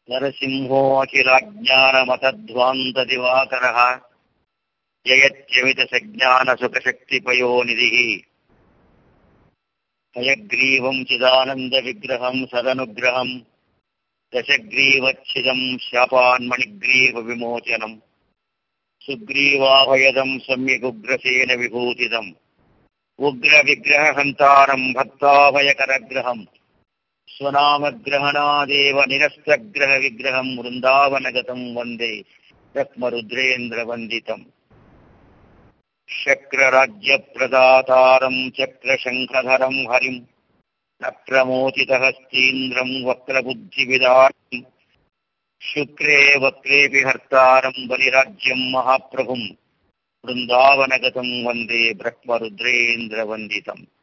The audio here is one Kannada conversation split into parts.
नरसिंहोऽखिलाज्ञानमतध्वान्तदिवाकरः जयत्यमितसज्ञानसुखशक्तिपयोनिधिः हयग्रीवम् चिदानन्दविग्रहम् सदनुग्रहम् दशग्रीवच्छिदम् शापान्मणिग्रीवविमोचनम् सुग्रीवाभयदम् सम्यगुग्रसेन विभूतिदम् उग्रविग्रहहन्तारम् भक्ताभयकरग्रहम् स्वनामग्रहणादेव निरस्तग्रहविग्रहम् वृन्दावनगतम् वन्दे रत्मरुद्रेन्द्रवन्दितम् शक्रराज्यप्रदातारम् चक्रशङ्खधरम् हरिम् नक्रमोचितहस्तीन्द्रम् वक्रबुद्धिविदारम् शुक्रे वक्रेऽपि हर्तारम् बलिराज्यम् महाप्रभुम् वृन्दावनगतम् वन्दे ब्रह्मरुद्रेन्द्रवन्दितम्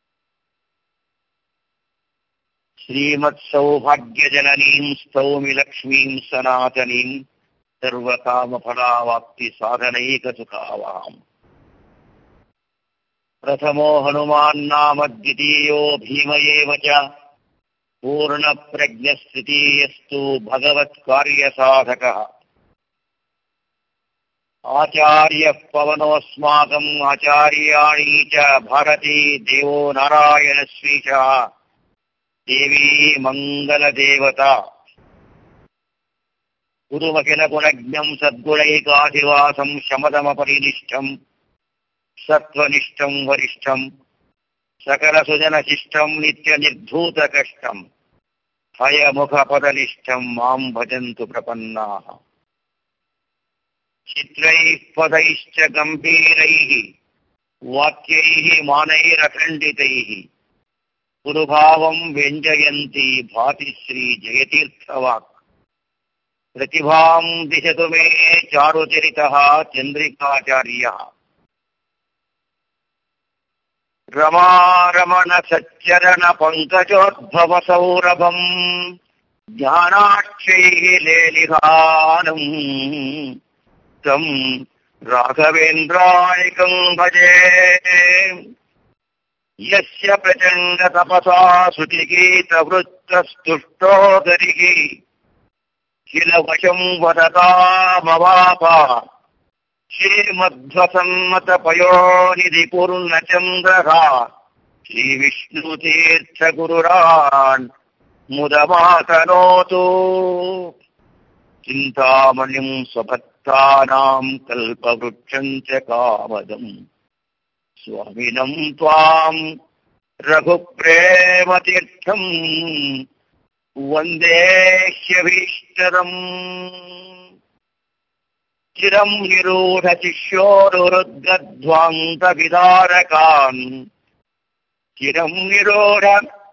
श्रीमत्सौभाग्यजननीम् स्तौमि लक्ष्मीम् सनातनीम् सर्वकामफलावाप्तिसाधनैकसुखावाम् प्रथमो हनुमान्नाम द्वितीयो भीम एव च पूर्णप्रज्ञस्थितीयस्तु भगवत्कार्यसाधकः आचार्यः पवनोऽस्माकम् आचार्याणी च भारती देवो नारायणश्रीशः देवी मङ्गलदेवता गुरुमखिलगुणज्ञम् सद्गुणैकाधिवासम् शमदमपरिनिष्ठम् सत्त्वनिष्ठम् वरिष्ठम् सकलसुजनशिष्टम् नित्यनिर्धूतकष्टम् हयमुखपदनिष्ठम् माम् भजन्तु प्रपन्नाः चित्रैः पदैश्च गम्भीरैः वाक्यैः मानैरखण्डितैः गुरुभावम् व्यञ्जयन्ती भाति श्रीजयतीर्थवाक् प्रतिभाम् दिशतु मे चारुचरितः चन्द्रिकाचार्यः रमारमण सच्चरण पङ्कजोद्भवसौरभम् ज्ञानाक्षैः लेलिहानम् तम् राघवेन्द्रायिकम् भजे यस्य प्रचण्डतपसा श्रुतिगीतवृत्तस्तुष्टो गरिः किल वशम् वदतामवाप श्रीमध्वसन्मतपयोनिधिपूर्णचन्द्रः श्रीविष्णुतीर्थगुरुरान् मुदमातनोतु चिन्तामणिम् स्वभक्तानाम् कल्पवृक्षम् च कामदम् स्वामिनम् त्वाम् रघुप्रेमतीर्थम् वन्देह्यभीष्टरम् चिरम् निरूढशिष्योरुहृद्गध्वान्तविदारकान् चिरम् निरूढ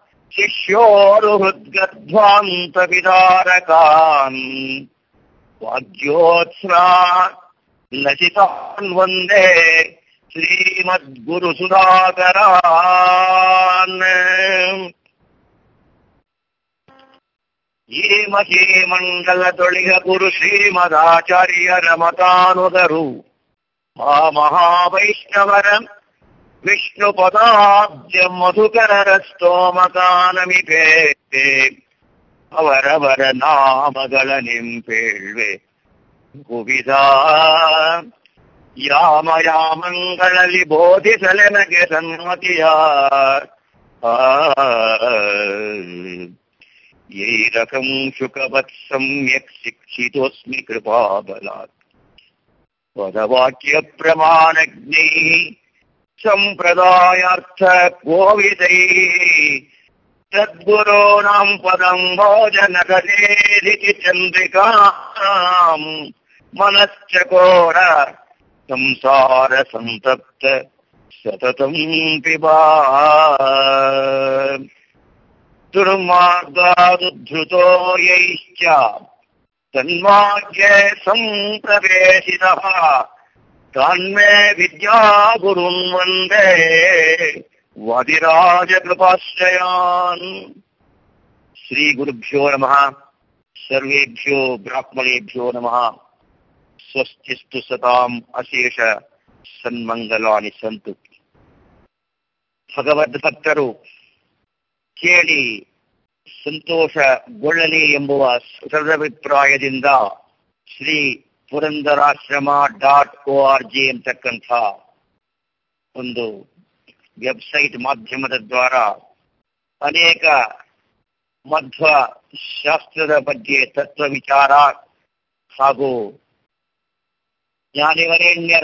शिष्योरुहृद्गध्वान्तविदारकान् वाद्योत्स्रा लसितान् वन्दे श्रीमद्गुरुसुधाकरान् ಈ ಮಹೀಮಂಡಲದೊಳಿಗ ಗುರು ಶ್ರೀಮದಾಚಾರ್ಯ ರಮತಾನುಗರು ಆ ಮಹಾವೈಷ್ಣವರ ವಿಷ್ಣು ಪದಾಬ್ಜ ಮಧುಕರರ ಸ್ತೋಮಕಾನಮಿಪೇ ಅವರವರ ನಾಮಗಳ ನಿಂಪೇಳ್ವೆ ಕುವಿದ ಯಾಮ ಯಾಮಗಳಲ್ಲಿ ಬೋಧಿಸಲೆನಗೆ ಸನ್ಮತಿಯ ಆ यैरकम् शुकवत् सम्यक् शिक्षितोऽस्मि कृपाबलात् पदवाक्यप्रमाणज्ञैः सम्प्रदायार्थकोविदैः तद्गुरोणाम् पदम् भोजनकरेदिति चन्द्रिकाम् मनश्चकोर संसारसन्तप्त सततम् पिबा दुर्मार्गादुद्धृतो यैश्च तन्मार्गे सम्प्रवेशितः तान्मे विद्यागुरुन् वन्दे वादिराजकृपाश्रयान् श्रीगुरुभ्यो नमः सर्वेभ्यो ब्राह्मणेभ्यो नमः स्वस्तिस्तु सताम् अशेष ಸನ್ಮಂಗಲಾನಿ ಸಂತು ಭಗವದ್ಭಕ್ತರು ಕೇಳಿ ಸಂತೋಷಗೊಳ್ಳಲಿ ಎಂಬುವ ಸದಭಿಪ್ರಾಯದಿಂದ Shri Purandarashrama dot O R G ಎಂತಕ್ಕಂಥ ಒಂದು ವೆಬ್ಸೈಟ್ ಮಾಧ್ಯಮದ ದ್ವಾರ ಅನೇಕ ಮಧ್ವ ಶಾಸ್ತ್ರದ ಬಗ್ಗೆ ತತ್ವ ವಿಚಾರ ಹಾಗೂ ಜ್ಞಾನಿವರೇಣ್ಯರ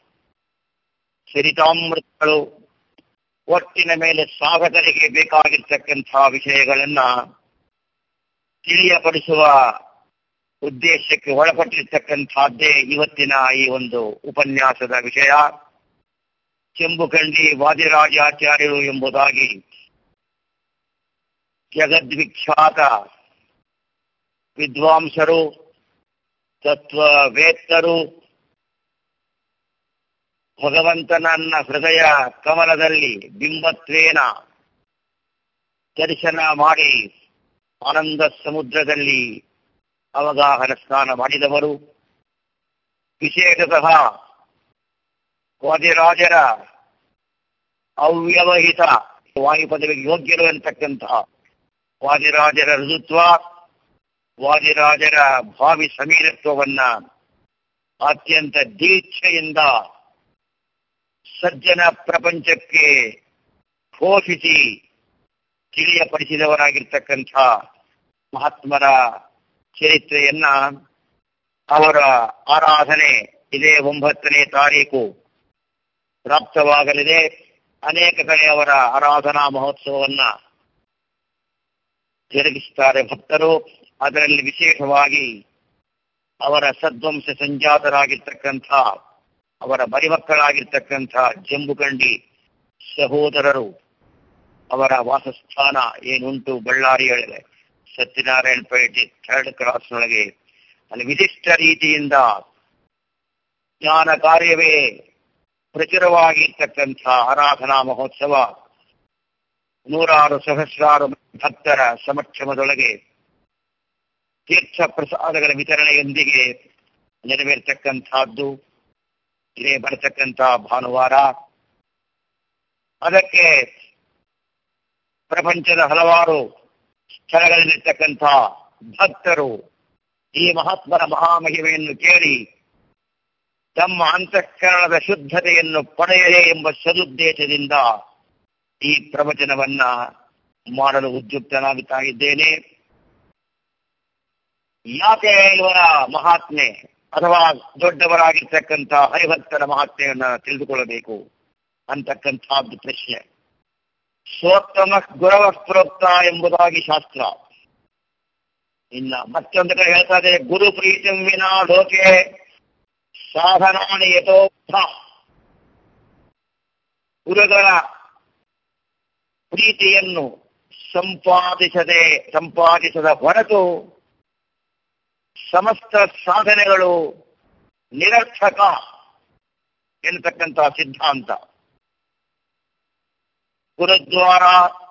ಚರಿತಾಮೃತಗಳು ಒಟ್ಟಿನ ಮೇಲೆ ಸಾಧಕರಿಗೆ ಬೇಕಾಗಿರ್ತಕ್ಕಂಥ ವಿಷಯಗಳನ್ನ ತಿಳಿಯಪಡಿಸುವ ಉದ್ದೇಶಕ್ಕೆ ಒಳಪಟ್ಟಿರ್ತಕ್ಕಂಥದ್ದೇ ಇವತ್ತಿನ ಈ ಒಂದು ಉಪನ್ಯಾಸದ ವಿಷಯ ಚೆಂಬುಕಂಡಿ ವಾದಿರಾಜಾಚಾರ್ಯರು ಎಂಬುದಾಗಿ ಜಗದ್ವಿಖ್ಯಾತ ವಿದ್ವಾಂಸರು ತತ್ವವೇತ್ತರು ಭಗವಂತನನ್ನ ಹೃದಯ ಕಮಲದಲ್ಲಿ ಬಿಂಬತ್ವೇನ ದರ್ಶನ ಮಾಡಿ ಆನಂದ ಸಮುದ್ರದಲ್ಲಿ ಅವಗಾಹನ ಸ್ನಾನ ಮಾಡಿದವರು ವಿಶೇಷತಃ ವಾದಿರಾಜರ ಅವ್ಯವಹಿತ ವಾಯುಪದವಿಗೆ ಯೋಗ್ಯರು ಅಂತಕ್ಕಂತಹ ವಾದಿರಾಜರ ಋದುತ್ವ ವಾದಿರಾಜರ ಭಾವಿ ಸಮೀರತ್ವವನ್ನ ಅತ್ಯಂತ ದೀಕ್ಷೆಯಿಂದ ಸಜ್ಜನ ಪ್ರಪಂಚಕ್ಕೆ ಘೋಷಿಸಿ ತಿಳಿಯಪಡಿಸಿದವರಾಗಿರ್ತಕ್ಕಂಥ ಮಹಾತ್ಮರ ಚರಿತ್ರೆಯನ್ನ ಅವರ ಆರಾಧನೆ ಇದೇ ಒಂಬತ್ತನೇ ತಾರೀಕು ಪ್ರಾಪ್ತವಾಗಲಿದೆ ಅನೇಕ ಕಡೆ ಅವರ ಆರಾಧನಾ ಮಹೋತ್ಸವವನ್ನ ಜರುಗಿಸುತ್ತಾರೆ ಭಕ್ತರು ಅದರಲ್ಲಿ ವಿಶೇಷವಾಗಿ ಅವರ ಸದ್ವಂಶ ಸಂಜಾತರಾಗಿರ್ತಕ್ಕಂಥ ಅವರ ಮರಿಮಕ್ಕಳಾಗಿರ್ತಕ್ಕಂಥ ಜಂಬುಕಂಡಿ ಸಹೋದರರು ಅವರ ವಾಸಸ್ಥಾನ ಏನುಂಟು ಬಳ್ಳಾರಿಯೊಳಗೆ ಸತ್ಯನಾರಾಯಣ ಪೇಟೆ ಥರ್ಡ್ ಕ್ರಾಸ್ನೊಳಗೆ ಅಲ್ಲಿ ವಿಶಿಷ್ಟ ರೀತಿಯಿಂದ ಜ್ಞಾನ ಕಾರ್ಯವೇ ಪ್ರಚುರವಾಗಿರ್ತಕ್ಕಂಥ ಆರಾಧನಾ ಮಹೋತ್ಸವ ನೂರಾರು ಸಹಸ್ರಾರು ಭಕ್ತರ ಸಮಕ್ಷಮದೊಳಗೆ ತೀರ್ಥ ಪ್ರಸಾದಗಳ ವಿತರಣೆಯೊಂದಿಗೆ ನೆರವೇರ್ತಕ್ಕಂಥದ್ದು ಇದೇ ಬರತಕ್ಕಂಥ ಭಾನುವಾರ ಅದಕ್ಕೆ ಪ್ರಪಂಚದ ಹಲವಾರು ಸ್ಥಳಗಳಲ್ಲಿರ್ತಕ್ಕಂಥ ಭಕ್ತರು ಈ ಮಹಾತ್ಮರ ಮಹಾಮಹಿಮೆಯನ್ನು ಕೇಳಿ ತಮ್ಮ ಅಂತಃಕರಣದ ಶುದ್ಧತೆಯನ್ನು ಪಡೆಯಲೇ ಎಂಬ ಸದುದ್ದೇಶದಿಂದ ಈ ಪ್ರವಚನವನ್ನ ಮಾಡಲು ಉದ್ಯುಕ್ತನಾಗುತ್ತಾ ಇದ್ದೇನೆ ಯಾಕೆ ಇವರ ಮಹಾತ್ಮೆ ಅಥವಾ ದೊಡ್ಡವರಾಗಿರ್ತಕ್ಕಂಥ ಹರಿಭಕ್ತರ ಮಹಾತ್ಮೆಯನ್ನ ತಿಳಿದುಕೊಳ್ಳಬೇಕು ಅಂತಕ್ಕಂಥದ್ದು ಪ್ರಶ್ನೆ ಸ್ವೋತ್ತಮ ಗುರವ ಪ್ರೋಕ್ತ ಎಂಬುದಾಗಿ ಶಾಸ್ತ್ರ ಇನ್ನ ಮತ್ತೊಂದು ಕಡೆ ಹೇಳ್ತಾ ಇದೆ ಗುರು ಪ್ರೀತಿಂ ವಿನಾ ಲೋಕೆ ಸಾಧನಾನಿ ಯಥೋಕ್ತ ಗುರುಗಳ ಪ್ರೀತಿಯನ್ನು ಸಂಪಾದಿಸದೆ ಸಂಪಾದಿಸದ ಹೊರತು ಸಮಸ್ತ ಸಾಧನೆಗಳು ನಿರರ್ಥಕ ಎನ್ನತಕ್ಕಂಥ ಸಿದ್ಧಾಂತ ಗುರುದ್ವಾರ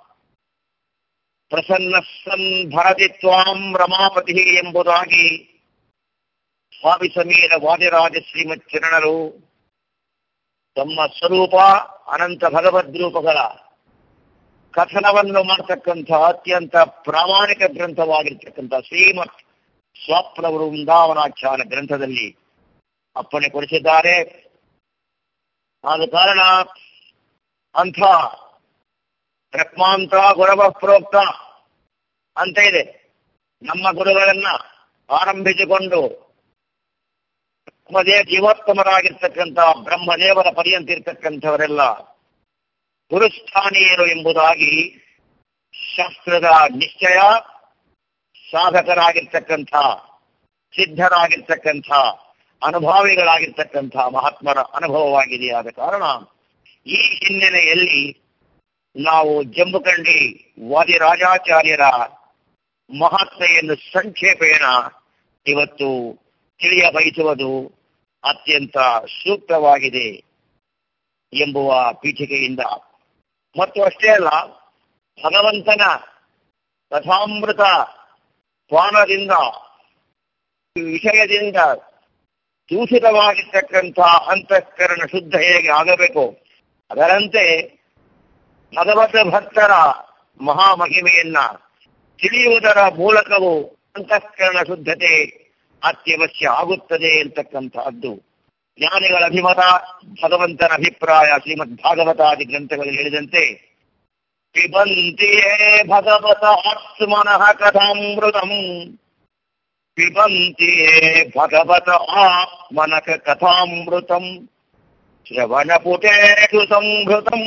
ಪ್ರಸನ್ನ ಸನ್ ಭರತಿ ತ್ವಾಂ ರಮಾಪತಿ ಎಂಬುದಾಗಿ ಸ್ವಾಮಿ ಸಮೀರ ವಾದಿರಾಜ ಶ್ರೀಮತ್ ಚರಣರು ತಮ್ಮ ಸ್ವರೂಪ ಅನಂತ ಭಗವದ್ರೂಪಗಳ ಕಥನವನ್ನು ಮಾಡತಕ್ಕಂಥ ಅತ್ಯಂತ ಪ್ರಾಮಾಣಿಕ ಗ್ರಂಥವಾಗಿರ್ತಕ್ಕಂಥ ಶ್ರೀಮತ್ ಸ್ವಪ್ನ ವೃಂದಾವನಾಖ್ಯಾನ ಗ್ರಂಥದಲ್ಲಿ ಅಪ್ಪಣೆ ಕೊಡಿಸಿದ್ದಾರೆ ಆದ ಕಾರಣ ಅಂಥ ರತ್ಮಾಂತ ಗುರವ ಪ್ರೋಕ್ತ ಅಂತ ಇದೆ ನಮ್ಮ ಗುರುಗಳನ್ನ ಆರಂಭಿಸಿಕೊಂಡು ಬ್ರಹ್ಮದೇ ಜೀವೋತ್ತಮರಾಗಿರ್ತಕ್ಕಂಥ ಬ್ರಹ್ಮದೇವರ ಪರ್ಯಂತ ಇರ್ತಕ್ಕಂಥವರೆಲ್ಲ ಗುರುಸ್ಥಾನೀಯರು ಎಂಬುದಾಗಿ ಶಾಸ್ತ್ರದ ನಿಶ್ಚಯ ಸಾಧಕರಾಗಿರ್ತಕ್ಕಂಥ ಸಿದ್ಧರಾಗಿರ್ತಕ್ಕಂಥ ಅನುಭಾವಿಗಳಾಗಿರ್ತಕ್ಕಂಥ ಮಹಾತ್ಮರ ಅನುಭವವಾಗಿದೆಯಾದ ಕಾರಣ ಈ ಹಿನ್ನೆಲೆಯಲ್ಲಿ ನಾವು ಜಂಬುಕಂಡಿ ವಾದಿರಾಜಾಚಾರ್ಯರ ಮಹತ್ತೆಯನ್ನು ಸಂಕ್ಷೇಪೇಣ ಇವತ್ತು ತಿಳಿಯ ಬಯಸುವುದು ಅತ್ಯಂತ ಸೂಕ್ತವಾಗಿದೆ ಎಂಬುವ ಪೀಠಿಕೆಯಿಂದ ಮತ್ತು ಅಷ್ಟೇ ಅಲ್ಲ ಭಗವಂತನ ಕಥಾಮೃತ ಪಾನದಿಂದ ವಿಷಯದಿಂದ ದೂಷಿತವಾಗಿರ್ತಕ್ಕಂಥ ಅಂತಃಕರಣ ಶುದ್ಧ ಹೇಗೆ ಆಗಬೇಕು ಅದರಂತೆ ಭಗವತ ಭಕ್ತರ ಮಹಾಮಹಿಮೆಯನ್ನ ತಿಳಿಯುವುದರ ಮೂಲಕವೂ ಅಂತಃಕರಣ ಶುದ್ಧತೆ ಅತ್ಯವಶ್ಯ ಆಗುತ್ತದೆ ಅಂತಕ್ಕಂತಹದ್ದು ಜ್ಞಾನಿಗಳ ಅಭಿಮತ ಭಗವಂತನ ಅಭಿಪ್ರಾಯ ಶ್ರೀಮದ್ ಭಾಗವತಾದಿ ಗ್ರಂಥಗಳಲ್ಲಿ ಹೇಳಿದಂತೆ ಪಿಬಂತಿಯೇ ಭಗವತ ಆತ್ಮನಃ ಕಥಾಮೃತಂ ಪಿಬಂತಿಯೇ ಭಗವತ ಆತ್ಮನಃ ಕಥಾಮೃತಂ ಶ್ರವಣಪುಟೇಷು ಸಂಭೃತಂ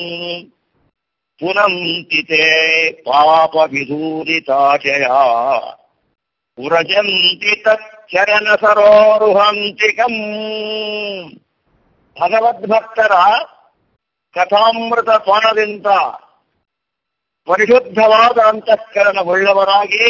ಪುನಂತಿ ತೇ ಪಾಪ ವಿಧೂರಿತಾಶಯ ಪುರಜಂತಿ ತಚ್ಚರಣ ಸರೋರುಹಾಂತಿಕಂ ಭಗವದ್ಭಕ್ತರ ಕಥಾಮೃತ ಪಾನದಿಂದ ಪರಿಶುದ್ಧವಾದ ಅಂತಃಕರಣವುಳ್ಳವರಾಗಿ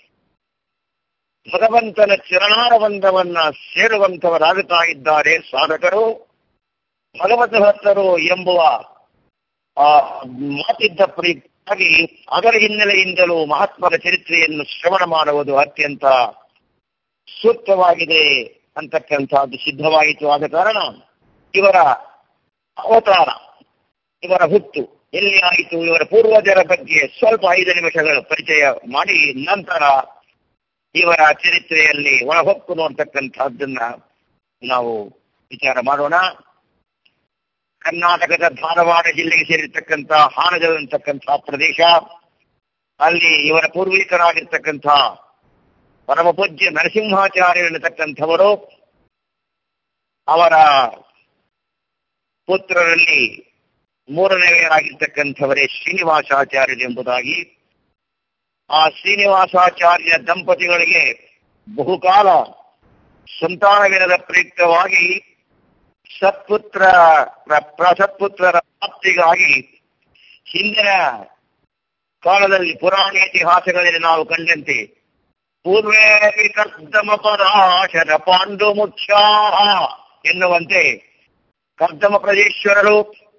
ಭಗವಂತನ ಚರಣಾರವಂದವನ್ನ ಸೇರುವಂತವರಾಗುತ್ತಾ ಇದ್ದಾರೆ ಸಾಧಕರು ಭಗವದ್ ಭಕ್ತರು ಎಂಬುವ ಆ ಮಾತಿದ್ದ ಪ್ರೀತಿಯಾಗಿ ಅದರ ಹಿನ್ನೆಲೆಯಿಂದಲೂ ಮಹಾತ್ಮರ ಚರಿತ್ರೆಯನ್ನು ಶ್ರವಣ ಮಾಡುವುದು ಅತ್ಯಂತ ಸೂಕ್ತವಾಗಿದೆ ಅಂತಕ್ಕಂಥದ್ದು ಸಿದ್ಧವಾಯಿತು ಆದ ಕಾರಣ ಇವರ ಅವತಾರ ಇವರ ಹುಟ್ಟು ಎಲ್ಲಿ ಆಯಿತು ಇವರ ಪೂರ್ವಜರ ಬಗ್ಗೆ ಸ್ವಲ್ಪ ಐದು ನಿಮಿಷಗಳ ಪರಿಚಯ ಮಾಡಿ ನಂತರ ಇವರ ಚರಿತ್ರೆಯಲ್ಲಿ ಒಳಹೊಕ್ಕು ನೋಡ್ತಕ್ಕಂಥದ್ದನ್ನ ನಾವು ವಿಚಾರ ಮಾಡೋಣ ಕರ್ನಾಟಕದ ಧಾರವಾಡ ಜಿಲ್ಲೆಗೆ ಸೇರಿರ್ತಕ್ಕಂಥ ಹಾನಗಲ್ ಅಂತಕ್ಕಂಥ ಪ್ರದೇಶ ಅಲ್ಲಿ ಇವರ ಪೂರ್ವಿಕರಾಗಿರ್ತಕ್ಕಂಥ ಪರಮ ಪೂಜ್ಯ ನರಸಿಂಹಾಚಾರ್ಯ ಎನ್ನತಕ್ಕಂಥವರು ಅವರ ಪುತ್ರರಲ್ಲಿ ಮೂರನೆಯವರಾಗಿರ್ತಕ್ಕಂಥವರೇ ಶ್ರೀನಿವಾಸಾಚಾರ್ಯರು ಎಂಬುದಾಗಿ ಆ ಶ್ರೀನಿವಾಸಾಚಾರ್ಯ ದಂಪತಿಗಳಿಗೆ ಬಹುಕಾಲ ಸಂತಾನವಿರದ ಪ್ರಯುಕ್ತವಾಗಿ ಸತ್ಪುತ್ರ ಸತ್ಪುತ್ರರ ಪ್ರಾಪ್ತಿಗಾಗಿ ಹಿಂದಿನ ಕಾಲದಲ್ಲಿ ಪುರಾಣ ಇತಿಹಾಸಗಳಲ್ಲಿ ನಾವು ಕಂಡಂತೆ ಪೂರ್ವೇ ಕರ್ದಮ ಪರಾಶರ ಪಾಂಡು ಮುಖ್ಯ ಎನ್ನುವಂತೆ ಕರ್ದಮ ಪ್ರದೇಶ್ವರರು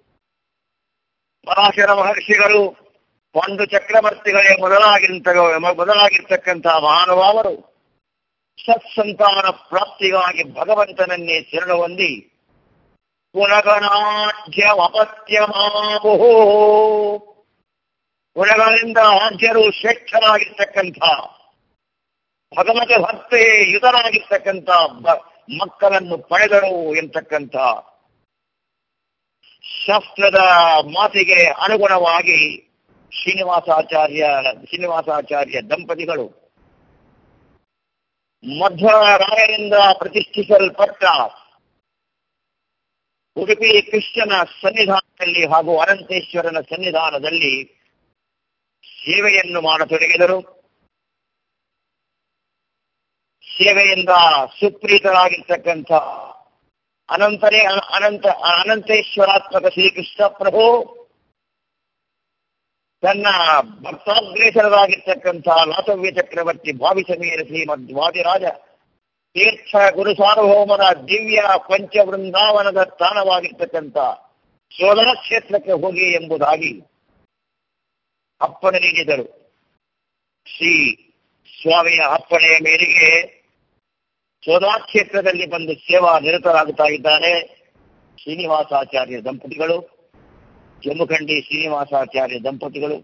ಪರಾಶರ ಮಹರ್ಷಿಗಳು ಪಾಂಡು ಚಕ್ರವರ್ತಿಗಳೇ ಮೊದಲಾಗಿಂತ ಮೊದಲಾಗಿರ್ತಕ್ಕಂತಹ ಮಹಾನುಭಾವರು ಸತ್ಸಂತಾನ ಪ್ರಾಪ್ತಿಗಾಗಿ ಭಗವಂತನನ್ನೇ ಶರಣ ಹೊಂದಿ ಪುನಗನಾಢ್ಯ ಅಪತ್ಯಮಾಬಹು ಗುಣಗಳಿಂದ ಆದ್ಯರು ಶ್ರೇಷ್ಠರಾಗಿರ್ತಕ್ಕಂಥ ಭಗವತ ಭಕ್ತೆ ಯುತರಾಗಿರ್ತಕ್ಕಂಥ ಮಕ್ಕಳನ್ನು ಪಡೆದರು ಎಂತಕ್ಕಂಥ ಶಾಸ್ತ್ರದ ಮಾತಿಗೆ ಅನುಗುಣವಾಗಿ ಶ್ರೀನಿವಾಸಾಚಾರ್ಯ ಶ್ರೀನಿವಾಸಾಚಾರ್ಯ ದಂಪತಿಗಳು ಮಧ್ವರಾಯರಿಂದ ಪ್ರತಿಷ್ಠಿಸಲ್ಪಟ್ಟ ಉಡುಪಿ ಕೃಷ್ಣನ ಸನ್ನಿಧಾನದಲ್ಲಿ ಹಾಗೂ ಅನಂತೇಶ್ವರನ ಸನ್ನಿಧಾನದಲ್ಲಿ ಸೇವೆಯನ್ನು ಮಾಡತೊಡಗಿದರು ಸೇವೆಯಿಂದ ಸುಪ್ರೀತರಾಗಿರ್ತಕ್ಕಂಥ ಅನಂತರೇ ಅನಂತ ಅನಂತೇಶ್ವರಾತ್ಮಕ ಶ್ರೀಕೃಷ್ಣ ಪ್ರಭು ತನ್ನ ಭಕ್ತಾಗ್ರೇಸರಾಗಿರ್ತಕ್ಕಂಥ ಲಾತವ್ಯ ಚಕ್ರವರ್ತಿ ಭಾವಿ ಸಮೀರ ಶ್ರೀಮದ್ ವಾದಿರಾಜ ತೀರ್ಥ ಗುರು ಸಾರ್ವಭೌಮರ ದಿವ್ಯ ಪಂಚ ವೃಂದಾವನದ ಸ್ಥಾನವಾಗಿರ್ತಕ್ಕಂಥ ಸೋದರ ಕ್ಷೇತ್ರಕ್ಕೆ ಹೋಗಿ ಎಂಬುದಾಗಿ ಅಪ್ಪಣೆ ನೀಡಿದರು ಶ್ರೀ ಸ್ವಾಮಿಯ ಅಪ್ಪಣೆಯ ಮೇರೆಗೆ ಸೋದಾ ಕ್ಷೇತ್ರದಲ್ಲಿ ಬಂದು ಸೇವಾ ನಿರತರಾಗುತ್ತಾ ಇದ್ದಾರೆ ಶ್ರೀನಿವಾಸಾಚಾರ್ಯ ದಂಪತಿಗಳು ಜಮ್ಮುಖಂಡಿ ಶ್ರೀನಿವಾಸಾಚಾರ್ಯ ದಂಪತಿಗಳು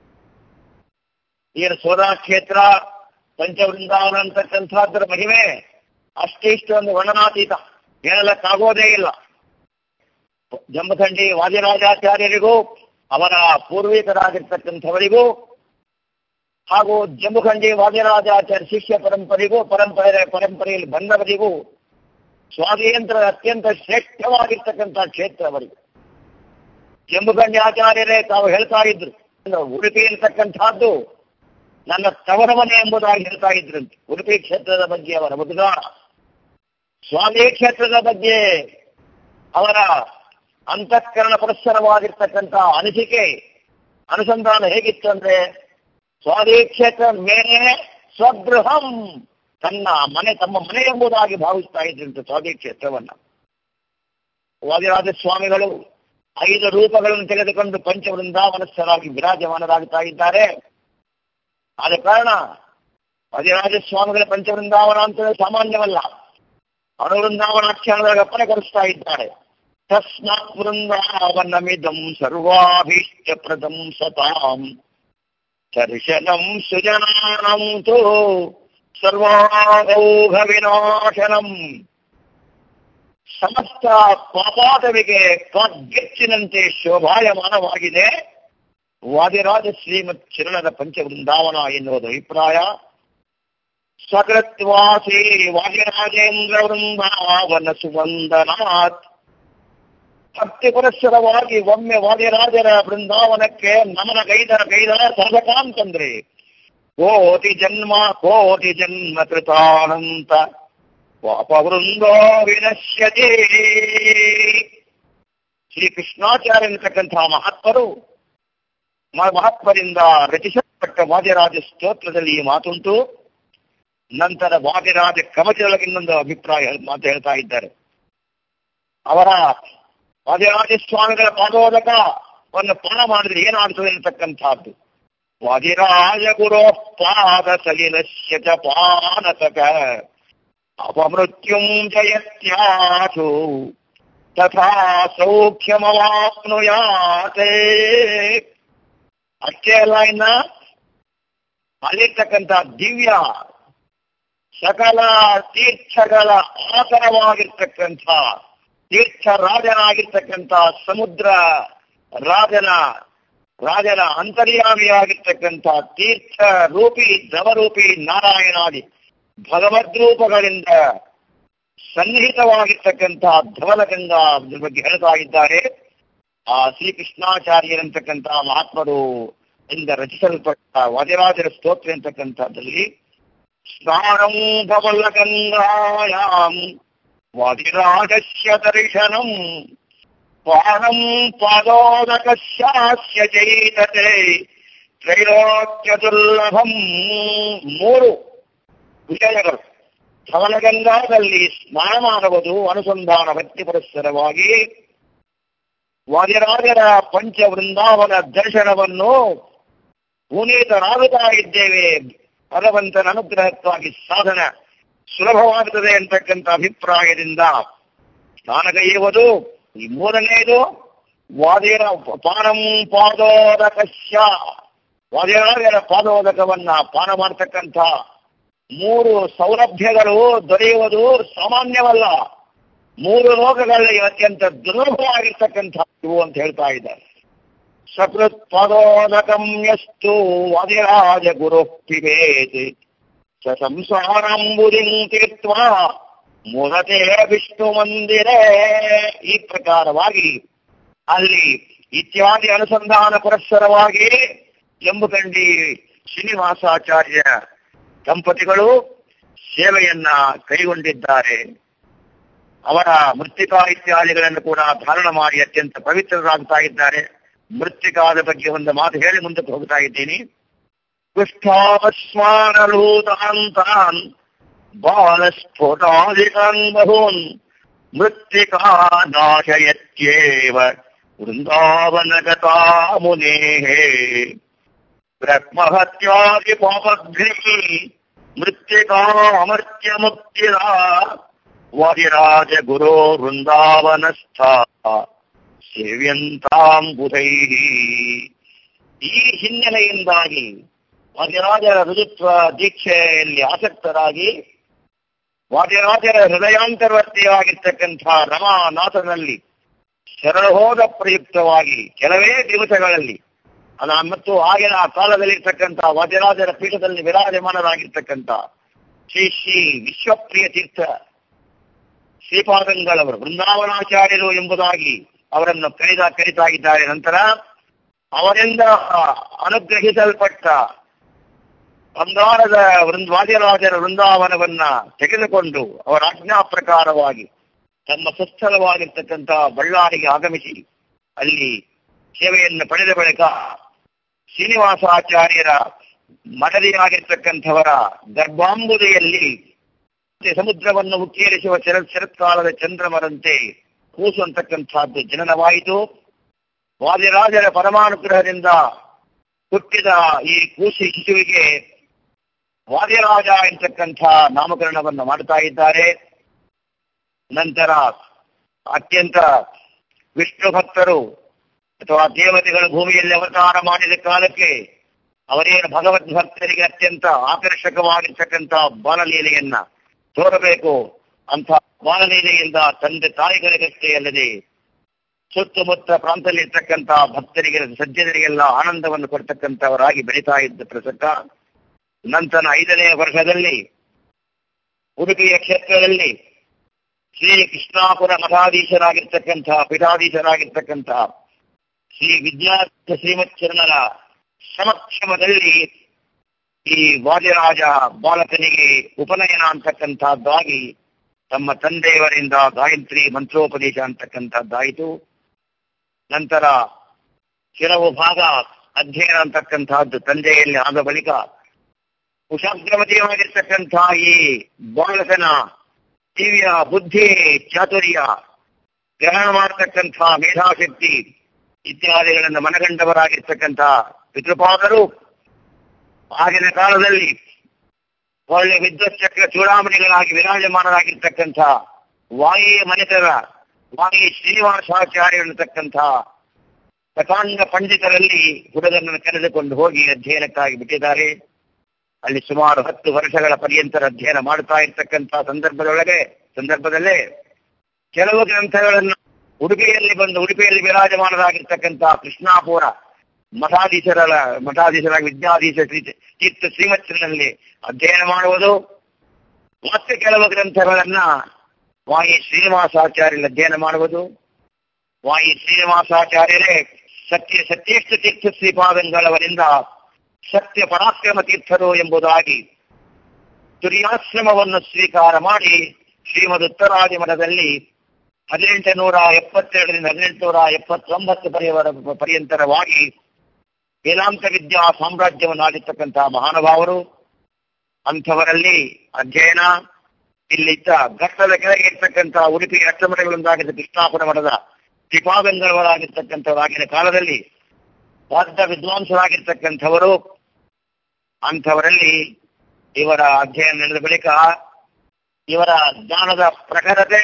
ಏನು ಸೋದಾ ಕ್ಷೇತ್ರ ಪಂಚವೃಂದಾವನ ಅಂತಕ್ಕಂಥದ್ರ ಮಹಿಮೆ ಅಷ್ಟೇ ಇಷ್ಟೊಂದು ವರ್ಣನಾತೀತ ಹೇಳಲಕ್ಕಾಗೋದೇ ಇಲ್ಲ ಜಮ್ಮಖಂಡಿ ವಾದಿರಾಜಾಚಾರ್ಯರಿಗೂ ಅವರ ಪೂರ್ವಿಕರಾಗಿರ್ತಕ್ಕಂಥವರಿಗೂ ಹಾಗೂ ಜಮ್ಮುಖಂಡಿ ವಾದಿರಾಜಾಚಾರ್ಯ ಶಿಷ್ಯ ಪರಂಪರೆಗೂ ಪರಂಪರೆ ಪರಂಪರೆಯಲ್ಲಿ ಬಂದವರಿಗೂ ಸ್ವಾತಂತ್ರ್ಯ ಅತ್ಯಂತ ಶ್ರೇಷ್ಠವಾಗಿರ್ತಕ್ಕಂಥ ಕ್ಷೇತ್ರ ಅವರಿಗೆ ಜಮ್ಮುಖಂಡಿ ಆಚಾರ್ಯರೇ ತಾವು ಹೇಳ್ತಾ ಇದ್ರು ಉಡುಪಿ ಇರ್ತಕ್ಕಂಥದ್ದು ನನ್ನ ತವರ ಮನೆ ಎಂಬುದಾಗಿ ಹೇಳ್ತಾ ಇದ್ರಂತೆ ಉಡುಪಿ ಕ್ಷೇತ್ರದ ಬಗ್ಗೆ ಅವರ ಉದ್ಗಾರ ಸ್ವಾಮಿ ಕ್ಷೇತ್ರದ ಬಗ್ಗೆ ಅವರ ಅಂತಃಕರಣ ಪುರಸ್ಸರವಾಗಿರ್ತಕ್ಕಂಥ ಅನಿಸಿಕೆ ಅನುಸಂಧಾನ ಹೇಗಿತ್ತು ಅಂದ್ರೆ ಸ್ವಾಮಿ ಕ್ಷೇತ್ರ ಮೇಲೆ ಸ್ವಗೃಹಂ ತನ್ನ ಮನೆ ತಮ್ಮ ಮನೆ ಎಂಬುದಾಗಿ ಭಾವಿಸ್ತಾ ಇದ್ರಂತೆ ಸ್ವಾಮಿ ಕ್ಷೇತ್ರವನ್ನ ವಾದಿರಾಜ ಸ್ವಾಮಿಗಳು ಐದು ರೂಪಗಳನ್ನು ತೆಗೆದುಕೊಂಡು ಪಂಚವೃಂದಾವನಸ್ಥರಾಗಿ ವಿರಾಜಮಾನರಾಗುತ್ತಾ ಇದ್ದಾರೆ ಆದ ಕಾರಣ ವಾದಿರಾಜ ಸ್ವಾಮಿಗಳ ಪಂಚವೃಂದಾವನ ಅಂತ ಸಾಮಾನ್ಯವಲ್ಲ ಅನುವೃಂದಾವನಾಖ್ಯಾನದಾಗ ಅಪ್ಪನೆ ಕರೆಸ್ತಾ ಇದ್ದಾರೆ ತಸ್ಮಾತ್ ವೃಂದಾವನಮಿದಂ ಸರ್ವಾಭೀಷ್ಟ ಪ್ರದಂ ಸತಾಂ ದರ್ಶನಂ ಸುಜನಾನಂ ತು ಸರ್ವಾಗೌಘ ವಿನಾಶನಂ ಸಮಸ್ತ ಪಾಪಾದವಿಗೆ ಕಗ್ಗೆಚ್ಚಿನಂತೆ ಶೋಭಾಯಮಾನವಾಗಿದೆ ವಾದಿರಾಜ ಶ್ರೀಮತ್ ಚರಣದ ಪಂಚವೃಂದಾವನ ಎನ್ನುವುದು ಅಭಿಪ್ರಾಯ ಸಕೃತ್ವಾಸಿ ವಾದಿರಾಜೇಂದ್ರ ವೃಂದಾವನ ಸುವಂದನಾಥ್ ಭಕ್ತಿ ಪುರಸ್ಸರವಾಗಿ ಒಮ್ಮೆ ವಾದಿರಾಜರ ಬೃಂದಾವನಕ್ಕೆ ನಮನ ಗೈದ ಗೈದ ಸಾಧಕ ಅಂತಂದ್ರೆ ಕೋಟಿ ಜನ್ಮ ಕೋಟಿ ಜನ್ಮ ಕೃತಾನಂತ ಪಾಪ ವೃಂದೋ ವಿನಶ್ಯತೆ ಶ್ರೀ ಕೃಷ್ಣಾಚಾರ್ಯ ಎನ್ನತಕ್ಕಂತಹ ಮಹಾತ್ಮರು ಮ- ಮಹಾತ್ಮರಿಂದ ರಚಿಸಲ್ಪಟ್ಟ ವಾದ್ಯರಾಜ ಸ್ತೋತ್ರದಲ್ಲಿ ಈ ಮಾತುಂಟು ನಂತರ ವಾದ್ಯರಾಜ ಕವಚದೊಳಗೆ ಇನ್ನೊಂದು ಅಭಿಪ್ರಾಯ ಮಾತು ಹೇಳ್ತಾ ಇದ್ದಾರೆ ಅವರ ವಾದ್ಯರಾಜ ಸ್ವಾಮಿಗಳ ಪಾದೋದಕವನ್ನು ಪಾನ ಮಾಡಿದ್ರೆ ಏನಾಗ್ತದೆ ಅಂತಕ್ಕಂಥದ್ದು ವಾದಿರಾಜ ಗುರೋ ಪಾದ ಸಲಿಲಸ್ಯ ಚ ಪಾನತಕ ಅಪಮೃತ್ಯುಂ ಜಯತ್ಯಾಸು ತಥಾ ಸೌಖ್ಯಮವಾಪ್ನುಯಾತೆ ಅಷ್ಟೇ ಅಲ್ಲ ಇನ್ನ ಅಲ್ಲಿರ್ತಕ್ಕಂಥ ದಿವ್ಯ ಸಕಲ ತೀರ್ಥಗಳ ಆಧಾರವಾಗಿರ್ತಕ್ಕಂಥ ತೀರ್ಥ ರಾಜನಾಗಿರ್ತಕ್ಕಂಥ ಸಮುದ್ರ ರಾಜನ ರಾಜನ ಅಂತರ್ಯಾಮಿಯಾಗಿರ್ತಕ್ಕಂಥ ತೀರ್ಥ ರೂಪಿ ದ್ರವರೂಪಿ ನಾರಾಯಣಾದಿ ಭಗವದ್ರೂಪಗಳಿಂದ ಸನ್ನಿಹಿತವಾಗಿರ್ತಕ್ಕಂಥ ಧವಲಗಂಗಾ ಅದ್ರ ಬಗ್ಗೆ ಹೇಳ್ತಾ ಇದ್ದಾರೆ ಆ ಶ್ರೀಕೃಷ್ಣಾಚಾರ್ಯರಂತಕ್ಕಂಥ ಮಹಾತ್ಮರು ಇಂದ ರಚಿಸಲ್ಪಟ್ಟ ವಾದಿರಾಜರ ಸ್ತೋತ್ರ ಅಂತಕ್ಕಂಥದ್ದಲ್ಲಿ ಸ್ನಾನಂ ಧವಲಗಂಗಾಯಾಂ ವಾದಿರಾಜಸ್ಯ ದರ್ಶನಂ ಪಾನಂ ಪಾದೋದಕಸ್ಯಾಸ್ಯ ಚೈತತೆ ತ್ರೈಲೋಕ್ಯ ದುರ್ಲಭಂ ಮೂರು ವಿಷಯಗಳು ಧವಲಗಂಗಾದಲ್ಲಿ ಸ್ನಾನ ಮಾಡುವುದು ಅನುಸಂಧಾನ ಭಕ್ತಿ ಪುರಸ್ಸರವಾಗಿ ವಾದಿರಾಜರ ಪಂಚ ವೃಂದಾವನ ದರ್ಶನವನ್ನು ಪುನೀತರಾಗುತ್ತಾ ಇದ್ದೇವೆ ಭಗವಂತನ ಅನುಗ್ರಹಕ್ಕಾಗಿ ಸಾಧನ ಸುಲಭವಾಗುತ್ತದೆ ಅಂತಕ್ಕಂಥ ಅಭಿಪ್ರಾಯದಿಂದ ಸ್ನಾನಗೈಯುವುದು ಈ ಮೂರನೆಯದು ವಾದಿರ ಪಾನಂ ಪಾದೋದಕಸ್ಯ ವಾದಿರಾಜರ ಪಾದೋದಕವನ್ನ ಪಾನ ಮಾಡತಕ್ಕಂಥ ಮೂರು ಸೌಲಭ್ಯಗಳು ದೊರೆಯುವುದು ಸಾಮಾನ್ಯವಲ್ಲ ಮೂರು ಲೋಕಗಳಲ್ಲಿ ಅತ್ಯಂತ ದುರ್ಲಭವಾಗಿರ್ತಕ್ಕಂಥ ಇವು ಅಂತ ಹೇಳ್ತಾ ಇದ್ದಾರೆ ಸಕೃತ್ ಪದೋದಕಂ ಯಸ್ತು ವಾದಿರಾಜ ಗುರು ಪಿಬೇತ್ ಸ ಸಂಸಾರಂಬುದಿಂ ತೀರ್ಥ ಮುದತೆ ವಿಷ್ಣು ಮಂದಿರೇ ಈ ಪ್ರಕಾರವಾಗಿ ಅಲ್ಲಿ ಇತ್ಯಾದಿ ಅನುಸಂಧಾನ ಪುರಸ್ಸರವಾಗಿ ಎಂಬುಕಂಡಿ ಶ್ರೀನಿವಾಸಾಚಾರ್ಯ ದಂಪತಿಗಳು ಸೇವೆಯನ್ನ ಕೈಗೊಂಡಿದ್ದಾರೆ ಅವರ ಮೃತ್ತಿಕಾ ಇತ್ಯಾದಿಗಳನ್ನು ಕೂಡ ಧಾರಣ ಮಾಡಿ ಅತ್ಯಂತ ಪವಿತ್ರರಾಗ್ತಾ ಇದ್ದಾರೆ ಮೃತ್ತಿಕಾದ ಬಗ್ಗೆ ಒಂದು ಮಾತು ಹೇಳಿ ಮುಂದಕ್ಕೆ ಹೋಗ್ತಾ ಇದ್ದೀನಿ ಪುಷ್ಪಾಪಸ್ಮಾನಲೂತಾಂತಾನ್ ಬಾಲಸ್ಫೋಟಾದಿಕಾನ್ ಬಹೂನ್ ಮೃತ್ತಿಕಾ ನಾಶಯತ್ಯೇವ ವೃಂದಾವನಗತಾ ಮುನೇಃ ಬ್ರಹ್ಮಹತ್ಯಾದಿ ಪಾಪಘ್ನಿ ಮೃತ್ತಿಕಾ ಅಮರ್ತ್ಯ ಮುಕ್ತಿರ ವಾದಿರಾಜ ಗುರೋ ವೃಂದಾವನಸ್ಥ ಸೇವ್ಯಂತಾಂ ಬುಧೈ ಈ ಹಿನ್ನೆಲೆಯಿಂದಾಗಿ ವಾದಿರಾಜರ ಋಜುತ್ವ ದೀಕ್ಷೆಯಲ್ಲಿ ಆಸಕ್ತರಾಗಿ ವಾದಿರಾಜರ ಹೃದಯಾಂತರ್ವರ್ತಿಯಾಗಿರ್ತಕ್ಕಂಥ ರಮಾನಾಥನಲ್ಲಿ ಶರಣಹೋದ ಪ್ರಯುಕ್ತವಾಗಿ ಕೆಲವೇ ದಿವಸಗಳಲ್ಲಿ ಅದ ಮತ್ತು ಆಗಿನ ಕಾಲದಲ್ಲಿರ್ತಕ್ಕಂಥ ವಾದ್ಯರಾಜರ ಪೀಠದಲ್ಲಿ ವಿರಾಜಮಾನರಾಗಿರ್ತಕ್ಕಂಥ ಶ್ರೀ ಶ್ರೀ ವಿಶ್ವಪ್ರಿಯ ತೀರ್ಥ ಶ್ರೀಪಾದಂಗಳವರು ಬೃಂದಾವನಾಚಾರ್ಯರು ಎಂಬುದಾಗಿ ಅವರನ್ನು ಕರೆದ ಕರೀತಾ ಇದ್ದಾರೆ ನಂತರ ಅವರಿಂದ ಅನುಗ್ರಹಿಸಲ್ಪಟ್ಟ ಬಂಗಾರದ ವೃಂದ ವಾದ್ಯರಾಜರ ವೃಂದಾವನವನ್ನ ತೆಗೆದುಕೊಂಡು ಅವರ ಆಜ್ಞಾ ಪ್ರಕಾರವಾಗಿ ತಮ್ಮ ಸುಸ್ಥಳವಾಗಿರ್ತಕ್ಕಂಥ ಬಳ್ಳಾರಿಗೆ ಆಗಮಿಸಿ ಅಲ್ಲಿ ಸೇವೆಯನ್ನು ಪಡೆದ ಬಳಿಕ ಶ್ರೀನಿವಾಸಾಚಾರ್ಯರ ಮಡದಿಯಾಗಿರ್ತಕ್ಕಂಥವರ ಗರ್ಭಾಂಬುದೆಯಲ್ಲಿ ಸಮುದ್ರವನ್ನು ಉಕ್ಕೇರಿಸುವ ಶರತ್ ಶರತ್ಕಾಲದ ಚಂದ್ರಮರಂತೆ ಕೂಸು ಅಂತಕ್ಕಂಥದ್ದು ಜನನವಾಯಿತು ವಾದಿರಾಜರ ಪರಮಾನುಗ್ರಹದಿಂದ ಹುಟ್ಟಿದ ಈ ಕೂಸಿ ಶಿಶುವಿಗೆ ವಾದಿರಾಜ ಎಂತಕ್ಕಂಥ ನಾಮಕರಣವನ್ನು ಮಾಡ್ತಾ ಇದ್ದಾರೆ ನಂತರ ಅತ್ಯಂತ ವಿಷ್ಣು ಭಕ್ತರು ಅಥವಾ ದೇವತೆಗಳ ಭೂಮಿಯಲ್ಲಿ ಅವತಾರ ಮಾಡಿದ ಕಾಲಕ್ಕೆ ಅವರೇನು ಭಗವದ್ ಭಕ್ತರಿಗೆ ಅತ್ಯಂತ ಆಕರ್ಷಕವಾಗಿರ್ತಕ್ಕಂಥ ಬಾಲಲೀಲೆಯನ್ನ ತೋರಬೇಕು ಅಂತ ಬಾಲಲೀಲೆಯಿಂದ ತಂದೆ ತಾಯಿಗಳಿಗಷ್ಟೇ ಅಲ್ಲದೆ ಸುತ್ತಮುತ್ತ ಪ್ರಾಂತದಲ್ಲಿರ್ತಕ್ಕಂಥ ಭಕ್ತರಿಗೆ ಸಜ್ಜನರಿಗೆಲ್ಲ ಆನಂದವನ್ನು ಕೊಡ್ತಕ್ಕಂಥವರಾಗಿ ಬೆಳೀತಾ ಇದ್ದ ಪ್ರಸಕ್ತ ನಂತರ ಐದನೇ ವರ್ಷದಲ್ಲಿ ಉಡುಪಿಯ ಕ್ಷೇತ್ರದಲ್ಲಿ ಶ್ರೀ ಕೃಷ್ಣಾಪುರ ಮಠಾಧೀಶರಾಗಿರ್ತಕ್ಕಂಥ ಪೀಠಾಧೀಶರಾಗಿರ್ತಕ್ಕಂಥ ಶ್ರೀ ವಿದ್ಯಾರ್ಥಿ ಶ್ರೀಮಚ್ಚರಣರ ಸಮಕ್ಷಮದಲ್ಲಿ ಈ ವಾದಿರಾಜ ಬಾಲಕನಿಗೆ ಉಪನಯನ ಅಂತಕ್ಕಂಥದ್ದಾಗಿ ತಮ್ಮ ತಂದೆಯವರಿಂದ ಗಾಯತ್ರಿ ಮಂತ್ರೋಪದೇಶ ಅಂತಕ್ಕಂಥದ್ದಾಯಿತು ನಂತರ ಕೆಲವು ಭಾಗ ಅಧ್ಯಯನ ಅಂತಕ್ಕಂಥದ್ದು ತಂದೆಯಲ್ಲಿ ಆದ ಬಳಿಕ ಕುಶಾಗ್ರಮತಿಯಾಗಿರ್ತಕ್ಕಂಥ ಈ ಬಾಲಕನ ದಿವ್ಯ ಬುದ್ಧಿ ಚಾತುರ್ಯ ಗ್ರಹಣ ಮಾಡತಕ್ಕಂಥ ಮೇಧಾಶಕ್ತಿ ಇತ್ಯಾದಿಗಳನ್ನು ಮನಗಂಡವರಾಗಿರ್ತಕ್ಕಂಥ ಪಿತೃಪಾದರು ಆಗಿನ ಕಾಲದಲ್ಲಿ ಒಳ್ಳೆ ವಿದ್ಯುತ್ ಚಕ್ರ ಚೂಡಾಮಣಿಗಳಾಗಿ ವಿರಾಜಮಾನರಾಗಿರ್ತಕ್ಕಂಥ ವಾಯಿ ಮನೆತರ ವಾಯಿ ಶ್ರೀನಿವಾಸಾಚಾರ್ಯ ಅನ್ನತಕ್ಕಂಥ ಪ್ರಕಾಂಡ ಪಂಡಿತರಲ್ಲಿ ಹುಡುಗನನ್ನು ಕರೆದುಕೊಂಡು ಹೋಗಿ ಅಧ್ಯಯನಕ್ಕಾಗಿ ಬಿಟ್ಟಿದ್ದಾರೆ ಅಲ್ಲಿ ಸುಮಾರು ಹತ್ತು ವರ್ಷಗಳ ಪರ್ಯಂತರ ಅಧ್ಯಯನ ಮಾಡ್ತಾ ಇರ್ತಕ್ಕಂಥ ಸಂದರ್ಭದೊಳಗೆ ಸಂದರ್ಭದಲ್ಲೇ ಕೆಲವು ಗ್ರಂಥಗಳನ್ನು ಉಡುಪಿಯಲ್ಲಿ ಬಂದು ಉಡುಪಿಯಲ್ಲಿ ವಿರಾಜಮಾನರಾಗಿರ್ತಕ್ಕಂಥ ಕೃಷ್ಣಾಪುರ ಮಠಾಧೀಶರ ಮಠಾಧೀಶರಾಗಿ ವಿದ್ಯಾಧೀಶ ಶ್ರೀ ಚಿತ್ತ ಶ್ರೀಮತ್ನಲ್ಲಿ ಅಧ್ಯಯನ ಮಾಡುವುದು ಮತ್ತೆ ಕೆಲವು ಗ್ರಂಥಗಳನ್ನ ವಾಯಿ ಶ್ರೀನಿವಾಸಾಚಾರ್ಯರಲ್ಲಿ ಅಧ್ಯಯನ ಮಾಡುವುದು ವಾಯಿ ಶ್ರೀನಿವಾಸಾಚಾರ್ಯರೇ ಸತ್ಯ ಸತ್ಯೇಷ್ಟ ತೀರ್ಥ ಶ್ರೀಪಾದಂಗಳವರಿಂದ ಸತ್ಯ ಪರಾಕ್ರಮ ತೀರ್ಥರು ಎಂಬುದಾಗಿ ತುರ್ಯಾಶ್ರಮವನ್ನು ಸ್ವೀಕಾರ ಮಾಡಿ ಶ್ರೀಮದ್ ಉತ್ತರಾದಿ ಮಠದಲ್ಲಿ ಹದಿನೆಂಟು ನೂರ ಎಪ್ಪತ್ತೆರಡರಿಂದ ಹದಿನೆಂಟು ನೂರ ಎಪ್ಪತ್ತೊಂಬತ್ತು ಪರ್ಯವರ ಪರ್ಯಂತರವಾಗಿ ವೇದಾಂತ ವಿದ್ಯಾ ಸಾಮ್ರಾಜ್ಯವನ್ನು ಆಡಿರ್ತಕ್ಕಂತಹ ಮಹಾನುಭಾವರು ಅಂಥವರಲ್ಲಿ ಅಧ್ಯಯನ ಇಲ್ಲಿದ್ದ ಘಟ್ಟದ ಕೆಳಗೆ ಇರ್ತಕ್ಕಂಥ ಉಡುಪಿ ಅಷ್ಟಮಠಗಳೊಂದಾಗಿದ್ದ ಕೃಷ್ಣಾಪುರ ಮಠದ ತ್ರಿಪಾದಂಗಳವರಾಗಿರ್ತಕ್ಕಂಥವಾಗಿನ ಕಾಲದಲ್ಲಿ ದೊಡ್ಡ ವಿದ್ವಾಂಸರಾಗಿರ್ತಕ್ಕಂಥವರು ಅಂಥವರಲ್ಲಿ ಇವರ ಅಧ್ಯಯನ ನಡೆದ ಬಳಿಕ ಇವರ ಜ್ಞಾನದ ಪ್ರಖರತೆ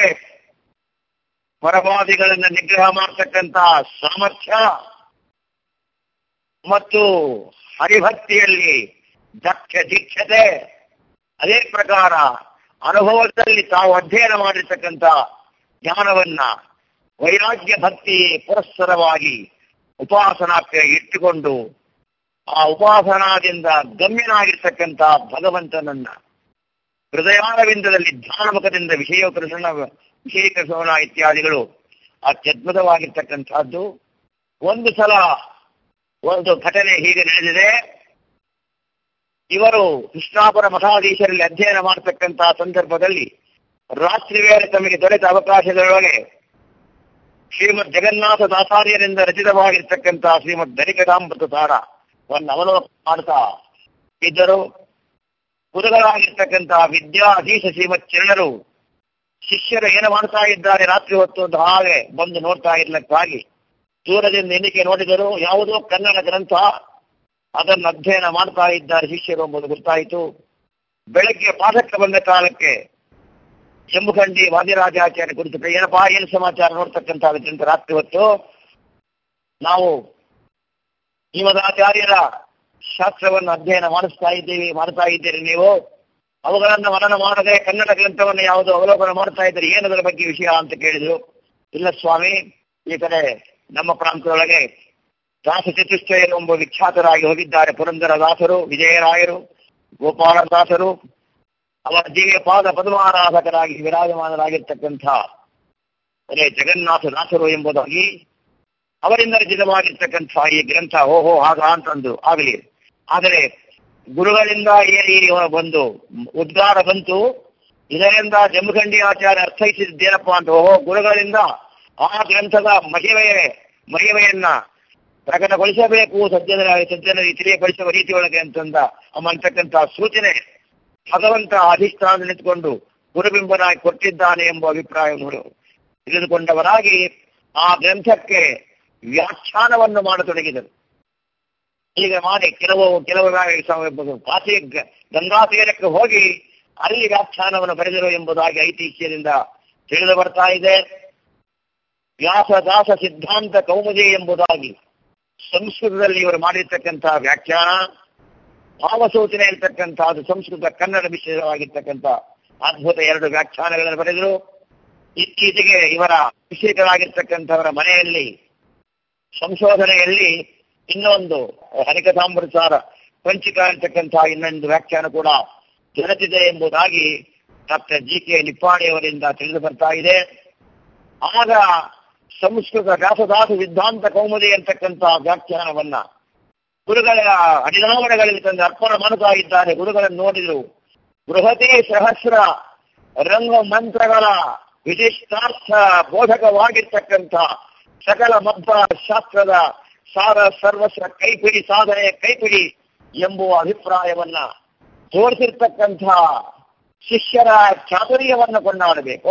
ಪರವಾದಿಗಳನ್ನು ನಿಗ್ರಹ ಮಾಡತಕ್ಕಂಥ ಸಾಮರ್ಥ್ಯ ಮತ್ತು ಹರಿಭಕ್ತಿಯಲ್ಲಿ ದಕ್ಷ ದೀಕ್ಷತೆ ಅದೇ ಪ್ರಕಾರ ಅನುಭವದಲ್ಲಿ ತಾವು ಅಧ್ಯಯನ ಮಾಡಿರ್ತಕ್ಕಂಥ ಜ್ಞಾನವನ್ನ ವೈರಾಗ್ಯ ಭಕ್ತಿ ಪುರಸ್ಸರವಾಗಿ ಉಪಾಸನಕ್ಕೆ ಇಟ್ಟುಕೊಂಡು ಆ ಉಪಾಸನಾದಿಂದ ಗಮ್ಯನಾಗಿರ್ತಕ್ಕಂಥ ಭಗವಂತನನ್ನ ಹೃದಯಾರವಿಂದದಲ್ಲಿ ಧ್ಯಾನಮುಖದಿಂದ ವಿಷಯೀಕರಣ ವಿಷಯೀಕರಿಸೋಣ ಇತ್ಯಾದಿಗಳು ಅತ್ಯದ್ಭುತವಾಗಿರ್ತಕ್ಕಂಥದ್ದು ಒಂದು ಸಲ ಒಂದು ಘಟನೆ ಹೀಗೆ ನಡೆದಿದೆ ಇವರು ಕೃಷ್ಣಾಪುರ ಮಠಾಧೀಶರಲ್ಲಿ ಅಧ್ಯಯನ ಮಾಡತಕ್ಕಂತಹ ಸಂದರ್ಭದಲ್ಲಿ ರಾತ್ರಿ ವೇಳೆ ತಮಗೆ ದೊರೆತ ಅವಕಾಶದೊಳಗೆ ಶ್ರೀಮದ್ ಜಗನ್ನಾಥ ದಾಸಾರ್ಯರಿಂದ ರಚಿತವಾಗಿರ್ತಕ್ಕಂತಹ ಶ್ರೀಮದ್ ಧನಿಕದಾಮೃತ ಸಾರವನ್ನು ಅವಲೋಕನ ಮಾಡ್ತಾ ಇದ್ದರು ಗುರುಗಳಾಗಿರ್ತಕ್ಕಂತಹ ವಿದ್ಯಾಧೀಶ ಶ್ರೀಮತ್ ಚರಣರು ಶಿಷ್ಯರು ಏನು ಮಾಡ್ತಾ ಇದ್ದಾರೆ ರಾತ್ರಿ ಹೊತ್ತು ಅಂತ ಹಾಗೆ ಬಂದು ನೋಡ್ತಾ ಇರ್ಲಕ್ಕಾಗಿ ದೂರದಿಂದ ಎಣಿಕೆ ನೋಡಿದರು ಯಾವುದೋ ಕನ್ನಡ ಗ್ರಂಥ ಅದನ್ನು ಅಧ್ಯಯನ ಮಾಡ್ತಾ ಇದ್ದಾರೆ ಶಿಷ್ಯರು ಎಂಬುದು ಗೊತ್ತಾಯಿತು ಬೆಳಗ್ಗೆ ಪಾಠಕ್ಕೆ ಬಂದ ಕಾಲಕ್ಕೆ ಜಂಬುಖಂಡಿ ವಾದಿರಾಜಾಚಾರ್ಯ ಕುರಿತು ಏನಪ್ಪಾ ಏನು ಸಮಾಚಾರ ನೋಡ್ತಕ್ಕಂಥ ಗ್ರಂಥ ರಾತ್ರಿ ಹೊತ್ತು ನಾವು ಶ್ರೀಮದಾಚಾರ್ಯರ ಶಾಸ್ತ್ರವನ್ನು ಅಧ್ಯಯನ ಮಾಡಿಸ್ತಾ ಇದ್ದೀವಿ ಮಾಡ್ತಾ ಇದ್ದೀರಿ ನೀವು ಅವುಗಳನ್ನು ಮನನ ಮಾಡದೆ ಕನ್ನಡ ಗ್ರಂಥವನ್ನು ಯಾವುದು ಅವಲೋಕನ ಮಾಡ್ತಾ ಇದ್ದೀರಿ ಏನದರ ಬಗ್ಗೆ ವಿಷಯ ಅಂತ ಕೇಳಿದ್ರು ಇಲ್ಲ ಸ್ವಾಮಿ ಈ ಕಡೆ ನಮ್ಮ ಪ್ರಾಂತದೊಳಗೆ ದಾಸ ಚತುಷ್ಟಯರು ಎಂಬ ವಿಖ್ಯಾತರಾಗಿ ಹೋಗಿದ್ದಾರೆ ಪುರಂದರದಾಸರು ವಿಜಯರಾಯರು ಗೋಪಾಲದಾಸರು ಅವರ ದಿವ್ಯ ಪಾದ ಪದ್ಮಾರಾಧಕರಾಗಿ ವಿರಾಜಮಾನರಾಗಿರ್ತಕ್ಕಂಥ ಅದೇ ಜಗನ್ನಾಥ ದಾಸರು ಎಂಬುದಾಗಿ ಅವರಿಂದ ರಚಿತವಾಗಿರ್ತಕ್ಕಂಥ ಈ ಗ್ರಂಥ ಓಹೋ ಹಾಗ ಅಂತಂದು ಆಗಲಿ ಆದರೆ ಗುರುಗಳಿಂದ ಏನು ಈ ಒಂದು ಉದ್ಗಾರ ಬಂತು ಇದರಿಂದ ಜಂಬುಖಂಡಿ ಆಚಾರ್ಯ ಅರ್ಥೈಸಿದ್ದೇನಪ್ಪ ಅಂತ ಓಹೋ ಗುರುಗಳಿಂದ ಆ ಗ್ರಂಥದ ಮಹಿಮೆಯೇ ಮಹಿಮೆಯನ್ನ ಪ್ರಕಟಗೊಳಿಸಬೇಕು ಸಜ್ಜನರ ಸಜ್ಜನರಿಗೆ ತಿಳಿಯಪಡಿಸುವ ರೀತಿಯೊಳಗೆ ಅಂತಂದ ಅಂತಕ್ಕಂಥ ಸೂಚನೆ ಭಗವಂತ ಅಧಿಷ್ಠಾನ ನಿಂತುಕೊಂಡು ಗುರುಬಿಂಬನಾಗಿ ಕೊಟ್ಟಿದ್ದಾನೆ ಎಂಬ ಅಭಿಪ್ರಾಯಗಳು ತಿಳಿದುಕೊಂಡವರಾಗಿ ಆ ಗ್ರಂಥಕ್ಕೆ ವ್ಯಾಖ್ಯಾನವನ್ನು ಮಾಡತೊಡಗಿದರು ಈಗ ಮಾಡಿ ಕೆಲವು ಕೆಲವು ಕಾಶಿ ಗಂಗಾ ತೀರಕ್ಕೆ ಹೋಗಿ ಅಲ್ಲಿ ವ್ಯಾಖ್ಯಾನವನ್ನು ಬರೆದರು ಎಂಬುದಾಗಿ ಐತಿಹ್ಯದಿಂದ ತಿಳಿದು ಬರ್ತಾ ಇದೆ ವ್ಯಾಸದಾಸ ಸಿದ್ಧಾಂತ ಕೌಮುದಿ ಎಂಬುದಾಗಿ ಸಂಸ್ಕೃತದಲ್ಲಿ ಇವರು ಮಾಡಿರ್ತಕ್ಕಂತಹ ವ್ಯಾಖ್ಯಾನ ಭಾವಸೂಚನೆ ಇರ್ತಕ್ಕಂಥದ್ದು ಸಂಸ್ಕೃತ ಕನ್ನಡ ಮಿಶ್ರಿತವಾಗಿರ್ತಕ್ಕಂಥ ಅದ್ಭುತ ಎರಡು ವ್ಯಾಖ್ಯಾನಗಳನ್ನು ಬರೆದರು ಇತ್ತೀಚೆಗೆ ಇವರ ಶಿಕ್ಷಕರಾಗಿರ್ತಕ್ಕಂಥವರ ಮನೆಯಲ್ಲಿ ಸಂಶೋಧನೆಯಲ್ಲಿ ಇನ್ನೊಂದು ಹರಿಕಥಾಮೃತಸಾರ ಪಂಚಿಕ ಅಂತಕ್ಕಂತಹ ಇನ್ನೊಂದು ವ್ಯಾಖ್ಯಾನ ಕೂಡ ದೊರೆತಿದೆ ಎಂಬುದಾಗಿ ಡಾಕ್ಟರ್ ಜಿ ಕೆ ನಿಪ್ಪಾಣಿಯವರಿಂದ ತಿಳಿದು ಬರ್ತಾ ಇದೆ ಆಗ ಸಂಸ್ಕೃತ ವ್ಯಾಸದಾಸ ಸಿದ್ಧಾಂತ ಕೌಮುದಿ ಅಂತಕ್ಕಂತಹ ವ್ಯಾಖ್ಯಾನವನ್ನ ಗುರುಗಳ ಅಡಿದಾವಣೆಗಳಲ್ಲಿ ತಂದು ಅರ್ಪಣ ಮಾಡ್ತಾ ಇದ್ದಾರೆ ಗುರುಗಳನ್ನು ನೋಡಿದ್ರು ಬೃಹತಿ ಸಹಸ್ರ ರಂಗ ಮಂತ್ರಗಳ ವಿಶಿಷ್ಟಾರ್ಥ ಬೋಧಕವಾಗಿರ್ತಕ್ಕಂಥ ಸಕಲ ಮಧ್ವ ಶಾಸ್ತ್ರದ ಸಾರ ಸರ್ವಸ್ವ ಕೈಪಿಡಿ ಸಾಧನೆಯ ಕೈಪಿಡಿ ಎಂಬುವ ಅಭಿಪ್ರಾಯವನ್ನ ತೋರಿಸಿರ್ತಕ್ಕಂಥ ಶಿಷ್ಯರ ಚಾತುರ್ಯವನ್ನು ಕೊಂಡಾಡಬೇಕು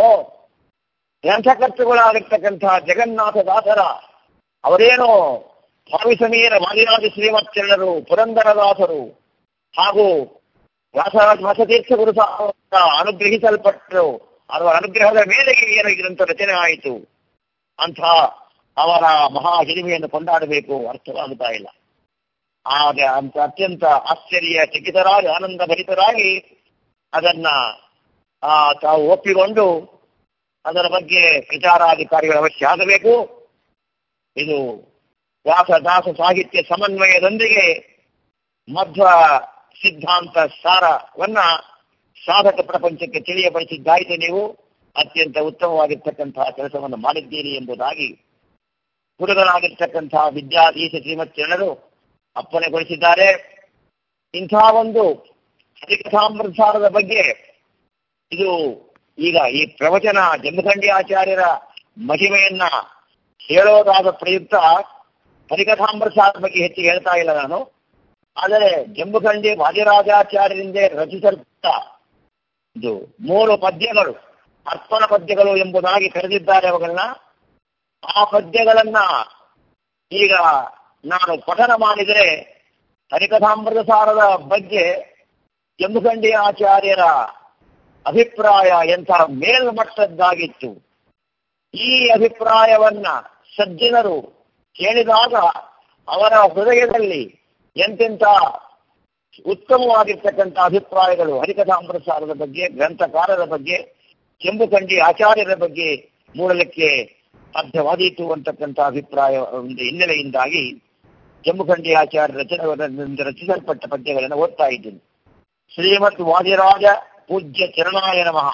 ಗ್ರಂಥಕರ್ತೃಗಳಾಗಿರ್ತಕ್ಕಂಥ ಜಗನ್ನಾಥ ದಾಸರ ಅವರೇನು ಭಾವಿಸಮೀರ ಮಾದಿರಾಜ ಶ್ರೀಮಚ್ಚರಣರು ಪುರಂದರದಾಸರು ಹಾಗೂ ವ್ಯಾಸರಾಜ ವಸತೀರ್ಥ ಗುರು ಸಾಹೇಬರ ಅನುಗ್ರಹಿಸಲ್ಪಟ್ಟರು ಅವರ ಅನುಗ್ರಹದ ಮೇಲೆಗೆ ಏನು ಗ್ರಂಥ ರಚನೆ ಆಯಿತು ಅಂಥ ಅವರ ಮಹಾ ಹಿರಿಮೆಯನ್ನು ಕೊಂಡಾಡಬೇಕು ಅರ್ಥವಾಗುತ್ತಾ ಇಲ್ಲ ಆಗ ಅಂತ ಅತ್ಯಂತ ಆಶ್ಚರ್ಯ ಚಕಿತರಾಗಿ ಆನಂದ ಭರಿತರಾಗಿ ಅದನ್ನ ಆ ತಾವು ಒಪ್ಪಿಕೊಂಡು ಅದರ ಬಗ್ಗೆ ವಿಚಾರಾಧಿಕಾರಿಗಳು ಅವಶ್ಯ ಆಗಬೇಕು ಇದು ವ್ಯಾಸ ದಾಸ ಸಾಹಿತ್ಯ ಸಮನ್ವಯದೊಂದಿಗೆ ಮಧ್ವ ಸಿದ್ಧಾಂತ ಸಾರವನ್ನ ಸಾಧಕ ಪ್ರಪಂಚಕ್ಕೆ ತಿಳಿಯಪಡಿಸಿದ್ದಾಯಿತು ನೀವು ಅತ್ಯಂತ ಉತ್ತಮವಾಗಿರ್ತಕ್ಕಂತಹ ಕೆಲಸವನ್ನು ಮಾಡಿದ್ದೀರಿ ಎಂಬುದಾಗಿ ಹುಡುಗರಾಗಿರ್ತಕ್ಕಂತಹ ವಿದ್ಯಾಧೀಶ ಶ್ರೀಮಚ್ಚರಣರು ಅಪ್ಪಣೆಗೊಳಿಸಿದ್ದಾರೆ ಇಂಥ ಒಂದು ಹರಿಕಥಾಮೃತಸಾರದ ಬಗ್ಗೆ ಇದು ಈಗ ಈ ಪ್ರವಚನ ಜಂಬುಖಂಡಿ ಆಚಾರ್ಯರ ಮಹಿಮೆಯನ್ನ ಹೇಳೋದಾದ ಪ್ರಯುಕ್ತ ಹರಿಕಥಾಮೃತಸಾರದ ಬಗ್ಗೆ ಹೆಚ್ಚು ಹೇಳ್ತಾ ಇಲ್ಲ ನಾನು ಆದರೆ ಜಂಬುಖಂಡಿ ವಾದಿರಾಜಾಚಾರ್ಯರಿಂದ ರಚಿಸಲ್ಪಟ್ಟ ಇದು ಮೂರು ಪದ್ಯಗಳು ಅರ್ಪಣ ಪದ್ಯಗಳು ಎಂಬುದಾಗಿ ಕರೆದಿದ್ದಾರೆ ಅವುಗಳನ್ನ ಆ ಪದ್ಯಗಳನ್ನ ಈಗ ನಾನು ಪಠನ ಮಾಡಿದರೆ ಹರಿಕಥಾಮೃತ ಸಾರದ ಬಗ್ಗೆ ಜಂಬುಖಂಡಿ ಆಚಾರ್ಯರ ಅಭಿಪ್ರಾಯ ಎಂಥ ಮೇಲ್ಮಟ್ಟದ್ದಾಗಿತ್ತು ಈ ಅಭಿಪ್ರಾಯವನ್ನ ಸಜ್ಜನರು ಕೇಳಿದಾಗ ಅವರ ಹೃದಯದಲ್ಲಿ ಎಂತೆಂಥ ಉತ್ತಮವಾಗಿರ್ತಕ್ಕಂಥ ಅಭಿಪ್ರಾಯಗಳು ಹರಿಕಥಾಮೃತ ಸಾರದ ಬಗ್ಗೆ ಗ್ರಂಥಕಾರರ ಬಗ್ಗೆ ಜಂಬುಖಂಡಿ ಆಚಾರ್ಯರ ಬಗ್ಗೆ ಮೂಡಲಿಕ್ಕೆ ಸಾಧ್ಯವಾದೀತು ಅಂತಕ್ಕಂಥ ಅಭಿಪ್ರಾಯ ಒಂದು ಹಿನ್ನೆಲೆಯಿಂದಾಗಿ ಜಂಬುಖಂಡಿ ಆಚಾರ್ಯ ರಚನೆ ರಚಿಸಲ್ಪಟ್ಟ ಪದ್ಯಗಳನ್ನು ಓದ್ತಾ ಇದ್ದೀನಿ ಶ್ರೀಮತ್ ವಾದಿರಾಜ ಪೂಜ್ಯ ಚರಣಾಯ ನಮಃ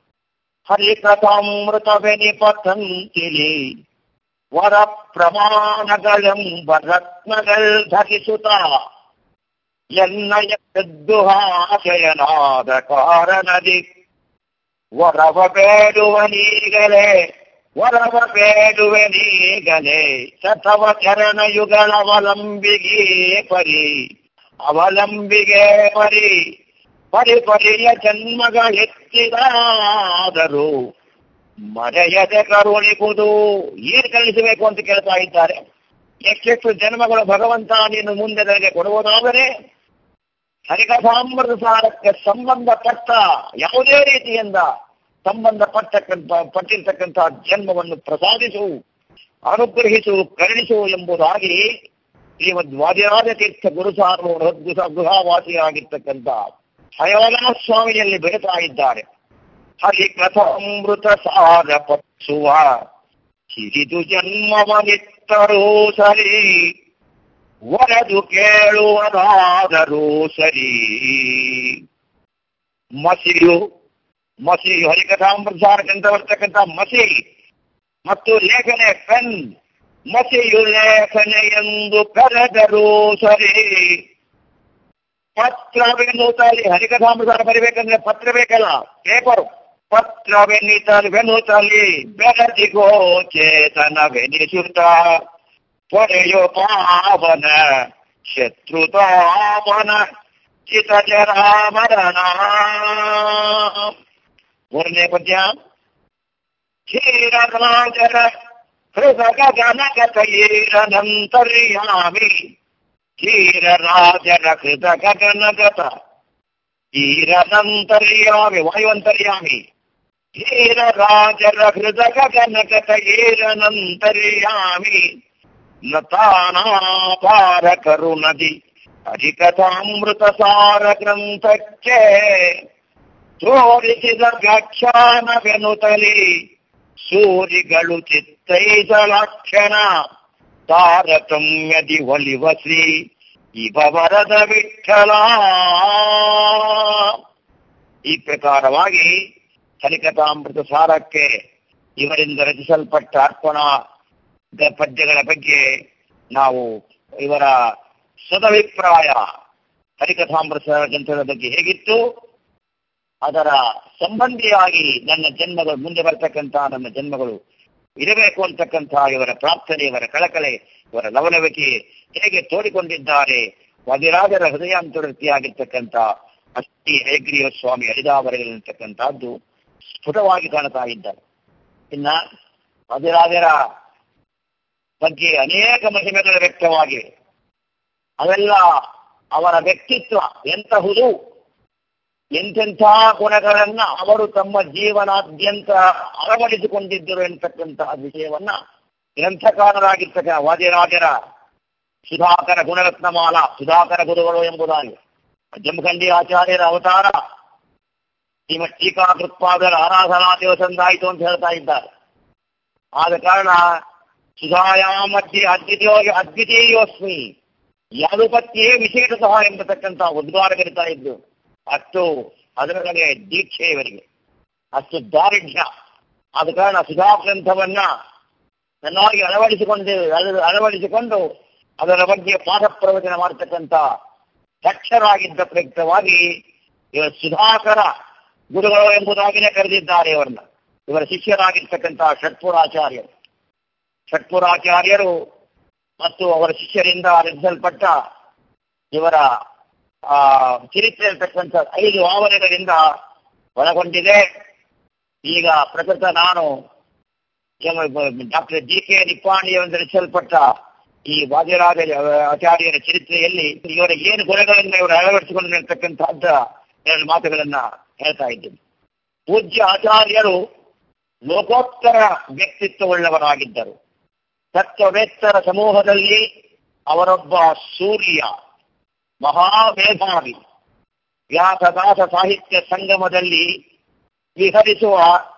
ಹರಿಕಥಾಮೃತ ಬೆನಿಪತಂತಿಲಿ ವರ ಪ್ರಮಾಣಗಳೆಂಬ ರತ್ನಗಳು ಧರಿಸುತ್ತ ಎನ್ನಯ ಆಶಯನಾದ ಕಾರಣದಿ ವರವ ಬೇಡುವನೀಗಲೇ ವರವ ಬೇಡುವನೀಗಲೇ ಸತವ ಚರಣ ಯುಗಳ ಅವಲಂಬಿಗೆ ಪರಿ ಅವಲಂಬಿಗೆ ಪರಿ ಪರಿ ಪರಿಯ ಜನ್ಮಗಳೆತ್ತಿದಾದರೂ ಮರೆಯದೆ ಕರುಣಿಸುವುದು ಏನ್ ಕಳಿಸಬೇಕು ಅಂತ ಕೇಳ್ತಾ ಇದ್ದಾರೆ ಎಷ್ಟೆಷ್ಟು ಜನ್ಮಗಳು ಭಗವಂತ ನೀನು ಮುಂದೆ ನನಗೆ ಕೊಡುವುದಾದರೆ ಹರಿಕಥಾಮೃತ ಸಾರಕ್ಕೆ ಸಂಬಂಧಪಟ್ಟ ಯಾವುದೇ ರೀತಿಯಿಂದ ಸಂಬಂಧಪಟ್ಟಕ್ಕಂಥ ಪಟ್ಟಿರ್ತಕ್ಕಂಥ ಜನ್ಮವನ್ನು ಪ್ರಸಾದಿಸು ಅನುಗ್ರಹಿಸು ಕರುಣಿಸು ಎಂಬುದಾಗಿ ಶ್ರೀಮದ್ ವಾದಿರಾಜ ತೀರ್ಥ ಗುರುಸಾರು ಗೃಹವಾಸಿಯಾಗಿರ್ತಕ್ಕಂಥ ಹಯವಲ ಸ್ವಾಮಿಯಲ್ಲಿ ಬೆರೆತಾ ಇದ್ದಾರೆ ಹರಿಕಥಾಮೃತ ಸಾರ ಪಕ್ಷುವ ಹಿರಿದು ಜನ್ಮವನಿತ್ತರೂ ಸರಿ ವರದು ಕೇಳುವದಾದರೂ ಸರಿ ಮಸಿಯು ಮಸಿ ಹರಿಕಥಾಮೃತಾರಕ್ಕಂತ ಬರ್ತಕ್ಕಂಥ ಮಸಿ ಮತ್ತು ಲೇಖನೆ ಪೆನ್ ಮಸಿಯು ಲೇಖನೆ ಎಂದು ಕರೆದರೂ ಸರಿ ಪತ್ರವೆನ್ನುತ್ತಲ್ಲಿ ಹರಿಕಥಾಮೃತ ಬರಿಬೇಕಂದ್ರೆ ಪತ್ರ ಬೇಕಲ್ಲ ಪೇಪರ್ ಪತ್ರವೆನ್ನಿತಲ್ವೆನ್ನುತ್ತಲ್ಲಿ ಬೆಳದಿಗೋ ಚೇತನವೆನಿಸುತ್ತ ಪಡೆಯೋ ಪಾವನ ಶತ್ರುತಾಪನ ಚಿತ ಜರಾಮರಣ ಮೂರನೇ ಪದ್ಯ ಕ್ಷೀರರಾಜರ ಹೃದಯ ಜನಕತೈರನಂತರ್ಯಾಮಿ ಕ್ಷೀರರಾಜರ ಕೃತ ಗಗನಗತ ಕ್ಷೀರನಂತರ್ಯಾಮಿ ವಾಯುವಂತರ್ಯಾಮಿ ಕ್ಷೀರರಾಜರ ಹೃದ ಗಗನಗತ ಏರನಂತರ್ಯಾಮಿ ನತಾನಾಪಾರ ಕರುಣದಿ ಹರಿಕಥಾಮೃತ ಸಾರ ಗ್ರಂಥಕ್ಕೆ ತೋರಿಸಿದ ವ್ಯಾಖ್ಯಾನವೆನುತಲಿ ಸೂರಿಗಳು ಚಿತ್ತೈಸಲಾಕ್ಷಣ ತಾರತಮ್ಯದಿ ಒಲಿವ ಶ್ರೀ ಇವ ವರದ ವಿಠಲ ಈ ಪ್ರಕಾರವಾಗಿ ಹರಿಕಥಾಮೃತ ಸಾರಕ್ಕೆ ಇವರಿಂದ ರಚಿಸಲ್ಪಟ್ಟ ಅರ್ಪಣಾ ದ- ಪದ್ಯಗಳ ಬಗ್ಗೆ ನಾವು ಇವರ ಸದಭಿಪ್ರಾಯ ಹರಿಕಥಾಮೃತ ಗ್ರಂಥದ ಬಗ್ಗೆ ಹೇಗಿತ್ತು ಅದರ ಸಂಬಂಧಿಯಾಗಿ ನನ್ನ ಜನ್ಮಗಳು ಮುಂದೆ ಬರ್ತಕ್ಕಂಥ ನನ್ನ ಜನ್ಮಗಳು ಇರಬೇಕು ಅಂತಕ್ಕಂಥ ಇವರ ಪ್ರಾರ್ಥನೆ ಇವರ ಕಳಕಳೆ ಇವರ ಲವಲವಿಕೆ ಹೇಗೆ ತೋಡಿಕೊಂಡಿದ್ದಾರೆ ವದಿರಾಜರ ಹೃದಯಾಂತರ್ತಿಯಾಗಿರ್ತಕ್ಕಂಥ ಅಷ್ಟಿ ಹೇಗ್ರೀವ ಸ್ವಾಮಿ ಹರಿದಾವರಗಳಿರ್ತಕ್ಕಂಥದ್ದು ಸ್ಫುಟವಾಗಿ ಕಾಣ್ತಾ ಇದ್ದಾರೆ ಇನ್ನ ವದಿರಾಜರ ಬಗ್ಗೆ ಅನೇಕ ಮಹಿಮೆಗಳು ವ್ಯಕ್ತವಾಗಿವೆ ಅವೆಲ್ಲ ಅವರ ವ್ಯಕ್ತಿತ್ವ ಎಂತಹುದು ಎಂತೆಂಥ ಗುಣಗಳನ್ನ ಅವರು ತಮ್ಮ ಜೀವನಾದ್ಯಂತ ಅಳವಡಿಸಿಕೊಂಡಿದ್ದರು ಎಂತಕ್ಕಂತಹ ವಿಷಯವನ್ನ ಗ್ರಂಥಕಾರರಾಗಿರ್ತಕ್ಕ ವಾದಿರಾಜರ ಸುಧಾಕರ ಗುಣರತ್ನಮಾಲ ಸುಧಾಕರ ಗುರುಗಳು ಎಂಬುದಾಗಿ ಜಮಖಂಡಿ ಆಚಾರ್ಯರ ಅವತಾರ ಶ್ರೀಮತ್ ಟೀಕಾಕೃತ್ಪಾದರ ಆರಾಧನಾ ದಿವಸಂದಾಯಿತು ಅಂತ ಹೇಳ್ತಾ ಇದ್ದಾರೆ ಆದ ಕಾರಣ ಸುಧಾಯಾ ಮಧ್ಯೆ ಅದ್ವಿತೀಯ ಅದ್ವಿತೀಯೋಸ್ಮಿ ಯಾದುಪತ್ಯೇ ವಿಶೇಷತಃ ಎಂಬತಕ್ಕಂಥ ಉದ್ಗಾರ ಕರಿತಾ ಇದ್ದು ಅಷ್ಟು ಅದರೊಳಗೆ ದೀಕ್ಷೆ ಇವರಿಗೆ ಅಷ್ಟು ದಾರಿಢ್ಯ ಆದ ಕಾರಣ ಸುಧಾ ಗ್ರಂಥವನ್ನ ಚೆನ್ನಾಗಿ ಅಳವಡಿಸಿಕೊಂಡು ಅಳ- ಅಳವಡಿಸಿಕೊಂಡು ಅದರ ಬಗ್ಗೆ ಪಾಠ ಪ್ರವಚನ ಮಾಡತಕ್ಕಂಥ ದಕ್ಷರಾಗಿದ್ದ ಪ್ರಯುಕ್ತವಾಗಿ ಇವರು ಸುಧಾಕರ ಗುರುಗಳು ಎಂಬುದಾಗಿನೇ ಕರೆದಿದ್ದಾರೆ ಇವರನ್ನ ಇವರ ಶಿಷ್ಯರಾಗಿರ್ತಕ್ಕಂತಹ ಷಟ್ಪುರಾಚಾರ್ಯರು ಷಟ್ಪುರಾಚಾರ್ಯರು ಮತ್ತು ಅವರ ಶಿಷ್ಯರಿಂದ ರಚಿಸಲ್ಪಟ್ಟ ಇವರ ಆ ಚರಿತ್ರೆ ಇರತಕ್ಕಂಥ ಐದು ಆವರಣಗಳಿಂದ ಒಳಗೊಂಡಿದೆ ಈಗ ಪ್ರಕೃತ ನಾನು ಡಾಕ್ಟರ್ ಜಿ ಕೆ ನಿಪ್ಪಾಣಿಯವರಿಂದ ರಚಿಸಲ್ಪಟ್ಟ ಈ ವಾದಿರಾಜ ಆಚಾರ್ಯರ ಚರಿತ್ರೆಯಲ್ಲಿ ಇವರ ಏನು ಗುಣಗಳನ್ನು ಇವರು ಅಳವಡಿಸಿಕೊಂಡಿರ್ತಕ್ಕಂಥದ್ದ ಎರಡು ಮಾತುಗಳನ್ನ ಹೇಳ್ತಾ ಇದ್ದೀನಿ ಪೂಜ್ಯ ಆಚಾರ್ಯರು ಲೋಕೋತ್ತರ ವ್ಯಕ್ತಿತ್ವವುಳ್ಳವರಾಗಿದ್ದರು ತತ್ವವೇತ್ತರ ಸಮೂಹದಲ್ಲಿ ಅವರೊಬ್ಬ ಸೂರ್ಯ ಮಹಾಮೇಧಾವಿ ವ್ಯಾಸದಾಸ ಸಾಹಿತ್ಯ ಸಂಗಮದಲ್ಲಿ ವಿಹರಿಸುವ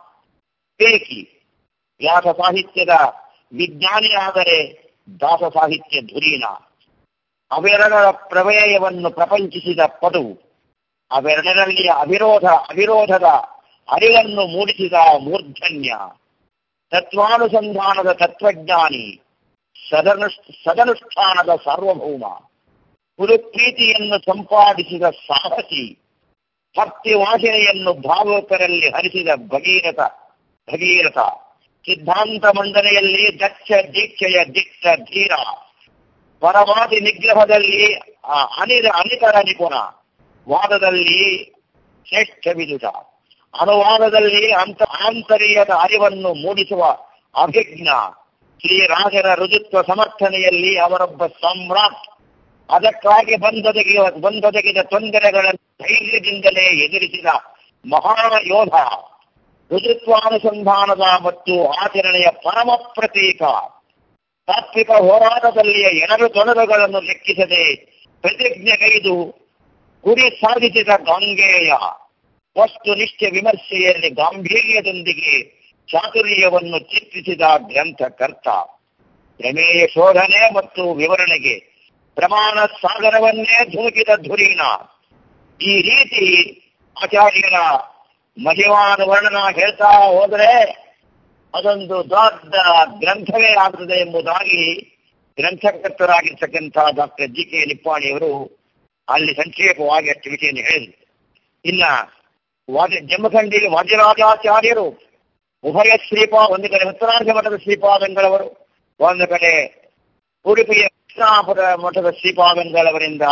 ಪೇಕಿ ವ್ಯಾಸ ಸಾಹಿತ್ಯದ ವಿಜ್ಞಾನಿಯಾದರೆ ದಾಸ ಸಾಹಿತ್ಯ ಧುರೀಣ ಅವೆರಡರ ಪ್ರಮೇಯವನ್ನು ಪ್ರಪಂಚಿಸಿದ ಪದು ಅವೆರಡರಲ್ಲಿ ಅವಿರೋಧ ಅವಿರೋಧದ ಅರಿವನ್ನು ಮೂಡಿಸಿದ ಮೂರ್ಧನ್ಯ ತತ್ವಾನುಸಂಧಾನದ ತತ್ವಜ್ಞಾನಿ ಸದನು ಸದನುಷ್ಠಾನದ ಸಾರ್ವಭೌಮ ಪುರುಪ್ರೀತಿಯನ್ನು ಸಂಪಾದಿಸಿದ ಸಾಹಸಿ ಭಕ್ತಿ ವಾಸನೆಯನ್ನು ಭಾವುಕರಲ್ಲಿ ಹರಿಸಿದ ಭಗೀರಥ ಭಗೀರಥ ಸಿದ್ಧಾಂತ ಮಂಡನೆಯಲ್ಲಿ ದಕ್ಷ ದೀಕ್ಷೆಯ ದಿಟ್ಟ ಧೀರ ಪರವಾದಿ ನಿಗ್ರಹದಲ್ಲಿ ಆ ಅನಿರ ಅನಿತರ ನಿಪುಣ ವಾದದಲ್ಲಿ ಶ್ರೇಷ್ಠ ವಿದುಷ ಅನುವಾದದಲ್ಲಿ ಅಂತ ಆಂತರ್ಯದ ಅರಿವನ್ನು ಮೂಡಿಸುವ ಅಭಿಜ್ಞ ಶ್ರೀರಾಜರ ರುಜುತ್ವ ಸಮರ್ಥನೆಯಲ್ಲಿ ಅವರೊಬ್ಬ ಸಮ್ರಾಟ್ ಅದಕ್ಕಾಗಿ ಬಂದೊದಗಿದ ಬಂದೊದಗಿದ ತೊಂದರೆಗಳನ್ನು ಧೈರ್ಯದಿಂದಲೇ ಎದುರಿಸಿದ ಮಹಾಯೋಧ ಋತುತ್ವಾನುಸಂಧಾನದ ಮತ್ತು ಆಚರಣೆಯ ಪರಮ ಪ್ರತೀಕ ತಾತ್ವಿಕ ಹೋರಾಟದಲ್ಲಿಯ ಎಣರು ತೊಣರುಗಳನ್ನು ಲೆಕ್ಕಿಸದೆ ಪ್ರತಿಜ್ಞೆಗೈದು ಗುರಿ ಸಾಧಿಸಿದ ಗಾಂಗೇಯ ವಸ್ತುನಿಷ್ಠ ವಿಮರ್ಶೆಯಲ್ಲಿ ಗಾಂಭೀರ್ಯದೊಂದಿಗೆ ಚಾತುರ್ಯವನ್ನು ಚಿತ್ರಿಸಿದ ಗ್ರಂಥಕರ್ತ ಪ್ರಮೇಯ ಶೋಧನೆ ಮತ್ತು ವಿವರಣೆಗೆ ಪ್ರಮಾಣ ಸಾಗರವನ್ನೇ ಧುಮುಕಿದ ಧುರೀಣ ಈ ರೀತಿ ಆಚಾರ್ಯರ ಮಹಿಮಾನ ವರ್ಣನ ಹೇಳ್ತಾ ಹೋದರೆ ಅದೊಂದು ದೊಡ್ಡ ಗ್ರಂಥವೇ ಆಗ್ತದೆ ಎಂಬುದಾಗಿ ಗ್ರಂಥಕರ್ತರಾಗಿರ್ತಕ್ಕಂಥ ಡಾಕ್ಟರ್ ಜಿ ಕೆ ನಿಪ್ಪಾಣಿಯವರು ಅಲ್ಲಿ ಸಂಕ್ಷೇಪವಾಗಿ ಅಷ್ಟು ವಿಷಯನ್ನು ಹೇಳಿದರು ಇನ್ನ ವಾದ ಜಮ್ಮಖಂಡಿ ವಾದ್ಯರಾಜಾಚಾರ್ಯರು ಉಭಯ ಶ್ರೀಪಾ ಒಂದು ಕಡೆ ಉತ್ತರಾರ್ಧ ಮಠದ ಶ್ರೀಪಾದಂಗಳವರು ಒಂದು ಕಡೆ ಉಡುಪಿಯ ಕೃಷ್ಣಾಪುರ ಮಠದ ಶ್ರೀಪಾದಂಗಳವರಿಂದ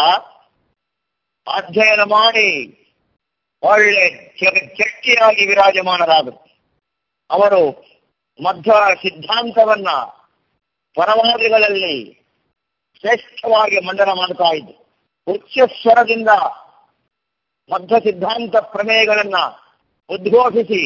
ಅಧ್ಯಯನ ಮಾಡಿ ಒಳ್ಳೆ ಚಟ್ಟಿಯಾಗಿ ವಿರಾಜಮಾನರಾದರು ಅವರು ಮಧ್ವ ಸಿದ್ಧಾಂತವನ್ನ ಪರಮಾದಿಗಳಲ್ಲಿ ಶ್ರೇಷ್ಠವಾಗಿ ಮಂಡನ ಮಾಡ್ತಾ ಇದ್ರು ಉಚ್ಚ ಸ್ವರದಿಂದ ಮಧ್ವ ಸಿದ್ಧಾಂತ ಪ್ರಮೇಯಗಳನ್ನ ಉದ್ಘೋಷಿಸಿ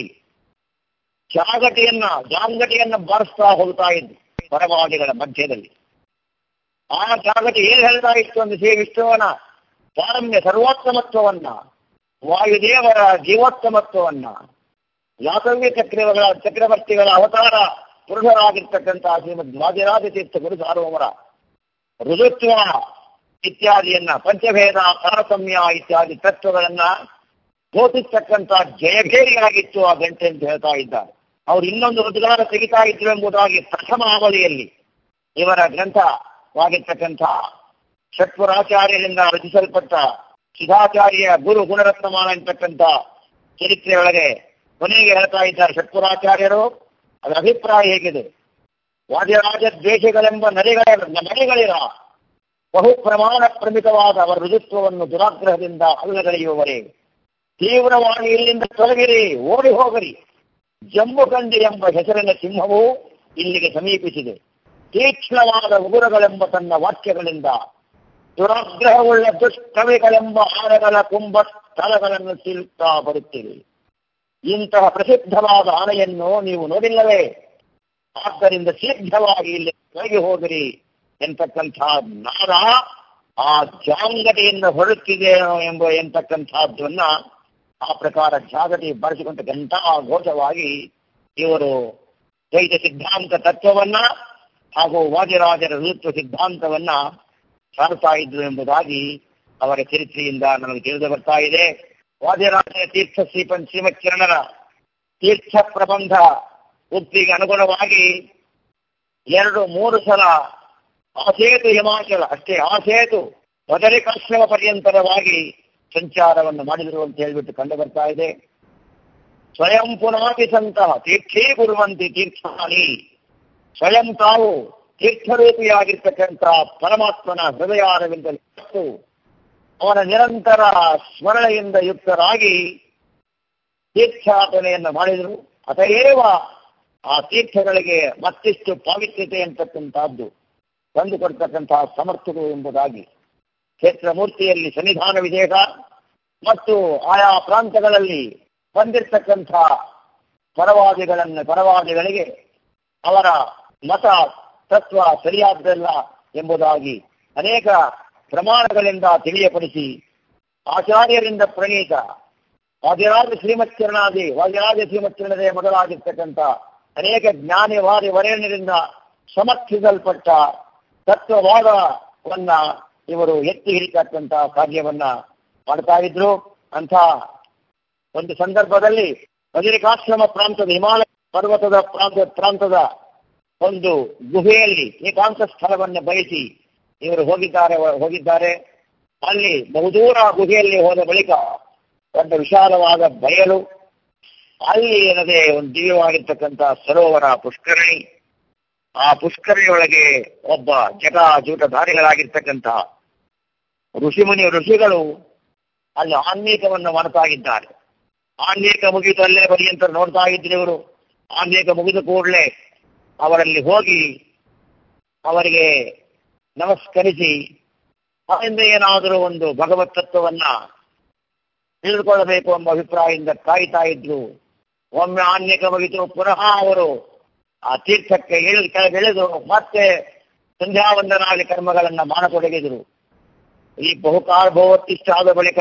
ಜಾಗಟಿಯನ್ನ ಜಾಂಗಟಿಯನ್ನ ಬಾರಿಸ್ತಾ ಹೋಗ್ತಾ ಇದ್ರು ಪರಮಾದಿಗಳ ಮಧ್ಯದಲ್ಲಿ ಆ ಜಾಗಟ ಏನ್ ಹೇಳ್ತಾ ಇತ್ತು ಅಂದ್ರೆ ಶ್ರೀ ವಿಷ್ಣುವನ ಪಾರಮ್ಯ ಸರ್ವೋತ್ತಮತ್ವವನ್ನ ವಾಯುದೇವರ ಜೀವೋತ್ತಮತ್ವವನ್ನ ಯಾತವ್ಯ ಚಕ್ರಗಳ ಚಕ್ರವರ್ತಿಗಳ ಅವತಾರ ಪುರುಷರಾಗಿರ್ತಕ್ಕಂತಹ ಶ್ರೀಮದ್ ವಾದಿರಾಜ ತೀರ್ಥ ಗುರು ಸಾರ್ವಮರ ಋದುತ್ವ ಇತ್ಯಾದಿಯನ್ನ ಪಂಚಭೇದ ತಾರತಮ್ಯ ಇತ್ಯಾದಿ ತತ್ವಗಳನ್ನ ಘೋಷಿಸ್ತಕ್ಕಂಥ ಜಯಭೇರಿಯಾಗಿತ್ತು ಆ ಗಂಟೆ ಅಂತ ಹೇಳ್ತಾ ಇದ್ದಾರೆ ಅವ್ರು ಇನ್ನೊಂದು ರುದ್ಗಾರ ತೆಗಿತಾ ಇದ್ರು ಎಂಬುದಾಗಿ ಪ್ರಥಮ ಅವಧಿಯಲ್ಲಿ ಇವರ ಗ್ರಂಥವಾಗಿರ್ತಕ್ಕಂಥ ಷಟ್ಪುರಾಚಾರ್ಯರಿಂದ ರಚಿಸಲ್ಪಟ್ಟ ಸುಧಾಚಾರ್ಯ ಗುರು ಗುಣರತ್ನಮಾನ ಅಂತಕ್ಕಂಥ ಚರಿತ್ರೆಯೊಳಗೆ ಕೊನೆಗೆ ಹೇಳ್ತಾ ಇದ್ದಾರೆ ಷಟ್ಪುರಾಚಾರ್ಯರು ಅದರ ಅಭಿಪ್ರಾಯ ಹೇಗಿದೆ ವಾದ್ಯರಾಜ ದ್ವೇಷಗಳೆಂಬ ನರಿಗಳ ನರಿಗಳಿರ ಬಹು ಪ್ರಮಾಣ ಪ್ರಮಿತವಾದ ಅವರ ಋಜುತ್ವವನ್ನು ದುರಾಗ್ರಹದಿಂದ ಅಲ್ಲಗಳೆಯುವವರೇ ತೀವ್ರವಾಗಿ ಇಲ್ಲಿಂದ ತೊಲಗಿರಿ ಓಡಿ ಹೋಗರಿ ಜಂಬುಕಂಡಿ ಎಂಬ ಹೆಸರಿನ ಸಿಂಹವು ಇಲ್ಲಿಗೆ ಸಮೀಪಿಸಿದೆ ತೀಕ್ಷ್ಣವಾದ ಉಗುರಗಳೆಂಬ ತನ್ನ ವಾಕ್ಯಗಳಿಂದ ದುರಾಗ್ರಹವುಳ್ಳ ದುಷ್ಕವಿಗಳೆಂಬ ಆನೆಗಳ ಕುಂಭ ಸ್ಥಳಗಳನ್ನು ಸೀಳುತ್ತಾ ಬರುತ್ತಿವೆ ಇಂತಹ ಪ್ರಸಿದ್ಧವಾದ ಆನೆಯನ್ನು ನೀವು ನೋಡಿಲ್ಲವೇ ಆದ್ದರಿಂದ ಶೀಘ್ರವಾಗಿ ಇಲ್ಲಿ ತೊಲಗಿ ಹೋಗಿರಿ ಎಂತಕ್ಕಂಥ ನಾದ ಆ ಜಾಂಗಟೆಯಿಂದ ಹೊರಡುತ್ತಿದೆ ಎಂಬ ಎಂತಕ್ಕಂಥದ್ದನ್ನ ಆ ಪ್ರಕಾರ ಜಾಗಟಿ ಬಳಸಿಕೊಂಡ ಗಂಟಾ ಘೋಷವಾಗಿ ಇವರು ದ್ವೈತ ಸಿದ್ಧಾಂತ ತತ್ವವನ್ನ ಹಾಗೂ ವಾದಿರಾಜರ ಋತ್ವ ಸಿದ್ಧಾಂತವನ್ನ ಸಾರುತ್ತಾ ಇದ್ರು ಎಂಬುದಾಗಿ ಅವರ ಚರಿತ್ರೆಯಿಂದ ನಮಗೆ ತಿಳಿದು ಬರ್ತಾ ಇದೆ ವಾದಿರಾಜ ತೀರ್ಥ ಶ್ರೀಪನ್ ಶ್ರೀಮಚ್ಚರಣರ ತೀರ್ಥ ಪ್ರಬಂಧ ಉಕ್ತಿಗೆ ಅನುಗುಣವಾಗಿ ಎರಡು ಮೂರು ಸಲ ಆಸೇತು ಹಿಮಾಚಲ ಅಷ್ಟೇ ಆಸೇತು ಬದರಿಕಾಶ್ರಮ ಪರ್ಯಂತರವಾಗಿ ಸಂಚಾರವನ್ನು ಮಾಡಿದರು ಅಂತ ಹೇಳಿಬಿಟ್ಟು ಕಂಡು ಬರ್ತಾ ಇದೆ ಸ್ವಯಂ ಪುನಾತಿ ಸಂತಹ ತೀರ್ಥೇ ಕುರುವಂತಿ ತೀರ್ಥಾನಿ ಸ್ವಯಂ ತಾವು ತೀರ್ಥರೂಪಿಯಾಗಿರ್ತಕ್ಕಂಥ ಪರಮಾತ್ಮನ ಹೃದಯಾರವಿಂದಲೇ ಮತ್ತು ಅವನ ನಿರಂತರ ಸ್ಮರಣೆಯಿಂದ ಯುಕ್ತರಾಗಿ ತೀರ್ಥಾಟನೆಯನ್ನು ಮಾಡಿದರು ಅತಯೇವ ಆ ತೀರ್ಥಗಳಿಗೆ ಮತ್ತಿಷ್ಟು ಪಾವಿತ್ರ್ಯತೆ ಅಂತಕ್ಕಂಥದ್ದು ತಂದು ಕೊಡ್ತಕ್ಕಂತಹ ಸಮರ್ಥರು ಎಂಬುದಾಗಿ ಕ್ಷೇತ್ರ ಮೂರ್ತಿಯಲ್ಲಿ ಸನ್ನಿಧಾನ ವಿಧೇಯ ಮತ್ತು ಆಯಾ ಪ್ರಾಂತಗಳಲ್ಲಿ ಬಂದಿರತಕ್ಕಂಥ ಪರವಾದಿಗಳನ್ನು ಪರವಾದಿಗಳಿಗೆ ಅವರ ಮತ ತತ್ವ ಸರಿಯಾದ್ದಲ್ಲ ಎಂಬುದಾಗಿ ಅನೇಕ ಪ್ರಮಾಣಗಳಿಂದ ತಿಳಿಯಪಡಿಸಿ ಆಚಾರ್ಯರಿಂದ ಪ್ರಣೀತ ವಾದಿರಾಜ ಶ್ರೀಮಚ್ಚರಣಾದಿ ವಾದಿರಾಜ ಶ್ರೀಮಚ್ಚರಣದೇ ಮೊದಲಾಗಿರ್ತಕ್ಕಂಥ ಅನೇಕ ಜ್ಞಾನಿ ವಾದಿ ವರೇಣ್ಯರಿಂದ ಸಮರ್ಥಿಸಲ್ಪಟ್ಟ ತತ್ವವಾದವನ್ನ ಇವರು ಎತ್ತಿ ಹಿಡಿತಕ್ಕಂಥ ಕಾರ್ಯವನ್ನ ಮಾಡ್ತಾ ಇದ್ರು ಅಂತ ಒಂದು ಸಂದರ್ಭದಲ್ಲಿ ಬದರಿಕಾಶ್ರಮ ಪ್ರಾಂತದ ಹಿಮಾಲಯ ಪರ್ವತದ ಪ್ರಾಂತ ಪ್ರಾಂತದ ಒಂದು ಗುಹೆಯಲ್ಲಿ ಏಕಾಂತ ಸ್ಥಳವನ್ನು ಬಯಸಿ ಇವರು ಹೋಗಿದ್ದಾರೆ ಹೋಗಿದ್ದಾರೆ ಅಲ್ಲಿ ಬಹುದೂರ ಗುಹೆಯಲ್ಲಿ ಹೋದ ಬಳಿಕ ದೊಡ್ಡ ವಿಶಾಲವಾದ ಬಯಲು ಅಲ್ಲಿ ಏನದೆ ಒಂದು ದಿವ್ಯವಾಗಿರ್ತಕ್ಕಂಥ ಸರೋವರ ಪುಷ್ಕರಣಿ ಆ ಪುಷ್ಕರಣಿಯೊಳಗೆ ಒಬ್ಬ ಜಗ ಜೂಟಧಾರಿಗಳಾಗಿರ್ತಕ್ಕಂಥ ಋಷಿಮುನಿ ಋಷಿಗಳು ಅಲ್ಲಿ ಆನ್ಮೀಕವನ್ನು ಮಾಡ್ತಾ ಇದ್ದಾರೆ ಆನ್ಮೀಕ ಮುಗಿದು ಅಲ್ಲೇ ಪರ್ಯಂತ ನೋಡ್ತಾ ಇದ್ರು ಇವರು ಆನ್ಮೀಕ ಮುಗಿದ ಕೂಡಲೇ ಅವರಲ್ಲಿ ಹೋಗಿ ಅವರಿಗೆ ನಮಸ್ಕರಿಸಿ ಅವರಿಂದ ಏನಾದರೂ ಒಂದು ಭಗವತ್ ತತ್ವವನ್ನ ತಿಳಿದುಕೊಳ್ಳಬೇಕು ಎಂಬ ಅಭಿಪ್ರಾಯದಿಂದ ಕಾಯ್ತಾ ಇದ್ರು ಒಮ್ಮೆ ಆನ್ಯಕ ಮುಗಿತು ಪುನಃ ಅವರು ಆ ತೀರ್ಥಕ್ಕೆ ಇಳಿದು ಕೆಳಗಿಳಿದು ಮತ್ತೆ ಸಂಧ್ಯಾವಂದನಾದಿ ಕರ್ಮಗಳನ್ನ ಮಾಡತೊಡಗಿದರು ಈ ಬಹುಕಾಲ ಬಹುವತ್ತಿಷ್ಟ ಆದ ಬಳಿಕ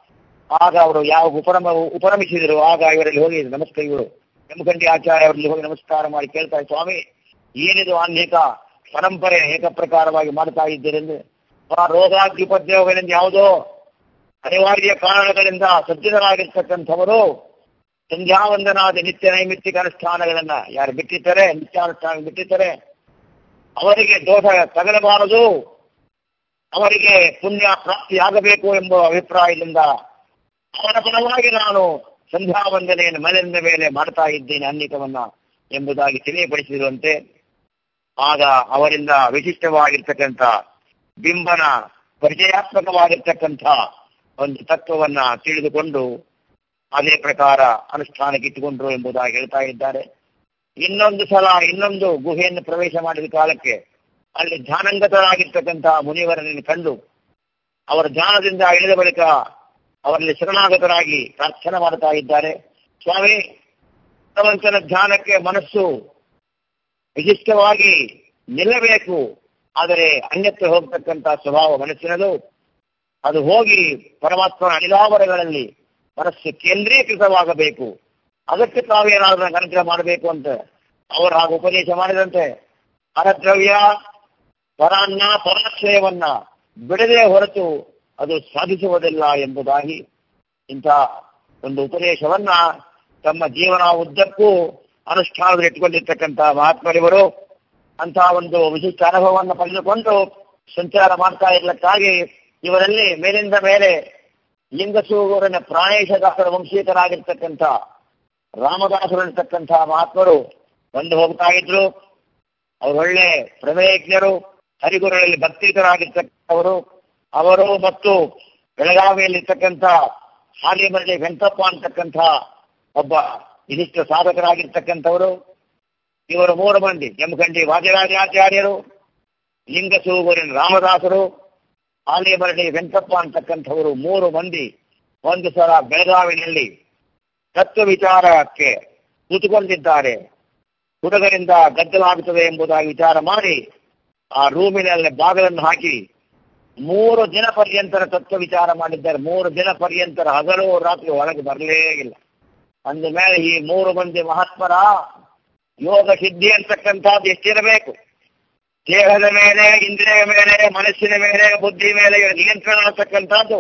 ಆಗ ಅವರು ಯಾವ ಉಪರಮ ಉಪರಮಿಸಿದರು ಆಗ ಇವರಲ್ಲಿ ಹೋಗಿ ನಮಸ್ಕಾರ ಇವರು ಯಮಕಂಡಿ ಆಚಾರ್ಯ ಅವರಲ್ಲಿ ಹೋಗಿ ನಮಸ್ಕಾರ ಮಾಡಿ ಕೇಳ್ತಾರೆ ಸ್ವಾಮಿ ಏನಿದು ಅನೇಕ ಪರಂಪರೆ ಏಕ ಪ್ರಕಾರವಾಗಿ ಮಾಡ್ತಾ ಇದ್ದೀರೆಂದು ಆ ರೋಗಾಗ್ಯುಪದ್ಯೋಗಗಳಿಂದ ಯಾವುದೋ ಅನಿವಾರ್ಯ ಕಾರಣಗಳಿಂದ ಸಜ್ಜನರಾಗಿರ್ತಕ್ಕಂಥವರು ಸಂಧ್ಯಾವಂದನಾದ ನಿತ್ಯ ನೈಮಿತ್ತಿಕ ಅನುಷ್ಠಾನಗಳನ್ನ ಯಾರು ಬಿಟ್ಟಿರ್ತಾರೆ ನಿತ್ಯಾನುಷ್ಠಾನ ಬಿಟ್ಟಿರ್ತಾರೆ ಅವರಿಗೆ ದೋಷ ತಗಲಬಾರದು ಅವರಿಗೆ ಪುಣ್ಯ ಪ್ರಾಪ್ತಿಯಾಗಬೇಕು ಎಂಬ ಅಭಿಪ್ರಾಯದಿಂದ ಅವರ ಪರವಾಗಿ ನಾನು ಸಂಧ್ಯಾವಂದನೆಯನ್ನು ಮನೆಯಿಂದ ಮೇಲೆ ಮಾಡ್ತಾ ಇದ್ದೇನೆ ಅನ್ನಿಕವನ್ನ ಎಂಬುದಾಗಿ ತಿಳಿಯಪಡಿಸಿರುವಂತೆ ಆಗ ಅವರಿಂದ ವಿಶಿಷ್ಟವಾಗಿರ್ತಕ್ಕಂಥ ಬಿಂಬನ ಪರಿಚಯಾತ್ಮಕವಾಗಿರ್ತಕ್ಕಂಥ ಒಂದು ತತ್ವವನ್ನ ತಿಳಿದುಕೊಂಡು ಅದೇ ಪ್ರಕಾರ ಅನುಷ್ಠಾನಕ್ಕೆ ಇಟ್ಟುಕೊಂಡ್ರು ಎಂಬುದಾಗಿ ಹೇಳ್ತಾ ಇದ್ದಾರೆ ಇನ್ನೊಂದು ಸಲ ಇನ್ನೊಂದು ಗುಹೆಯನ್ನು ಪ್ರವೇಶ ಮಾಡಿದ ಕಾಲಕ್ಕೆ ಅಲ್ಲಿ ಧ್ಯಾನಂಗತರಾಗಿರ್ತಕ್ಕಂತಹ ಮುನಿವರನ್ನು ಕಂಡು ಅವರ ಧ್ಯಾನದಿಂದ ಇಳಿದ ಬಳಿಕ ಅವರಲ್ಲಿ ಶರಣಾಗತರಾಗಿ ಪ್ರಾರ್ಥನೆ ಮಾಡ್ತಾ ಇದ್ದಾರೆ ಸ್ವಾಮಿ ಭಗವಂತನ ಧ್ಯಾನಕ್ಕೆ ಮನಸ್ಸು ವಿಶಿಷ್ಟವಾಗಿ ನಿಲ್ಲಬೇಕು ಆದರೆ ಅನ್ಯತ್ರ ಹೋಗ್ತಕ್ಕಂಥ ಸ್ವಭಾವ ಮನಸ್ಸಿನದು ಅದು ಹೋಗಿ ಪರಮಾತ್ಮನ ಅನಿಲಾವರಗಳಲ್ಲಿ ಮನಸ್ಸು ಕೇಂದ್ರೀಕೃತವಾಗಬೇಕು ಅದಕ್ಕೆ ತಾವೇನಾದ್ರೂ ಅನುಗ್ರಹ ಮಾಡಬೇಕು ಅಂತ ಅವರು ಹಾಗೆ ಉಪದೇಶ ಮಾಡಿದಂತೆ ಪರದ್ರವ್ಯ ಪರಾನ್ನ ಪರಾಶ್ರಯವನ್ನ ಬಿಡದೆ ಹೊರತು ಅದು ಸಾಧಿಸುವುದಿಲ್ಲ ಎಂಬುದಾಗಿ ಇಂಥ ಒಂದು ಉಪದೇಶವನ್ನ ತಮ್ಮ ಜೀವನ ಉದ್ದಕ್ಕೂ ಅನುಷ್ಠಾನದಲ್ಲಿ ಇಟ್ಕೊಂಡಿರ್ತಕ್ಕಂಥ ಮಹಾತ್ಮರಿವರು ಅಂತಹ ಒಂದು ವಿಶಿಷ್ಟ ಅನುಭವವನ್ನು ಪಡೆದುಕೊಂಡು ಸಂಚಾರ ಮಾಡ್ತಾ ಇರ್ಲಿಕ್ಕಾಗಿ ಇವರಲ್ಲಿ ಮೇಲಿಂದ ಮೇಲೆ ಲಿಂಗಸೂಗೂರಿನ ಪ್ರಾಣೇಶದಾಸರ ವಂಶೀಕರಾಗಿರ್ತಕ್ಕಂಥ ರಾಮದಾಸರು ಇರ್ತಕ್ಕಂಥ ಮಹಾತ್ಮರು ಬಂದು ಹೋಗ್ತಾ ಇದ್ರು ಅವರು ಒಳ್ಳೆ ಪ್ರಮೇಯಜ್ಞರು ಹರಿಗುರುಗಳಲ್ಲಿ ಭಕ್ತಿತರಾಗಿರ್ತಕ್ಕಂಥವರು ಅವರು ಮತ್ತು ಬೆಳಗಾವಿಯಲ್ಲಿರ್ತಕ್ಕಂಥ ಹಾಲಿಮರಡಿ ವೆಂಕಪ್ಪ ಅಂತಕ್ಕಂಥ ಒಬ್ಬ ವಿಶಿಷ್ಟ ಸಾಧಕರಾಗಿರ್ತಕ್ಕಂಥವರು ಇವರು ಮೂರು ಮಂದಿ ಜಮಖಂಡಿ ವಾದಿರಾಜಾಚಾರ್ಯರು ಲಿಂಗಸೂಗೂರಿನ ರಾಮದಾಸರು ಆಲಿಮರಡಿ ವೆಂಕಪ್ಪ ಅಂತಕ್ಕಂಥವರು ಮೂರು ಮಂದಿ ಒಂದು ಸಲ ಬೆಳಗಾವಿನಲ್ಲಿ ತತ್ವ ವಿಚಾರಕ್ಕೆ ಕೂತುಕೊಂಡಿದ್ದಾರೆ ಹುಡುಗರಿಂದ ಗದ್ದಲಾಗುತ್ತದೆ ಎಂಬುದಾಗಿ ವಿಚಾರ ಮಾಡಿ ಆ ರೂಮಿನಲ್ಲಿ ಬಾಗಿಲನ್ನು ಹಾಕಿ ಮೂರು ದಿನ ಪರ್ಯಂತರ ತತ್ವ ವಿಚಾರ ಮಾಡಿದ್ದಾರೆ ಮೂರು ದಿನ ಪರ್ಯಂತರ ಹಗಲು ರಾತ್ರಿ ಒಳಗೆ ಬರಲೇ ಇಲ್ಲ ಅಂದ ಮೇಲೆ ಈ ಮೂರು ಮಂದಿ ಮಹಾತ್ಮರ ಯೋಗ ಸಿದ್ಧಿ ಅಂತಕ್ಕಂಥದ್ದು ಎಷ್ಟಿರಬೇಕು ದೇಹದ ಮೇಲೆ ಇಂದ್ರಿಯ ಮೇಲೆ ಮನಸ್ಸಿನ ಮೇಲೆ ಬುದ್ಧಿ ಮೇಲೆ ನಿಯಂತ್ರಣ ಅಂತಕ್ಕಂಥದ್ದು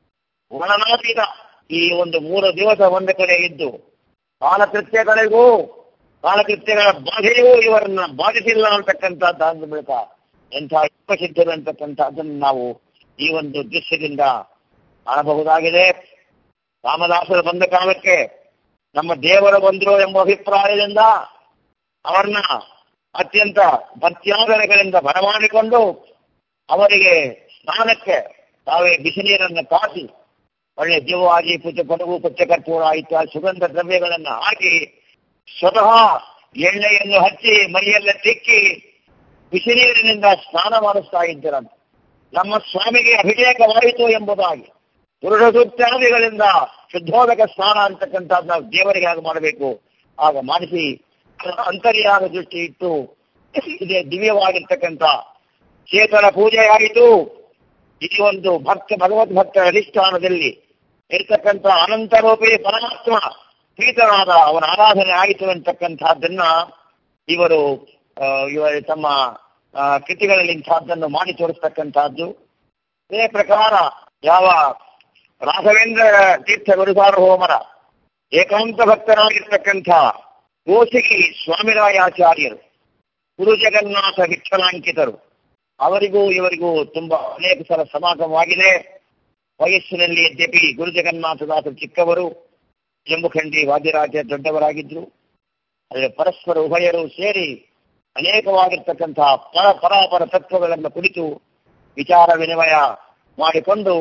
ಒಳನಾತೀತ ಈ ಒಂದು ಮೂರು ದಿವಸ ಒಂದು ಕಡೆ ಇದ್ದು ಕಾಲಕೃತ್ಯಗಳಿಗೂ ಕಾಲಕೃತ್ಯಗಳ ಬಾಧೆಯೂ ಇವರನ್ನ ಬಾಧಿಸಿಲ್ಲ ಅಂತಕ್ಕಂಥದ್ದು ಅಂದ ಬಳಿಕ ಎಂಥ ಸಿದ್ಧರು ಅಂತಕ್ಕಂಥದ್ದನ್ನು ನಾವು ಈ ಒಂದು ದೃಶ್ಯದಿಂದ ಕಾಣಬಹುದಾಗಿದೆ ರಾಮದಾಸರು ಬಂದ ಕಾಲಕ್ಕೆ ನಮ್ಮ ದೇವರು ಬಂದರು ಎಂಬ ಅಭಿಪ್ರಾಯದಿಂದ ಅವರನ್ನ ಅತ್ಯಂತ ಭಕ್ತ್ಯಾದರಗಳಿಂದ ಬರಮಾಡಿಕೊಂಡು ಅವರಿಗೆ ಸ್ನಾನಕ್ಕೆ ತಾವೇ ಬಿಸಿ ನೀರನ್ನು ಕಾಸಿ ಒಳ್ಳೆ ಜೀವವಾಗಿ ಪುಚ್ಚ ಪಡಗು ಪುಚ್ಚಕರ್ಪೂರ ಇತ್ಯಾದಿ ಸುಗಂಧ ದ್ರವ್ಯಗಳನ್ನ ಹಾಕಿ ಸ್ವತಃ ಎಣ್ಣೆಯನ್ನು ಹಚ್ಚಿ ಮೈಯೆಲ್ಲ ತಿಕ್ಕಿ ಬಿಸಿ ನೀರಿನಿಂದ ಸ್ನಾನ ಮಾಡಿಸ್ತಾ ಇದ್ದರಂತೆ ನಮ್ಮ ಸ್ವಾಮಿಗೆ ಅಭಿಷೇಕವಾಯಿತು ಎಂಬುದಾಗಿ ಪುರುಷ ಸೂಕ್ತಾದಿಗಳಿಂದ ಶುದ್ಧೋದಕ ಸ್ನಾನ ಅಂತಕ್ಕಂಥದ್ದು ನಾವು ದೇವರಿಗೆ ಆಗ ಮಾಡಬೇಕು ಆಗ ಮಾಡಿಸಿ ಅಂತರ್ಯಾಗ ದೃಷ್ಟಿ ಇಟ್ಟು ಇದೇ ದಿವ್ಯವಾಗಿರ್ತಕ್ಕಂಥ ಚೇತನ ಪೂಜೆ ಆಯಿತು ಈ ಒಂದು ಭಕ್ತ ಭಗವದ್ ಭಕ್ತರ ಅಧಿಷ್ಠಾನದಲ್ಲಿ ಇರ್ತಕ್ಕಂಥ ಅನಂತರೂಪಿ ಪರಮಾತ್ಮ ಪ್ರೀತನಾದ ಅವನ ಆರಾಧನೆ ಆಯಿತು ಅಂತಕ್ಕಂಥದ್ದನ್ನ ಇವರು ಆ, ಇವರು ತಮ್ಮ ಆ, ಕೃತಿಗಳಲ್ಲಿ ಇಂಥದ್ದನ್ನು ಮಾಡಿ ತೋರಿಸ್ತಕ್ಕಂಥದ್ದು ಇದೇ ಪ್ರಕಾರ ಯಾವ ರಾಘವೇಂದ್ರ ತೀರ್ಥ ಗುರುಸಾರ್ವಭೌಮರ ಏಕಾಂತ ಭಕ್ತರಾಗಿರ್ತಕ್ಕಂಥ ಗೋಸಿಗಿ ಸ್ವಾಮಿರಾಯಾಚಾರ್ಯರು ಗುರು ಜಗನ್ನಾಥ ವಿಠಲಾಂಕಿತರು ಅವರಿಗೂ ಇವರಿಗೂ ತುಂಬಾ ಅನೇಕ ಸಲ ಸಮಾಗಮವಾಗಿದೆ ವಯಸ್ಸಿನಲ್ಲಿ ಯದ್ಯಪಿ ಗುರು ಜಗನ್ನಾಥದಾಸರು ಚಿಕ್ಕವರು ಜಂಬುಖಂಡಿ ವಾದ್ಯರಾಜ ದೊಡ್ಡವರಾಗಿದ್ರು ಆದರೆ ಪರಸ್ಪರ ಉಭಯರು ಸೇರಿ ಅನೇಕವಾಗಿರ್ತಕ್ಕಂತಹ ಪರ ಪರಾಪರ ತತ್ವಗಳನ್ನು ಕುರಿತು ವಿಚಾರ ವಿನಿಮಯ ಮಾಡಿಕೊಂಡು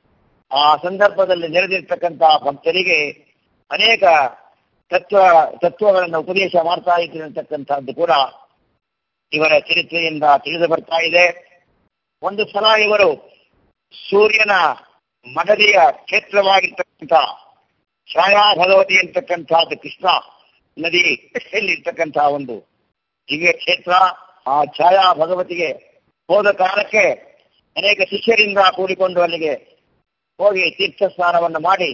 ಆ ಸಂದರ್ಭದಲ್ಲಿ ನೆರೆದಿರ್ತಕ್ಕಂತಹ ಭಕ್ತರಿಗೆ ಅನೇಕ ತತ್ವ ತತ್ವಗಳನ್ನು ಉಪದೇಶ ಮಾಡ್ತಾ ಇದ್ರು ಅಂತಕ್ಕಂಥದ್ದು ಕೂಡ ಇವರ ಚರಿತ್ರೆಯಿಂದ ತಿಳಿದು ಬರ್ತಾ ಇದೆ ಒಂದು ಸಲ ಇವರು ಸೂರ್ಯನ ಮಡದಿಯ ಕ್ಷೇತ್ರವಾಗಿರ್ತಕ್ಕಂಥ ಛಾಯಾ ಭಗವತಿ ಅಂತಕ್ಕಂಥದ್ದು ಕೃಷ್ಣ ನದಿ ಇರ್ತಕ್ಕಂತಹ ಒಂದು ದಿವ್ಯ ಕ್ಷೇತ್ರ ಆ ಛಾಯಾ ಭಗವತಿಗೆ ಹೋದ ಕಾಲಕ್ಕೆ ಅನೇಕ ಶಿಷ್ಯರಿಂದ ಕೂಡಿಕೊಂಡು ಅಲ್ಲಿಗೆ ಹೋಗಿ ತೀರ್ಥ ಸ್ನಾನವನ್ನು ಮಾಡಿ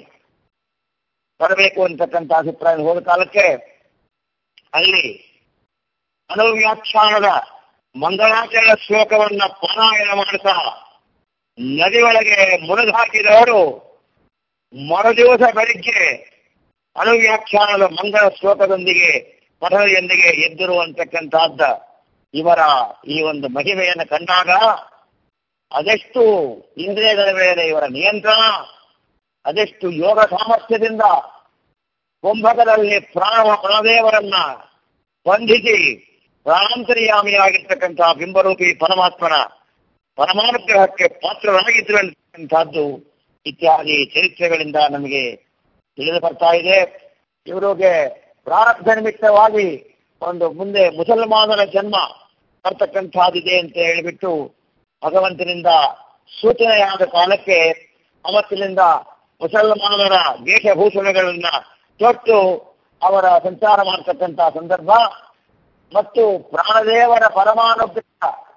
ಬರಬೇಕು ಅಂತಕ್ಕಂಥ ಅಭಿಪ್ರಾಯ ಹೋದ ಕಾಲಕ್ಕೆ ಅಲ್ಲಿ ಅನುವ್ಯಾಖ್ಯಾನದ ಮಂಗಳಾಚರಣ ಶ್ಲೋಕವನ್ನ ಪಾರಾಯಣ ಮಾಡ್ತಾ ನದಿ ಒಳಗೆ ಮುರಿದು ಹಾಕಿದವರು ಮರುದಿವಸ ಬೆಳಿಗ್ಗೆ ಅನುವ್ಯಾಖ್ಯಾನದ ಮಂಗಳ ಶ್ಲೋಕದೊಂದಿಗೆ ಪಠಣದೊಂದಿಗೆ ಎದ್ದರು ಅಂತಕ್ಕಂಥದ್ದ ಇವರ ಈ ಒಂದು ಮಹಿಮೆಯನ್ನು ಕಂಡಾಗ ಅದೆಷ್ಟು ಇಂದ್ರಿಯಗಳ ಮೇಲೆ ಇವರ ನಿಯಂತ್ರಣ ಅದೆಷ್ಟು ಯೋಗ ಸಾಮರ್ಥ್ಯದಿಂದ ಕುಂಭಕದಲ್ಲಿ ಪ್ರಾಣ ಪ್ರಾಣದೇವರನ್ನ ಬಂಧಿಸಿ ಪ್ರಾಣಾಂತರ್ಯಾಮಿಯಾಗಿರ್ತಕ್ಕಂತಹ ಬಿಂಬರೂಪಿ ಪರಮಾತ್ಮನ ಪರಮಾನುಗ್ರಹಕ್ಕೆ ಪಾತ್ರರಾಗಿದ್ರು ಅಂತಕ್ಕಂಥದ್ದು ಇತ್ಯಾದಿ ಚರಿತ್ರೆಗಳಿಂದ ನಮಗೆ ತಿಳಿದು ಬರ್ತಾ ಇದೆ ಇವರಿಗೆ ಪ್ರಾರಬ್ಧ ನಿಮಿತ್ತವಾಗಿ ಒಂದು ಮುಂದೆ ಮುಸಲ್ಮಾನರ ಜನ್ಮ ಬರ್ತಕ್ಕಂಥದ್ದಿದೆ ಅಂತ ಹೇಳಿಬಿಟ್ಟು ಭಗವಂತನಿಂದ ಸೂಚನೆಯಾದ ಕಾಲಕ್ಕೆ ಅವತ್ತಿನಿಂದ ಮುಸಲ್ಮಾನರ ವೇಷಭೂಷಣಗಳನ್ನ ತೊಟ್ಟು ಅವರ ಸಂಚಾರ ಮಾಡತಕ್ಕಂತಹ ಸಂದರ್ಭ ಮತ್ತು ಪ್ರಾಣದೇವರ ಪರಮಾನುಗ್ರಹ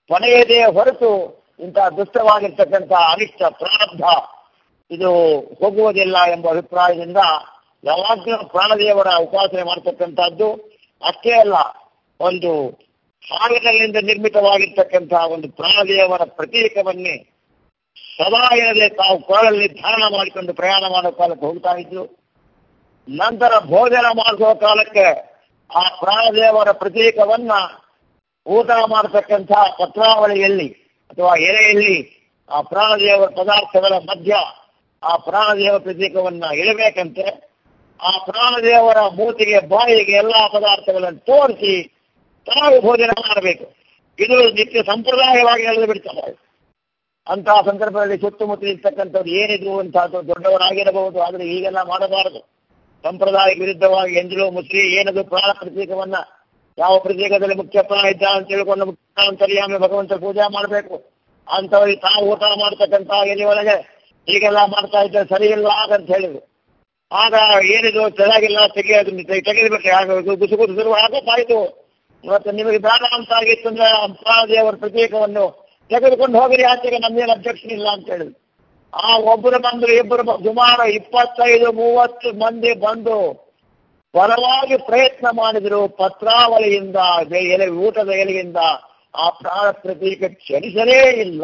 ಕೊನೆಯದೇ ಹೊರತು ಇಂತಹ ದುಷ್ಟವಾಗಿರ್ತಕ್ಕಂಥ ಅನಿಷ್ಟ ಪ್ರಾರಬ್ಧ ಇದು ಹೋಗುವುದಿಲ್ಲ ಎಂಬ ಅಭಿಪ್ರಾಯದಿಂದ ಯಾವಾಗಲೂ ಪ್ರಾಣದೇವರ ಉಪಾಸನೆ ಮಾಡತಕ್ಕಂಥದ್ದು ಅಷ್ಟೇ ಅಲ್ಲ ಒಂದು ಹಾವಿನಲ್ಲಿಂದ ನಿರ್ಮಿತವಾಗಿರ್ತಕ್ಕಂತಹ ಒಂದು ಪ್ರಾಣದೇವರ ಪ್ರತೀಕವನ್ನೇ ಸದಾ ಇರದೆ ತಾವು ಕೊರಳಲ್ಲಿ ಧಾರಣ ಮಾಡಿಕೊಂಡು ಪ್ರಯಾಣ ಮಾಡೋ ಕಾಲಕ್ಕೆ ಹೋಗ್ತಾ ಇದ್ರು ನಂತರ ಭೋಜನ ಮಾಡಿಸುವ ಕಾಲಕ್ಕೆ ಆ ಪ್ರಾಣದೇವರ ಪ್ರತೀಕವನ್ನ ಊಟ ಮಾಡತಕ್ಕಂಥ ಪತ್ರಾವಳಿಯಲ್ಲಿ ಅಥವಾ ಎಲೆಯಲ್ಲಿ ಆ ಪ್ರಾಣದೇವರ ಪದಾರ್ಥಗಳ ಮಧ್ಯ ಆ ಪ್ರಾಣದೇವ ಪ್ರತೀಕವನ್ನ ಇಳಬೇಕಂತೆ ಆ ಪ್ರಾಣದೇವರ ಮೂತಿಗೆ ಬಾಯಿಗೆ ಎಲ್ಲಾ ಪದಾರ್ಥಗಳನ್ನು ತೋರಿಸಿ ತಾವು ಭೋಜನ ಮಾಡಬೇಕು ಇದು ನಿತ್ಯ ಸಂಪ್ರದಾಯವಾಗಿ ನಡೆದು ಬಿಡ್ತಾರೆ ಅಂತಹ ಸಂದರ್ಭದಲ್ಲಿ ಸುತ್ತಮುತ್ತ ಇರ್ತಕ್ಕಂಥದ್ದು ಏನಿದ್ರು ಅಂತಹದ್ದು ದೊಡ್ಡವರಾಗಿರಬಹುದು ಆದರೆ ಈಗೆಲ್ಲ ಮಾಡಬಾರದು ಸಂಪ್ರದಾಯ ವಿರುದ್ಧವಾಗಿ ಎಂಜಲು ಮುಸ್ಲಿ ಏನದು ಪ್ರಾಣ ಪ್ರತೀಕವನ್ನ ಯಾವ ಪ್ರತೀಕದಲ್ಲಿ ಮುಖ್ಯ ಪ್ರಾಣ ಇದ್ದ ಅಂತ ತಿಳ್ಕೊಂಡು ಮುಖ್ಯಾಂತರ್ಯಾಮಿ ಭಗವಂತ ಪೂಜೆ ಮಾಡಬೇಕು ಅಂಥವ್ರಿಗೆ ತಾವು ಊಟ ಮಾಡ್ತಕ್ಕಂಥ ಎಲೆ ಒಳಗೆ ಹೀಗೆಲ್ಲ ಮಾಡ್ತಾ ಇದ್ದ ಸರಿ ಇಲ್ಲ ಅಂತ ಹೇಳಿದ್ರು ಆಗ ಏನಿದು ಚೆನ್ನಾಗಿಲ್ಲ ತೆಗೆಯೋದು ತೆಗೆದ್ಬಿಟ್ರೆ ಆಗ ಗುಸು ಗುಸು ಶುರು ಆಗತ್ತಾಯ್ತು ಇವತ್ತು ನಿಮಗೆ ಬೇಡ ಅಂತ ಆಗಿತ್ತು ಅಂದ್ರೆ ಆ ಪ್ರಾಣದೇವರ ಪ್ರತೀಕವನ್ನು ತೆಗೆದುಕೊಂಡು ಹೋಗಿರಿ ಆಚೆಗೆ ನಮ್ಗೇನು ಅಬ್ಜೆಕ್ಷನ್ ಇಲ್ಲ ಅಂತ ಹೇಳಿದ್ರು ಆ ಒಬ್ಬರು ಬಂದ್ರು ಇಬ್ಬರು ಬ- ಸುಮಾರು ಇಪ್ಪತ್ತೈದು ಮೂವತ್ತು ಮಂದಿ ಬಂದು ಬಲವಾಗಿ ಪ್ರಯತ್ನ ಮಾಡಿದ್ರು ಪತ್ರಾವಳಿಯಿಂದ ಬೆ- ಎಲೆ ಊಟದ ಎಲೆಯಿಂದ ಆ ಪ್ರಾಣ ಪ್ರತೀಕ ಚಲಿಸಲೇ ಇಲ್ಲ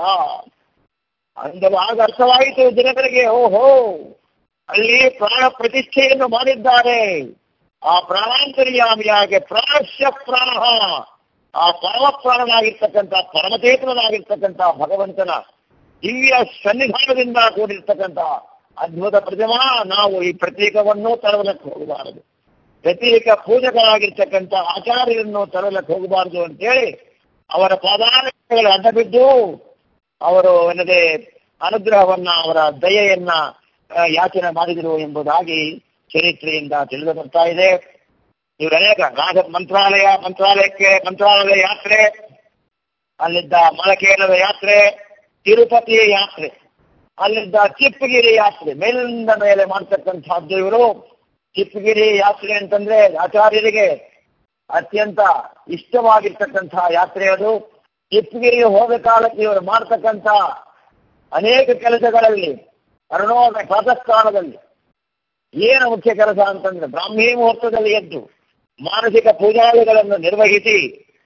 ಅಂದವಾಗ ಅರ್ಥವಾಯಿತು ದಿನಗಳಿಗೆ ಓಹೋ ಅಲ್ಲಿ ಪ್ರಾಣ ಪ್ರತಿಷ್ಠೆಯನ್ನು ಮಾಡಿದ್ದಾರೆ ಆ ಪ್ರಾಣಾಂತರ್ಯಾಮಿಯಾಗೆ ಪ್ರಾಣಶ್ಯ ಪ್ರಾಣ ಆ ಪರಮ ಪ್ರಾಣನಾಗಿರ್ತಕ್ಕಂಥ ಪರಮಚೇತನಾಗಿರ್ತಕ್ಕಂಥ ಭಗವಂತನ ದಿವ್ಯ ಸನ್ನಿಧಾನದಿಂದ ಕೂಡಿರ್ತಕ್ಕಂಥ ಅದ್ಭುತ ಪ್ರತಿಮಾ ನಾವು ಈ ಪ್ರತೀಕವನ್ನು ತರಲಕ್ಕೆ ಹೋಗಬಾರದು ಪ್ರತೀಕ ಪೂಜಕರಾಗಿರ್ತಕ್ಕಂಥ ಆಚಾರ್ಯರನ್ನು ತರಲಕ್ಕೆ ಹೋಗಬಾರದು ಅಂತೇಳಿ ಅವರ ಪಾದಾರಗಳ ಅಡ್ಡ ಬಿದ್ದು ಅವರು ಏನದೆ ಅನುಗ್ರಹವನ್ನ ಅವರ ದಯೆಯನ್ನ ಆ, ಯಾಚನೆ ಮಾಡಿದರು ಎಂಬುದಾಗಿ ಚರಿತ್ರೆಯಿಂದ ತಿಳಿದು ಬರ್ತಾ ಇದೆ ಇವರು ಅನೇಕ ರಾಜ ಮಂತ್ರಾಲಯ ಮಂತ್ರಾಲಯಕ್ಕೆ ಮಂತ್ರಾಲಯ ಯಾತ್ರೆ ಅಲ್ಲಿದ್ದ ಮಲಕೇರದ ಯಾತ್ರೆ ತಿರುಪತಿ ಯಾತ್ರೆ ಅಲ್ಲಿದ್ದ ಚಿಪ್ಪಗಿರಿ ಯಾತ್ರೆ ಮೇಲಿಂದ ಮೇಲೆ ಮಾಡ್ತಕ್ಕಂಥದ್ದು ಇವರು ಚಿಪ್ಪಗಿರಿ ಯಾತ್ರೆ ಅಂತಂದ್ರೆ ಆಚಾರ್ಯರಿಗೆ ಅತ್ಯಂತ ಇಷ್ಟವಾಗಿರ್ತಕ್ಕಂತಹ ಯಾತ್ರೆ ಅದು ಚಿಪ್ಪಗಿರಿಗೆ ಹೋದ ಕಾಲಕ್ಕೆ ಇವರು ಮಾಡ್ತಕ್ಕಂಥ ಅನೇಕ ಕೆಲಸಗಳಲ್ಲಿ ಅರುಣೋದಯ ಪ್ರಾತಃಕಾಲದಲ್ಲಿ ಏನು ಮುಖ್ಯ ಕೆಲಸ ಅಂತಂದ್ರೆ ಬ್ರಾಹ್ಮಿ ಮುಹೂರ್ತದಲ್ಲಿ ಎದ್ದು ಮಾನಸಿಕ ಪೂಜಾದಿಗಳನ್ನು ನಿರ್ವಹಿಸಿ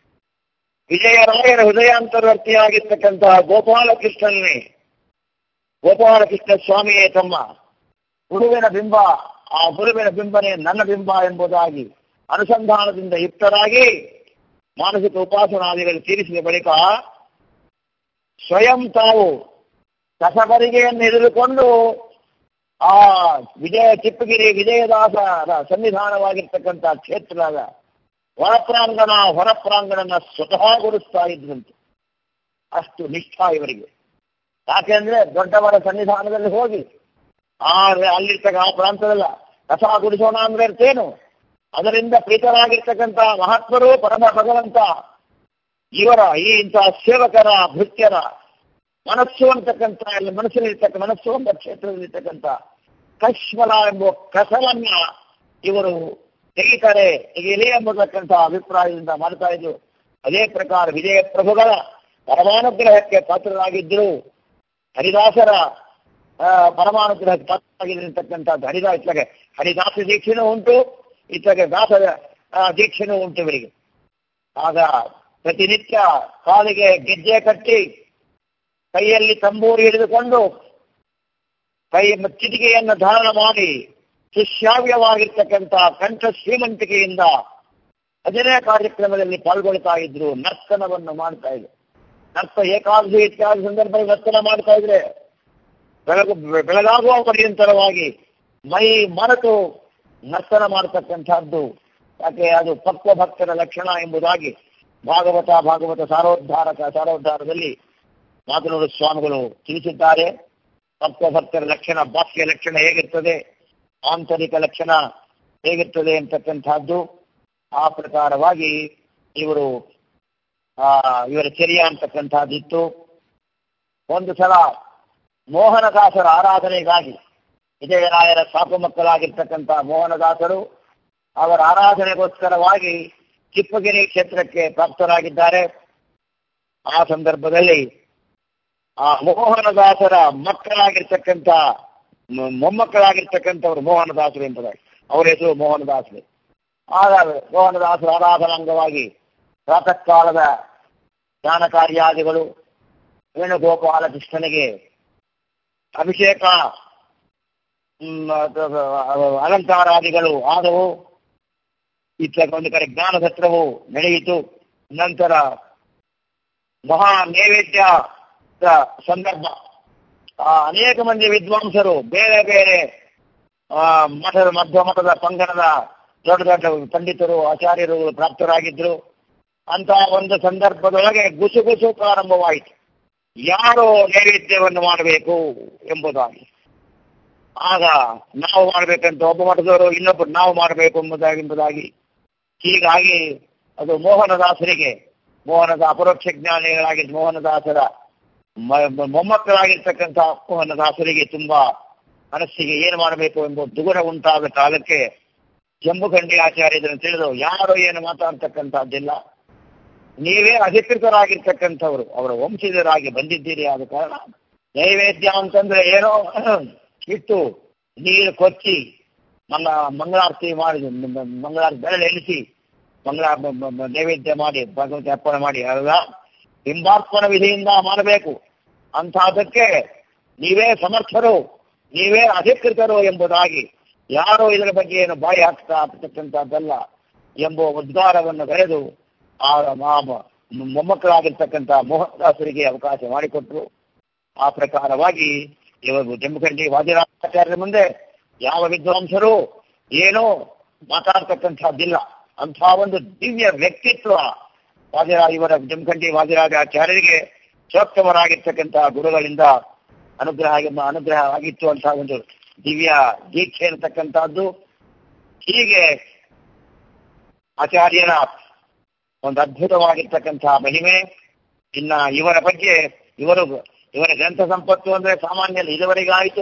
ವಿಜಯರಾಯರ ಹೃದಯಾಂತರ್ವರ್ತಿಯಾಗಿರ್ತಕ್ಕಂತಹ ಗೋಪಾಲಕೃಷ್ಣನೇ ಗೋಪಾಲಕೃಷ್ಣ ಸ್ವಾಮಿಯೇ ತಮ್ಮ ಗುರುವಿನ ಬಿಂಬ ಆ ಗುರುವಿನ ಬಿಂಬನೇ ನನ್ನ ಬಿಂಬ ಎಂಬುದಾಗಿ ಅನುಸಂಧಾನದಿಂದ ಯುಕ್ತರಾಗಿ ಮಾನಸಿಕ ಉಪಾಸನಾದಿಗಳು ತೀರಿಸಿದ ಬಳಿಕ ಸ್ವಯಂ ತಾವು ಕಸಬರಿಗೆಯನ್ನು ಹಿಡಿದುಕೊಂಡು ಆ ವಿಜಯ ಚಿಪ್ಪಗಿರಿ ವಿಜಯದಾಸರ ಸನ್ನಿಧಾನವಾಗಿರ್ತಕ್ಕಂಥ ಕ್ಷೇತ್ರದ ಹೊರಪ್ರಾಂಗಣ ಹೊರಪ್ರಾಂಗಣನ ಸ್ವತಃ ಗುರುಸ್ತಾ ಇದ್ರಂತೆ ಅಷ್ಟು ನಿಷ್ಠಾ ಇವರಿಗೆ ಯಾಕೆಂದ್ರೆ ದೊಡ್ಡವರ ಸನ್ನಿಧಾನದಲ್ಲಿ ಹೋಗಿ ಆ ಅಲ್ಲಿರ್ತಕ್ಕ ಆ ಪ್ರಾಂತದಲ್ಲ ಕಸ ಗುಡಿಸೋಣ ಅಂದ್ರೆ ಅರ್ಥೇನು ಅದರಿಂದ ಪ್ರೀತರಾಗಿರ್ತಕ್ಕಂಥ ಮಹಾತ್ಮರು ಪರಮ ಭಗವಂತ ಇವರ ಈ ಇಂತಹ ಸೇವಕರ ಭೃತ್ಯರ ಮನಸ್ಸು ಅಂತಕ್ಕಂಥ ಅಲ್ಲಿ ಮನಸ್ಸಿನಲ್ಲಿರ್ತಕ್ಕ ಮನಸ್ಸು ಎಂಬ ಕ್ಷೇತ್ರದಲ್ಲಿರ್ತಕ್ಕಂಥ ಕಶ್ಮಲ ಎಂಬ ಕಸವನ್ನ ಇವರು ತೆಗಿತಾರೆ ತೆಗೆಯಲೇ ಎಂಬತಕ್ಕಂಥ ಅಭಿಪ್ರಾಯದಿಂದ ಮಾಡ್ತಾ ಇದ್ರು ಅದೇ ಪ್ರಕಾರ ವಿಜಯ ಪ್ರಭುಗಳ ಪರಮಾನುಗ್ರಹಕ್ಕೆ ಪಾತ್ರರಾಗಿದ್ದರು ಹರಿದಾಸರ ಆ, ಪರಮಾನುಗ್ರಹಕ್ಕೆ ಪಾತ್ರರಾಗಿರ್ತಕ್ಕಂಥದ್ದು ಹರಿದಾಸ ಇತ್ಲಾಗೆ ಹರಿದಾಸ ದೀಕ್ಷೆನೂ ಉಂಟು ಇತ್ಲಾಗೆ ದಾಸರ ಆ, ದೀಕ್ಷೆನೂ ಉಂಟು ಇವರಿಗೆ ಆಗ ಪ್ರತಿನಿತ್ಯ ಕಾಲಿಗೆ ಗೆಜ್ಜೆ ಕಟ್ಟಿ ಕೈಯಲ್ಲಿ ತಂಬೂರಿ ಹಿಡಿದುಕೊಂಡು ಕೈ ಚಿಟಿಕೆಯನ್ನು ಧಾರಣ ಮಾಡಿ ಸುಶ್ರಾವ್ಯವಾಗಿರ್ತಕ್ಕಂಥ ಕಂಠ ಶ್ರೀಮಂತಿಕೆಯಿಂದ ಭಜನೆ ಕಾರ್ಯಕ್ರಮದಲ್ಲಿ ಪಾಲ್ಗೊಳ್ತಾ ಇದ್ರು ನರ್ತನವನ್ನು ಮಾಡ್ತಾ ಇದ್ರು ನರ್ತ ಏಕಾದಶಿ ಇತ್ಯಾದಿ ಸಂದರ್ಭದಲ್ಲಿ ನರ್ತನ ಮಾಡ್ತಾ ಇದ್ರೆ ಬೆಳಗು ಬೆಳಗಾಗುವ ಪರ್ಯಂತರವಾಗಿ ಮೈ ಮರೆತು ನರ್ತನ ಮಾಡತಕ್ಕಂಥದ್ದು ಯಾಕೆ ಅದು ಪಕ್ವ ಭಕ್ತರ ಲಕ್ಷಣ ಎಂಬುದಾಗಿ ಭಾಗವತ ಭಾಗವತ ಸಾರೋದ್ಧಾರಕ ಸಾರೋದ್ಧಾರದಲ್ಲಿ ಮಾತನಾಡು ಸ್ವಾಮಿಗಳು ತಿಳಿಸಿದ್ದಾರೆ ಪಕ್ವ ಭಕ್ತರ ಲಕ್ಷಣ ಬಾಹ್ಯ ಲಕ್ಷಣ ಹೇಗಿರ್ತದೆ ಆಂತರಿಕ ಲಕ್ಷಣ ಹೇಗಿರ್ತದೆ ಅಂತಕ್ಕಂಥದ್ದು ಆ ಪ್ರಕಾರವಾಗಿ ಇವರು ಆ ಇವರ ಚರ್ಯ ಅಂತಕ್ಕಂಥದ್ದಿತ್ತು ಒಂದು ಸಲ ಮೋಹನದಾಸರ ಆರಾಧನೆಗಾಗಿ ವಿಜಯರಾಯರ ಸಾಕು ಮಕ್ಕಳಾಗಿರ್ತಕ್ಕಂಥ ಮೋಹನದಾಸರು ಅವರ ಆರಾಧನೆಗೋಸ್ಕರವಾಗಿ ಚಿಪ್ಪಗಿರಿ ಕ್ಷೇತ್ರಕ್ಕೆ ಪ್ರಾಪ್ತರಾಗಿದ್ದಾರೆ ಆ ಸಂದರ್ಭದಲ್ಲಿ ಆ ಮೋಹನದಾಸರ ಮಕ್ಕಳಾಗಿರ್ತಕ್ಕಂಥ ಮ- ಮೊಮ್ಮಕ್ಕಳಾಗಿರ್ತಕ್ಕಂಥವ್ರು ಮೋಹನದಾಸರು ಎಂಬುದಾಗಿ ಅವರ ಹೆಸರು ಮೋಹನದಾಸರು ಆಗ ಮೋಹನದಾಸರ ಆರಾಧನಾಂಗವಾಗಿ ಪ್ರಾತಃ ಕಾಲದ ದಾನ ಕಾರ್ಯಾದಿಗಳು ವೇಣುಗೋಪಾಲ ಕೃಷ್ಣನಿಗೆ ಅಭಿಷೇಕ ಹ್ಮ್, ಅದು- ಅದು ಅಲಂಕಾರಾದಿಗಳು ಆದವು ಇತ್ತ ಒಂದು ಕಡೆ ಜ್ಞಾನ ಸತ್ರವು ನಡೆಯಿತು ನಂತರ ಮಹಾ ನೈವೇದ್ಯ ಸಂದರ್ಭ ಆ, ಅನೇಕ ಮಂದಿ ವಿದ್ವಾಂಸರು ಬೇರೆ ಬೇರೆ ಆ, ಮಠದ ಮಧ್ವ ಮಠದ ಪಂಗಡದ ದೊಡ್ಡ ದೊಡ್ಡ ಪಂಡಿತರು ಆಚಾರ್ಯರು ಪ್ರಾಪ್ತರಾಗಿದ್ರು ಅಂತ ಒಂದು ಸಂದರ್ಭದೊಳಗೆ ಗುಸುಗುಸು ಪ್ರಾರಂಭವಾಯಿತು ಯಾರು ನೈವೇದ್ಯವನ್ನು ಮಾಡಬೇಕು ಎಂಬುದಾಗಿ ಆಗ ನಾವು ಮಾಡಬೇಕಂತ ಒಬ್ಬ ಮಠದವರು ಇನ್ನೊಬ್ಬರು ನಾವು ಮಾಡಬೇಕು ಎಂಬುದಾಗಿ ಎಂಬುದಾಗಿ ಹೀಗಾಗಿ ಅದು ಮೋಹನದಾಸರಿಗೆ ಮೋಹನದ ಅಪರೋಕ್ಷ ಜ್ಞಾನಿಗಳಾಗಿದ್ದ ಮೋಹನದಾಸರ ಮ- ಮ- ಮೊಮ್ಮಕ್ಕಳಾಗಿರ್ತಕ್ಕಂಥ ಮೋಹನದಾಸರಿಗೆ ತುಂಬಾ ಮನಸ್ಸಿಗೆ ಏನು ಮಾಡಬೇಕು ಎಂಬ ದುಗುಡ ಉಂಟಾದ ಕಾಲಕ್ಕೆ ಜಂಬುಖಂಡಿ ಆಚಾರ್ಯ ಇದನ್ನು ತಿಳಿದು ಯಾರು ಏನು ಮಾತಾಡ್ತಕ್ಕಂಥದ್ದಿಲ್ಲ ನೀವೇ ಅಧಿಕೃತರಾಗಿರ್ತಕ್ಕಂಥವ್ರು ಅವರ ವಂಶಜರಾಗಿ ಬಂದಿದ್ದೀರಿ ಆದ ಕಾರಣ ನೈವೇದ್ಯ ಅಂತಂದ್ರೆ ಏನೋ ಇಟ್ಟು ನೀರು ಕೊಚ್ಚಿ ಮಂಗ ಮಂಗಳಾರತಿ ಮಾಡಿ ಮ- ಮಂಗಳಾರತಿ ಬೆರಳು ಎಣಿಸಿ ಮಂಗಳ ಮ- ಮ- ಮ- ನೈವೇದ್ಯ ಮಾಡಿ ಭಗವಂತ ಅರ್ಪಣೆ ಮಾಡಿ ಅಲ್ಲ ಬಿಂಬಾರ್ಪಣ ವಿಧಿಯಿಂದ ಮಾಡಬೇಕು ಅಂತಹದಕ್ಕೆ ನೀವೇ ಸಮರ್ಥರು ನೀವೇ ಅಧಿಕೃತರು ಎಂಬುದಾಗಿ ಯಾರೋ ಇದರ ಬಗ್ಗೆ ಏನು ಬಾಯಿ ಹಾಕ್ತಾ ಆಗ್ತಕ್ಕಂಥದ್ದಲ್ಲ ಎಂಬ ಉದ್ಗಾರವನ್ನು ಬರೆದು ಆ ಆ ಮ- ಮೊಮ್ಮಕ್ಕಳಾಗಿರ್ತಕ್ಕಂಥ ಮೋಹನದಾಸರಿಗೆ ಅವಕಾಶ ಮಾಡಿಕೊಟ್ರು ಆ ಪ್ರಕಾರವಾಗಿ ಇವರು ಜಮ್ಮಖಂಡಿ ವಾದಿರಾಚಾರ್ಯರ ಮುಂದೆ ಯಾವ ವಿದ್ವಾಂಸರು ಏನೋ ಮಾತಾಡ್ತಕ್ಕಂಥದ್ದಿಲ್ಲ ಅಂಥ ಒಂದು ದಿವ್ಯ ವ್ಯಕ್ತಿತ್ವ ವಾದಿರಾ ಇವರ ಜಮಖಂಡಿ ವಾದಿರಾಜಾಚಾರ್ಯರಿಗೆ ಸೋತ್ತಮರಾಗಿರ್ತಕ್ಕಂಥ ಗುರುಗಳಿಂದ ಅನುಗ್ರಹ ಅನುಗ್ರಹ ಆಗಿತ್ತು ಅಂತ ಒಂದು ದಿವ್ಯ ದೀಕ್ಷೆ ಇರತಕ್ಕಂಥದ್ದು ಹೀಗೆ ಆಚಾರ್ಯರ ಒಂದು ಅದ್ಭುತವಾಗಿರ್ತಕ್ಕಂತಹ ಮಹಿಮೆ ಇನ್ನ ಇವರ ಬಗ್ಗೆ ಇವರು ಇವರ ಗ್ರಂಥ ಸಂಪತ್ತು ಅಂದ್ರೆ ಸಾಮಾನ್ಯ ಇದುವರೆಗಾಯಿತು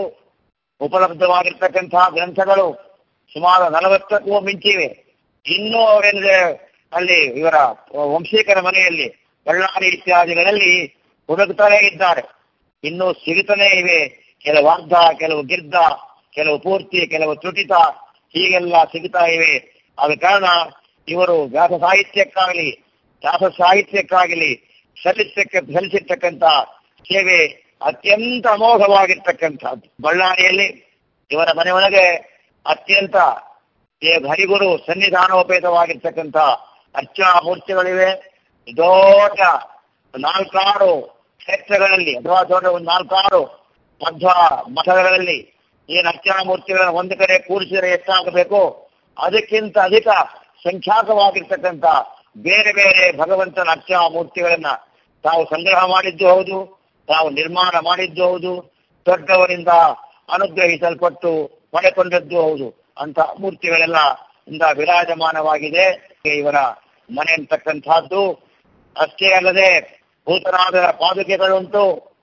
ಉಪಲಬ್ಧವಾಗಿರ್ತಕ್ಕಂತಹ ಗ್ರಂಥಗಳು ಸುಮಾರು ನಲವತ್ತಕ್ಕೂ ಮಿಂಚಿವೆ ಇನ್ನೂ ಅವರೇನಿದೆ ಅಲ್ಲಿ ಇವರ ವಂಶೀಕರ ಮನೆಯಲ್ಲಿ ಬಳ್ಳಾರಿ ಇತ್ಯಾದಿಗಳಲ್ಲಿ ಹುಡುಕ್ತಾನೇ ಇದ್ದಾರೆ ಇನ್ನೂ ಸಿಗುತ್ತಾನೇ ಇವೆ ಕೆಲವು ಅರ್ಧ ಕೆಲವು ಗಿರ್ಧ ಕೆಲವು ಪೂರ್ತಿ ಕೆಲವು ತ್ರುಟಿತ ಹೀಗೆಲ್ಲ ಸಿಗುತ್ತಾ ಇವೆ ಆದ ಕಾರಣ ಇವರು ವ್ಯಾಸ ಸಾಹಿತ್ಯಕ್ಕಾಗಲಿ ವ್ಯಾಸ ಸಾಹಿತ್ಯಕ್ಕಾಗಲಿ ಸಲ್ಲಿಸಕ್ಕೆ ಸಲ್ಲಿಸಿರ್ತಕ್ಕಂಥ ಸೇವೆ ಅತ್ಯಂತ ಅಮೋಘವಾಗಿರ್ತಕ್ಕಂಥದ್ದು ಬಳ್ಳಾರಿಯಲ್ಲಿ ಇವರ ಮನೆಯೊಳಗೆ ಅತ್ಯಂತ ದೇ- ಹರಿಗುರು ಸನ್ನಿಧಾನೋಪೇತವಾಗಿರ್ತಕ್ಕಂಥ ಅರ್ಚನಾ ಮೂರ್ತಿಗಳಿವೆ ದೊಡ್ಡ ನಾಲ್ಕಾರು ಕ್ಷೇತ್ರಗಳಲ್ಲಿ ಅಥವಾ ದೊಡ್ಡ ಒಂದು ನಾಲ್ಕಾರು ಮಧ್ವ ಮಠಗಳಲ್ಲಿ ಏನು ಅರ್ಚನಾ ಮೂರ್ತಿಗಳನ್ನು ಒಂದು ಕಡೆ ಕೂಡಿಸಿದರೆ ಎಷ್ಟಾಗಬೇಕು ಅದಕ್ಕಿಂತ ಅಧಿಕ ಸಂಖ್ಯಾಕವಾಗಿರ್ತಕ್ಕಂಥ ಬೇರೆ ಬೇರೆ ಭಗವಂತನ ಅರ್ಚನಾ ಮೂರ್ತಿಗಳನ್ನ ತಾವು ಸಂಗ್ರಹ ಮಾಡಿದ್ದು ಹೌದು ತಾವು ನಿರ್ಮಾಣ ಮಾಡಿದ್ದು ಹೌದು ದೊಡ್ಡವರಿಂದ ಅನುಗ್ರಹಿಸಲ್ಪಟ್ಟು ಪಡೆಕೊಂಡದ್ದು ಹೌದು ಅಂತ ಮೂರ್ತಿಗಳೆಲ್ಲ ಇಂದ ವಿರಾಜಮಾನವಾಗಿದೆ ಇವರ ಮನೆ ಅಂತಕ್ಕಂಥದ್ದು ಅಷ್ಟೇ ಅಲ್ಲದೆ ಭೂತರಾಜರ ಪಾದುಕೆಗಳುಂಟು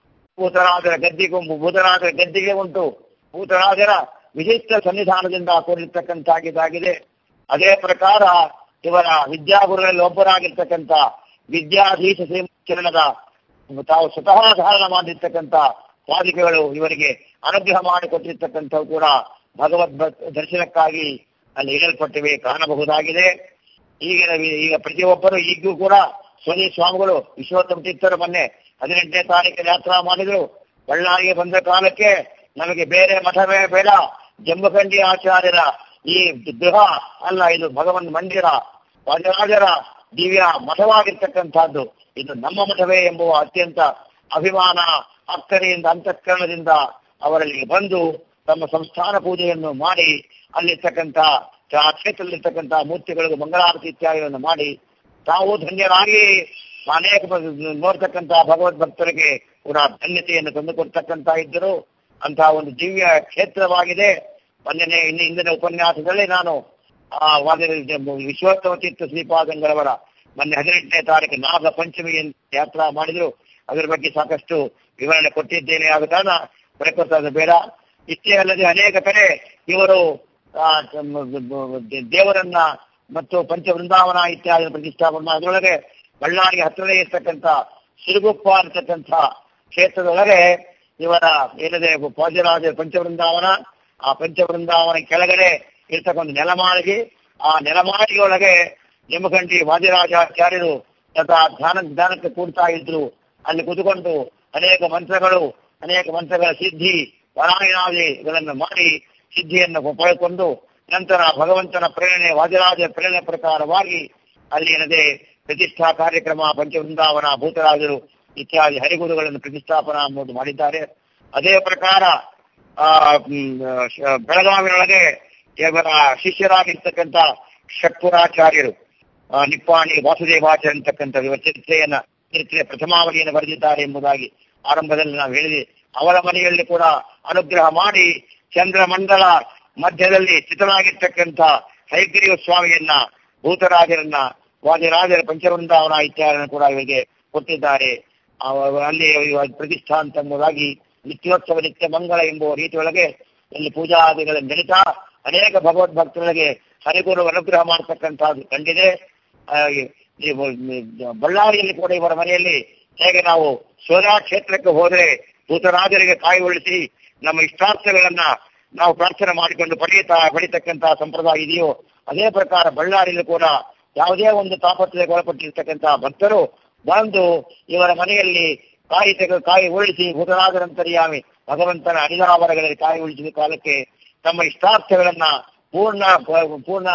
ಭೂತರಾಜರ ಗದ್ದಿಗೆ ಭೂತರಾಜರ ಗದ್ದಿಗೆ ಉಂಟು ಭೂತರಾಜರ ವಿಶಿಷ್ಟ ಸನ್ನಿಧಾನದಿಂದ ಕೂಡಿರ್ತಕ್ಕಂಥಾಗಿದ್ದಾಗಿದೆ ಅದೇ ಪ್ರಕಾರ ಇವರ ವಿದ್ಯಾಗುರುಗಳಲ್ಲಿ ಒಬ್ಬರಾಗಿರ್ತಕ್ಕಂಥ ವಿದ್ಯಾಧೀಶ ಶ್ರೀಚರಣದ ತಾವು ಸ್ವತಃ ಧಾರಣ ಮಾಡಿರ್ತಕ್ಕಂಥ ಪಾದಿಕೆಗಳು ಇವರಿಗೆ ಅನುಗ್ರಹ ಮಾಡಿಕೊಟ್ಟಿರ್ತಕ್ಕಂಥವು ಕೂಡ ಭಗವದ್ ಭಕ್- ದರ್ಶನಕ್ಕಾಗಿ ಅಲ್ಲಿ ಇಡಲ್ಪಟ್ಟಿವೆ ಕಾಣಬಹುದಾಗಿದೆ ಈಗಿನ ವಿ- ಈಗ ಪ್ರತಿಯೊಬ್ಬರು ಈಗೂ ಕೂಡ ಸ್ವನಿ ಸ್ವಾಮಿಗಳು ವಿಶ್ವೋತ್ತಮ ತೀರ್ಥರು ಮೊನ್ನೆ ಹದಿನೆಂಟನೇ ತಾರೀಕಿನ ಯಾತ್ರಾ ಮಾಡಿದ್ರು ಬಳ್ಳಾರಿಗೆ ಬಂದ ಕಾಲಕ್ಕೆ ನಮಗೆ ಬೇರೆ ಮಠವೇ ಬೇಡ ಜಂಬಖಂಡಿ ಆಚಾರ್ಯರ ಈ ಗೃಹ ಅಲ್ಲ ಇದು ಭಗವನ್ ಮಂದಿರ ವಾಜರಾಜರ ದಿವ್ಯ ಮಠವಾಗಿರ್ತಕ್ಕಂಥದ್ದು ಇದು ನಮ್ಮ ಮಠವೇ ಎಂಬುವ ಅತ್ಯಂತ ಅಭಿಮಾನ ಅಕ್ಕರೆಯಿಂದ ಅಂತಃಕರಣದಿಂದ ಅವರಲ್ಲಿ ಬಂದು ತಮ್ಮ ಸಂಸ್ಥಾನ ಪೂಜೆಯನ್ನು ಮಾಡಿ ಅಲ್ಲಿರ್ತಕ್ಕಂಥ ಆ ಕ್ಷೇತ್ರದಲ್ಲಿರ್ತಕ್ಕಂಥ ಮೂರ್ತಿಗಳಿಗೂ ಮಂಗಳಾರತಿ ಇತ್ಯಾದಿಗಳನ್ನು ಮಾಡಿ ತಾವು ಧನ್ಯರಾಗಿ ಅನೇಕ ಬ- ನೋಡ್ತಕ್ಕಂಥ ಭಗವದ್ ಭಕ್ತರಿಗೆ ಕೂಡ ಧನ್ಯತೆಯನ್ನು ತಂದುಕೊಡ್ತಕ್ಕಂಥ ಇದ್ದರು ಅಂತಹ ಒಂದು ದಿವ್ಯ ಕ್ಷೇತ್ರವಾಗಿದೆ ಮೊನ್ನೆ ಇನ್ನು ಹಿಂದಿನ ಉಪನ್ಯಾಸದಲ್ಲಿ ನಾನು ಆ ವಾದ ವಿಶ್ವೋತ್ತಮ ತೀರ್ಥ ಶ್ರೀಪಾದಂಗಳವರ ಮೊನ್ನೆ ಹದಿನೆಂಟನೇ ತಾರೀಕು ನಾಗ ಪಂಚಮಿ ಅಂತ ಯಾತ್ರಾ ಮಾಡಿದ್ರು ಅದರ ಬಗ್ಗೆ ಸಾಕಷ್ಟು ವಿವರಣೆ ಕೊಟ್ಟಿದ್ದೇನೆ ಆದ ಕಾರಣ ಬರೆಕೊಟ್ಟದ್ದು ಬೇಡ ಇಷ್ಟೇ ಅಲ್ಲದೆ ಅನೇಕ ಕಡೆ ಇವರು ಆ, ತಮ್ಮ ದೇವರನ್ನ ಮತ್ತು ಪಂಚ ವೃಂದಾವನ ಇತ್ಯಾದಿ ಪ್ರತಿಷ್ಠಾಪನೆ ಮಾಡಿ ಅದರೊಳಗೆ ಬಳ್ಳಾರಿಗೆ ಹತ್ತಿರನೇ ಇರ್ತಕ್ಕಂಥ ಸಿರುಗುಪ್ಪ ಅಂತಕ್ಕಂಥ ಕ್ಷೇತ್ರದೊಳಗೆ ಇವರ ಏನಿದೆ ಪೋಜರಾಜ ಪಂಚವೃಂದಾವನ ಆ ಪಂಚವೃಂದಾವನ ಕೆಳಗಡೆ ಇರ್ತಕ್ಕಂಥ ನೆಲಮಾಳಿಗೆ ಆ ನೆಲಮಾಳಿಗೆಯೊಳಗೆ ಜಮಖಂಡಿ ವಾದಿರಾಜಾಚಾರ್ಯರು ತಥಾ ಧ್ಯಾನ ಧ್ಯಾನಕ್ಕೆ ಕೂಡ್ತಾ ಇದ್ರು ಅಲ್ಲಿ ಕೂತ್ಕೊಂಡು ಅನೇಕ ಮಂತ್ರಗಳು ಅನೇಕ ಮಂತ್ರಗಳ ಸಿದ್ಧಿ ಪಾರಾಯಣಾದಿಗಳನ್ನು ಮಾಡಿ ಸಿದ್ಧಿಯನ್ನು ಪಡೆದುಕೊಂಡು ನಂತರ ಭಗವಂತನ ಪ್ರೇರಣೆ ವಾದಿರಾಜ ಪ್ರೇರಣೆ ಪ್ರಕಾರವಾಗಿ ಅಲ್ಲಿ ಏನದೆ ಪ್ರತಿಷ್ಠಾ ಕಾರ್ಯಕ್ರಮ ಪಂಚವೃಂದಾವನ ಭೂತರಾಜರು ಇತ್ಯಾದಿ ಹರಿಗುರುಗಳನ್ನು ಪ್ರತಿಷ್ಠಾಪನಾ ಎಂಬುದು ಮಾಡಿದ್ದಾರೆ ಅದೇ ಪ್ರಕಾರ ಆ ಮ್, ಶ- ಬೆಳಗಾವಿನೊಳಗೆ ಇವರ ಶಿಷ್ಯರಾಗಿರ್ತಕ್ಕಂಥ ಷಟ್ಪುರಾಚಾರ್ಯರು ಆ, ನಿಪ್ಪಾಣಿ ವಾಸುದೇವಾಚಾರ್ಯ ಅಂತಕ್ಕಂಥ ಇವರ ಚರಿತ್ರೆಯನ್ನ ಚರಿತ್ರೆಯ ಪ್ರಥಮಾವಳಿಯನ್ನು ಬರೆದಿದ್ದಾರೆ ಎಂಬುದಾಗಿ ಆರಂಭದಲ್ಲಿ ನಾವು ಹೇಳಿದೆ ಅವರ ಮನೆಯಲ್ಲಿ ಕೂಡ ಅನುಗ್ರಹ ಮಾಡಿ ಚಂದ್ರಮಂಡಲ ಮಧ್ಯದಲ್ಲಿ ಚಿತ್ರನಾಗಿರ್ತಕ್ಕಂಥ ಹೈಗ್ರೀವ ಸ್ವಾಮಿಯನ್ನ ಭೂತರಾಜರನ್ನ ವಾದಿರಾಜರ ಪಂಚವೃಂದಾವನ ಇತ್ಯಾದಿಯನ್ನು ಕೂಡ ಇವರಿಗೆ ಕೊಟ್ಟಿದ್ದಾರೆ ಅವ- ಅಲ್ಲಿ ಇವ- ಪ್ರತಿಷ್ಠಾ ಅಂತ ಎಂಬುದಾಗಿ ನಿತ್ಯೋತ್ಸವ ನಿತ್ಯ ಮಂಗಳ ಎಂಬುವ ರೀತಿಯೊಳಗೆ ಇಲ್ಲಿ ಪೂಜಾದಿಗಳ ನಡೀತಾ ಅನೇಕ ಭಗವದ್ಭಕ್ತರಿಗೆ ಹರಿಗುರು ಅನುಗ್ರಹ ಮಾಡತಕ್ಕಂಥದ್ದು ಕಂಡಿದೆ ಆ, ಈ- ಈ ಬಳ್ಳಾರಿಯಲ್ಲಿ ಕೂಡ ಇವರ ಮನೆಯಲ್ಲಿ ಹೇಗೆ ನಾವು ಸೋದಾ ಕ್ಷೇತ್ರಕ್ಕೆ ಹೋದರೆ ಭೂತರಾಜರಿಗೆ ಕಾಯಿ ಉಳಿಸಿ ನಮ್ಮ ಇಷ್ಟಾರ್ಥಗಳನ್ನ ನಾವು ಪ್ರಾರ್ಥನೆ ಮಾಡಿಕೊಂಡು ಪಡೆಯುತ್ತಾ ಪಡಿತಕ್ಕಂತಹ ಸಂಪ್ರದಾಯ ಇದೆಯೋ ಅದೇ ಪ್ರಕಾರ ಬಳ್ಳಾರಿಯಲ್ಲಿ ಕೂಡ ಯಾವುದೇ ಒಂದು ತಾಪತ್ರಯಕ್ಕೆ ಒಳಪಟ್ಟಿರ್ತಕ್ಕಂತಹ ಭಕ್ತರು ಬಂದು ಇವರ ಮನೆಯಲ್ಲಿ ಕಾಯಿ ತೆಗೆದು ಕಾಯಿ ಉಳಿಸಿ ಭೂತರಾಜರಂತರ್ಯಾಮಿ ಭಗವಂತನ ಅನಿಲಾವರಗಳಲ್ಲಿ ಕಾಯಿ ಉಳಿಸಿದ ಕಾಲಕ್ಕೆ ತಮ್ಮ ಇಷ್ಟಾರ್ಥಗಳನ್ನ ಪೂರ್ಣ ಪೂರ್ಣ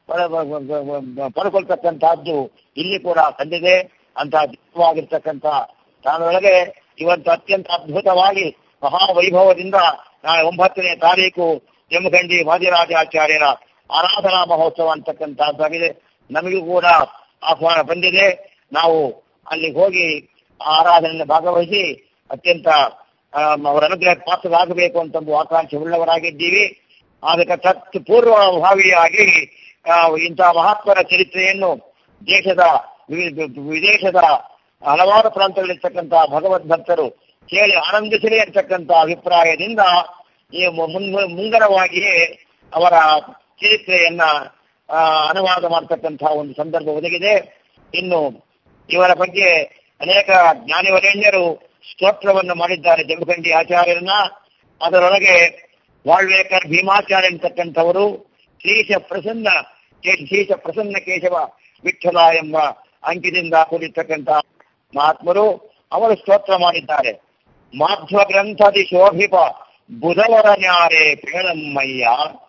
ಪಡ್ಕೊಳ್ತಕ್ಕಂತಹದ್ದು ಇಲ್ಲಿ ಕೂಡ ಕಂಡಿದೆ ಅಂತಹ ದಿವ್ಯವಾಗಿರ್ತಕ್ಕಂಥ ತಾನೊಳಗೆ ಇವತ್ತು ಅತ್ಯಂತ ಅದ್ಭುತವಾಗಿ ಮಹಾವೈಭವದಿಂದ ನಾಳೆ ಒಂಬತ್ತನೇ ತಾರೀಕು ಜಮಖಂಡಿ ವಾದಿರಾಜಾಚಾರ್ಯರ ಆರಾಧನಾ ಮಹೋತ್ಸವ ಅಂತಕ್ಕಂಥದ್ದಾಗಿದೆ ನಮಗೂ ಕೂಡ ಆಹ್ವಾನ ಬಂದಿದೆ ನಾವು ಅಲ್ಲಿಗೆ ಹೋಗಿ ಆ ಆರಾಧನೆಯಲ್ಲಿ ಭಾಗವಹಿಸಿ ಅತ್ಯಂತ ಆ, ಅವರ ಅನುಗ್ರಹ ಪಾತ್ರರಾಗಬೇಕು ಅಂತ ಒಂದು ಆಕಾಂಕ್ಷೆ ಉಳ್ಳವರಾಗಿದ್ದೀವಿ ಅದಕ್ಕೆ ತತ್ ಪೂರ್ವಭಾವಿಯಾಗಿ ಆ, ಇಂತಹ ಮಹಾತ್ಮರ ಚರಿತ್ರೆಯನ್ನು ದೇಶದ ವಿ- ವಿದೇಶದ ಹಲವಾರು ಪ್ರಾಂತಗಳಲ್ಲಿರ್ತಕ್ಕಂತಹ ಭಗವದ್ ಭಕ್ತರು ಕೇಳಿ ಆನಂದಿಸಲಿ ಅಂತಕ್ಕಂಥ ಅಭಿಪ್ರಾಯದಿಂದ ಈ ಮು- ಮುನ್- ಮುಂಗರವಾಗಿಯೇ ಅವರ ಚರಿತ್ರೆಯನ್ನ ಆ, ಅನುವಾದ ಮಾಡತಕ್ಕಂತಹ ಒಂದು ಸಂದರ್ಭ ಒದಗಿದೆ ಇನ್ನು ಇವರ ಬಗ್ಗೆ ಅನೇಕ ಜ್ಞಾನಿವರೇಣ್ಯರು ಸ್ತೋತ್ರವನ್ನು ಮಾಡಿದ್ದಾರೆ ಜಮಖಂಡಿ ಆಚಾರ್ಯರನ್ನ ಅದರೊಳಗೆ ವಾಳ್ವೇಕರ್ ಭೀಮಾಚಾರ್ಯ ಅಂತಕ್ಕಂಥವರು ಶ್ರೀಶ ಪ್ರಸನ್ನ ಕೇ- ಶ್ರೀಶ ಪ್ರಸನ್ನ ಕೇಶವ ವಿಠಲ ಎಂಬ ಅಂಕಿದಿಂದ ಕೂಡಿರ್ತಕ್ಕಂಥ ಮಹಾತ್ಮರು ಅವರು ಸ್ತೋತ್ರ ಮಾಡಿದ್ದಾರೆ ಮಾಧ್ವ ಗ್ರಂಥದಿ ಶೋಭಿಪ ಬುಧವರ ನ್ಯಾರೆ ಪೇಳಮ್ಮಯ್ಯ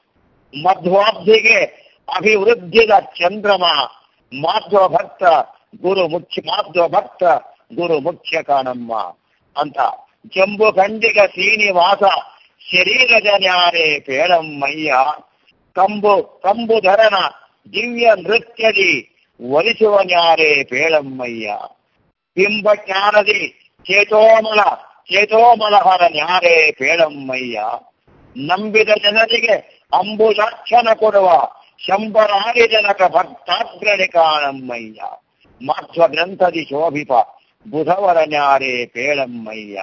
ಮಧ್ವಾಬ್ಧಿಗೆ ಅಭಿವೃದ್ಧಿದ ಚಂದ್ರಮ ಮಾಧ್ವ ಭಕ್ತ ಗುರು ಮುಖ್ಯ ಮಾಧ್ವ ಭಕ್ತ ಗುರು ಮುಖ್ಯ ಕಾಣಮ್ಮ ಅಂತ ಜಂಬು ಖಂಡಿಗ ಶ್ರೀನಿವಾಸ ಶರೀರಜ ನ್ಯಾರೆ ಪೇಳಮ್ಮಯ್ಯ ಕಂಬು ಕಂಬುಧರನ ದಿವ್ಯ ನೃತ್ಯದಿ ಒಲಿಸುವ ನ್ಯಾರೆ ಪೇಳಮ್ಮಯ್ಯ ಬಿಂಬ ಜ್ಞಾನದಿ ಚೇತೋಮಲ ಚೇತೋಮಲಹರ ನ್ಯಾರೆ ಪೇಳಮ್ಮಯ್ಯ ನಂಬಿದ ಜನರಿಗೆ ಅಂಬುಜಾಕ್ಷನ ಕೊಡುವ ಶಂಬರಾರಿ ಜನಕ ಭಕ್ತಾಗ್ರಣಿ ಕಾಣಮ್ಮಯ್ಯ ಮಾಧ್ವ ಗ್ರಂಥದಿ ಶೋಭಿಪ ಬುಧವರ ನ್ಯಾರೆ ಪೇಳಮ್ಮಯ್ಯ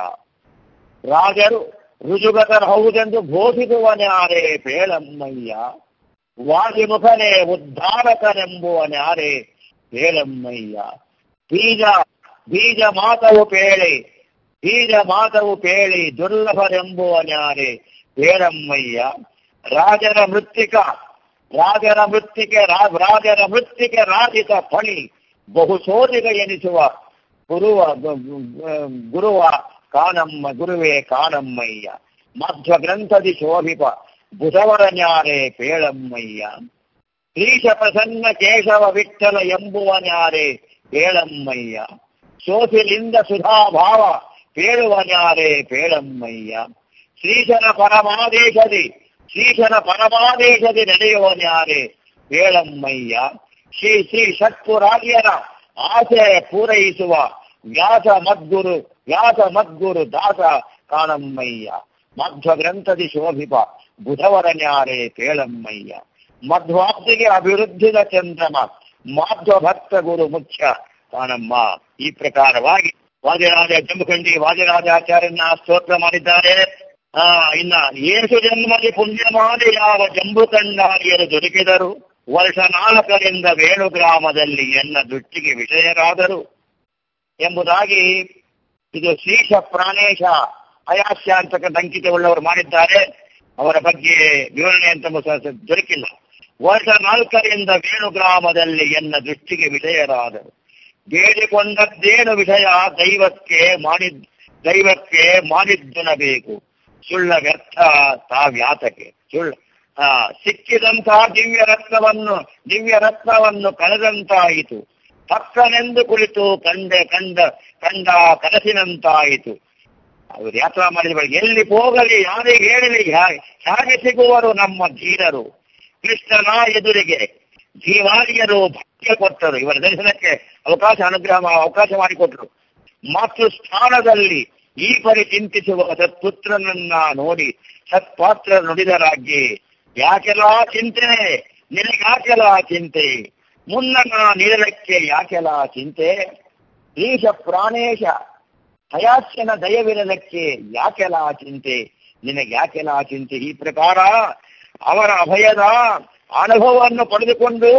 ರಾಜರು ರುಜುಗತರಹುದೆಂದು ಘೋಷಿಸುವ ನ್ಯಾರೆ ಪೇಳಮ್ಮಯ್ಯ ವಾದಿಮುಖನೇ ಉದ್ಧಾರಕನೆಂಬುವ ನ್ಯಾರೆ ಪೇಳಮ್ಮಯ್ಯ ಬೀಜ ಬೀಜ ಮಾತವು ಪೇಳಿ ಬೀಜ ಮಾತವು ಪೇಳಿ ದುರ್ಲಭರೆಂಬುವ ನ್ಯಾರೆ ಪೇಳಮ್ಮಯ್ಯ ರಾಜರ ಮೃತ್ತಿಕ ರಾಜರ ಮೃತ್ತಿಕೆ ರಾ- ರಾಜರ ಮೃತ್ತಿಕೆ ರಾಜಿತ ಫಣಿ ಬಹು ಸೋದಿಗ ಎನಿಸುವ ಗುರುವ ಗು- ಗು- ಗುರುವ ಕಾನಮ್ಮ ಗುರುವೇ ಕಾನಮ್ಮಯ್ಯ ಮಧ್ವ ಗ್ರಂಥದಿ ಶೋಭಿಪ ಬುಧವರ ನ್ಯಾರೆ ಪೇಳಮ್ಮಯ್ಯ ಶ್ರೀಶ ಪ್ರಸನ್ನ ಕೇಶವ ವಿಠಲ ಎಂಬುವ ನ್ಯಾರೆ ಪೇಳಮ್ಮಯ್ಯ ಸೋಸಿಲಿಂದ ಸುಧಾಭಾವ ಪೇಳುವ ನ್ಯಾರೆ ಪೇಳಮ್ಮಯ್ಯ ಶ್ರೀಶನ ಪರಮಾದೇಶದಿ ಶ್ರೀಶನ ಪರಮಾದೇಶದಿ ನಡೆಯುವ ನ್ಯಾರೆ ಪೇಳಮ್ಮಯ್ಯ ಶ್ರೀ ಶ್ರೀ ಷಟ್ಪುರಾರ್ಯರ ಆಸೆ ಪೂರೈಸುವ ವ್ಯಾಸ ಮದ್ಗುರು ವ್ಯಾಸ ಮದ್ಗುರು ದಾಸ ಕಾಣಮ್ಮಯ್ಯ ಮಧ್ವ ಗ್ರಂಥದಿ ಶೋಭಿಪ ಬುಧವರ ನ್ಯಾರೆ ಪೇಳಮ್ಮಯ್ಯ ಮಧ್ವಾಬ್ದಿಗೆ ಅಭಿವೃದ್ಧಿದ ಚಂದ್ರಮ ಮಾಧ್ವ ಭಕ್ತ ಗುರು ಮುಖ್ಯ ಕಾಣಮ್ಮ ಈ ಪ್ರಕಾರವಾಗಿ ವಾದಿರಾಜ ಜಂಬುಖಂಡಿ ವಾದಿರಾಜಾಚಾರ್ಯನ ಸ್ತೋತ್ರ ಮಾಡಿದ್ದಾರೆ ಆ ಇನ್ನ ಏಸು ಜನ್ಮದಿ ಪುಣ್ಯ ಮಾಡಿ ಯಾವ ಜಂಬು ಕಂಡಾರಿಯರು ದೊರಕಿದರು ವರ್ಷ ನಾಲ್ಕರಿಂದ ವೇಣು ಗ್ರಾಮದಲ್ಲಿ ಎನ್ನ ದೃಷ್ಟಿಗೆ ವಿಷಯರಾದರು ಎಂಬುದಾಗಿ ಇದು ಶ್ರೀಶ ಪ್ರಾಣೇಶ ಅಯಾಸ್ಯ ಅಂತಕ್ಕಂಥ ಅಂಕಿತವುಳ್ಳವರು ಮಾಡಿದ್ದಾರೆ ಅವರ ಬಗ್ಗೆ ವಿವರಣೆ ಅಂತ ಸ- ಸ- ದೊರಕಿಲ್ಲ ವರ್ಷ ನಾಲ್ಕರಿಂದ ವೇಣು ಗ್ರಾಮದಲ್ಲಿ ಎನ್ನ ದೃಷ್ಟಿಗೆ ವಿಷಯರಾದರು ಬೇಡಿಕೊಂಡದ್ದೇನು ವಿಷಯ ದೈವಕ್ಕೆ ಮಾಡಿದ್ ದೈವಕ್ಕೆ ಮಾಡಿದ್ದನಬೇಕು ಸುಳ್ಳ ವ್ಯರ್ಥ ತಾವ್ಯಾತಕ್ಕೆ ಸುಳ್ಳ ಆ, ಸಿಕ್ಕಿದಂತಹ ದಿವ್ಯ ರತ್ನವನ್ನು ದಿವ್ಯ ರತ್ನವನ್ನು ಕಳೆದಂತಾಯಿತು ಪಕ್ಕನೆಂದು ಕುಳಿತು ಕಂಡ ಕಂಡ ಕಂಡ ಕನಸಿನಂತಾಯಿತು ಅವರು ಯಾತ್ರಾ ಮಾಡಿದ ಬಳಿಕ ಎಲ್ಲಿ ಹೋಗಲಿ ಯಾರಿಗೆ ಹೇಳಲಿ ಹ್ಯಾ- ಹೇಗೆ ಸಿಗುವರು ನಮ್ಮ ಧೀರರು ಕೃಷ್ಣನ ಎದುರಿಗೆ ಜೀವಾರಿಯರು ಭಾಗ್ಯ ಕೊಟ್ಟರು ಇವರ ದರ್ಶನಕ್ಕೆ ಅವಕಾಶ ಅನುಗ್ರಹ ಮಾ- ಅವಕಾಶ ಮಾಡಿಕೊಟ್ರು ಮಾತೃ ಸ್ಥಾನದಲ್ಲಿ ಈ ಪರಿ ಚಿಂತಿಸುವ ಸತ್ಪುತ್ರನನ್ನ ನೋಡಿ ಸತ್ಪಾತ್ರ ನುಡಿದರಾಗಿ ಯಾಕೆಲ್ಲ ಚಿಂತೆ ನಿನಗಾಕೆಲ್ಲ ಚಿಂತೆ ಮುನ್ನನ ನಿರಲಕ್ಕೆ ಯಾಕೆಲ್ಲ ಚಿಂತೆ ಈಶ ಪ್ರಾಣೇಶ ಹಯಾಸ್ಯನ ದಯವಿರಲಕ್ಕೆ ಯಾಕೆಲ್ಲ ಚಿಂತೆ ನಿನಗೆ ಯಾಕೆಲ್ಲ ಚಿಂತೆ ಈ ಪ್ರಕಾರ ಅವರ ಅಭಯದ ಅನುಭವವನ್ನು ಪಡೆದುಕೊಂಡು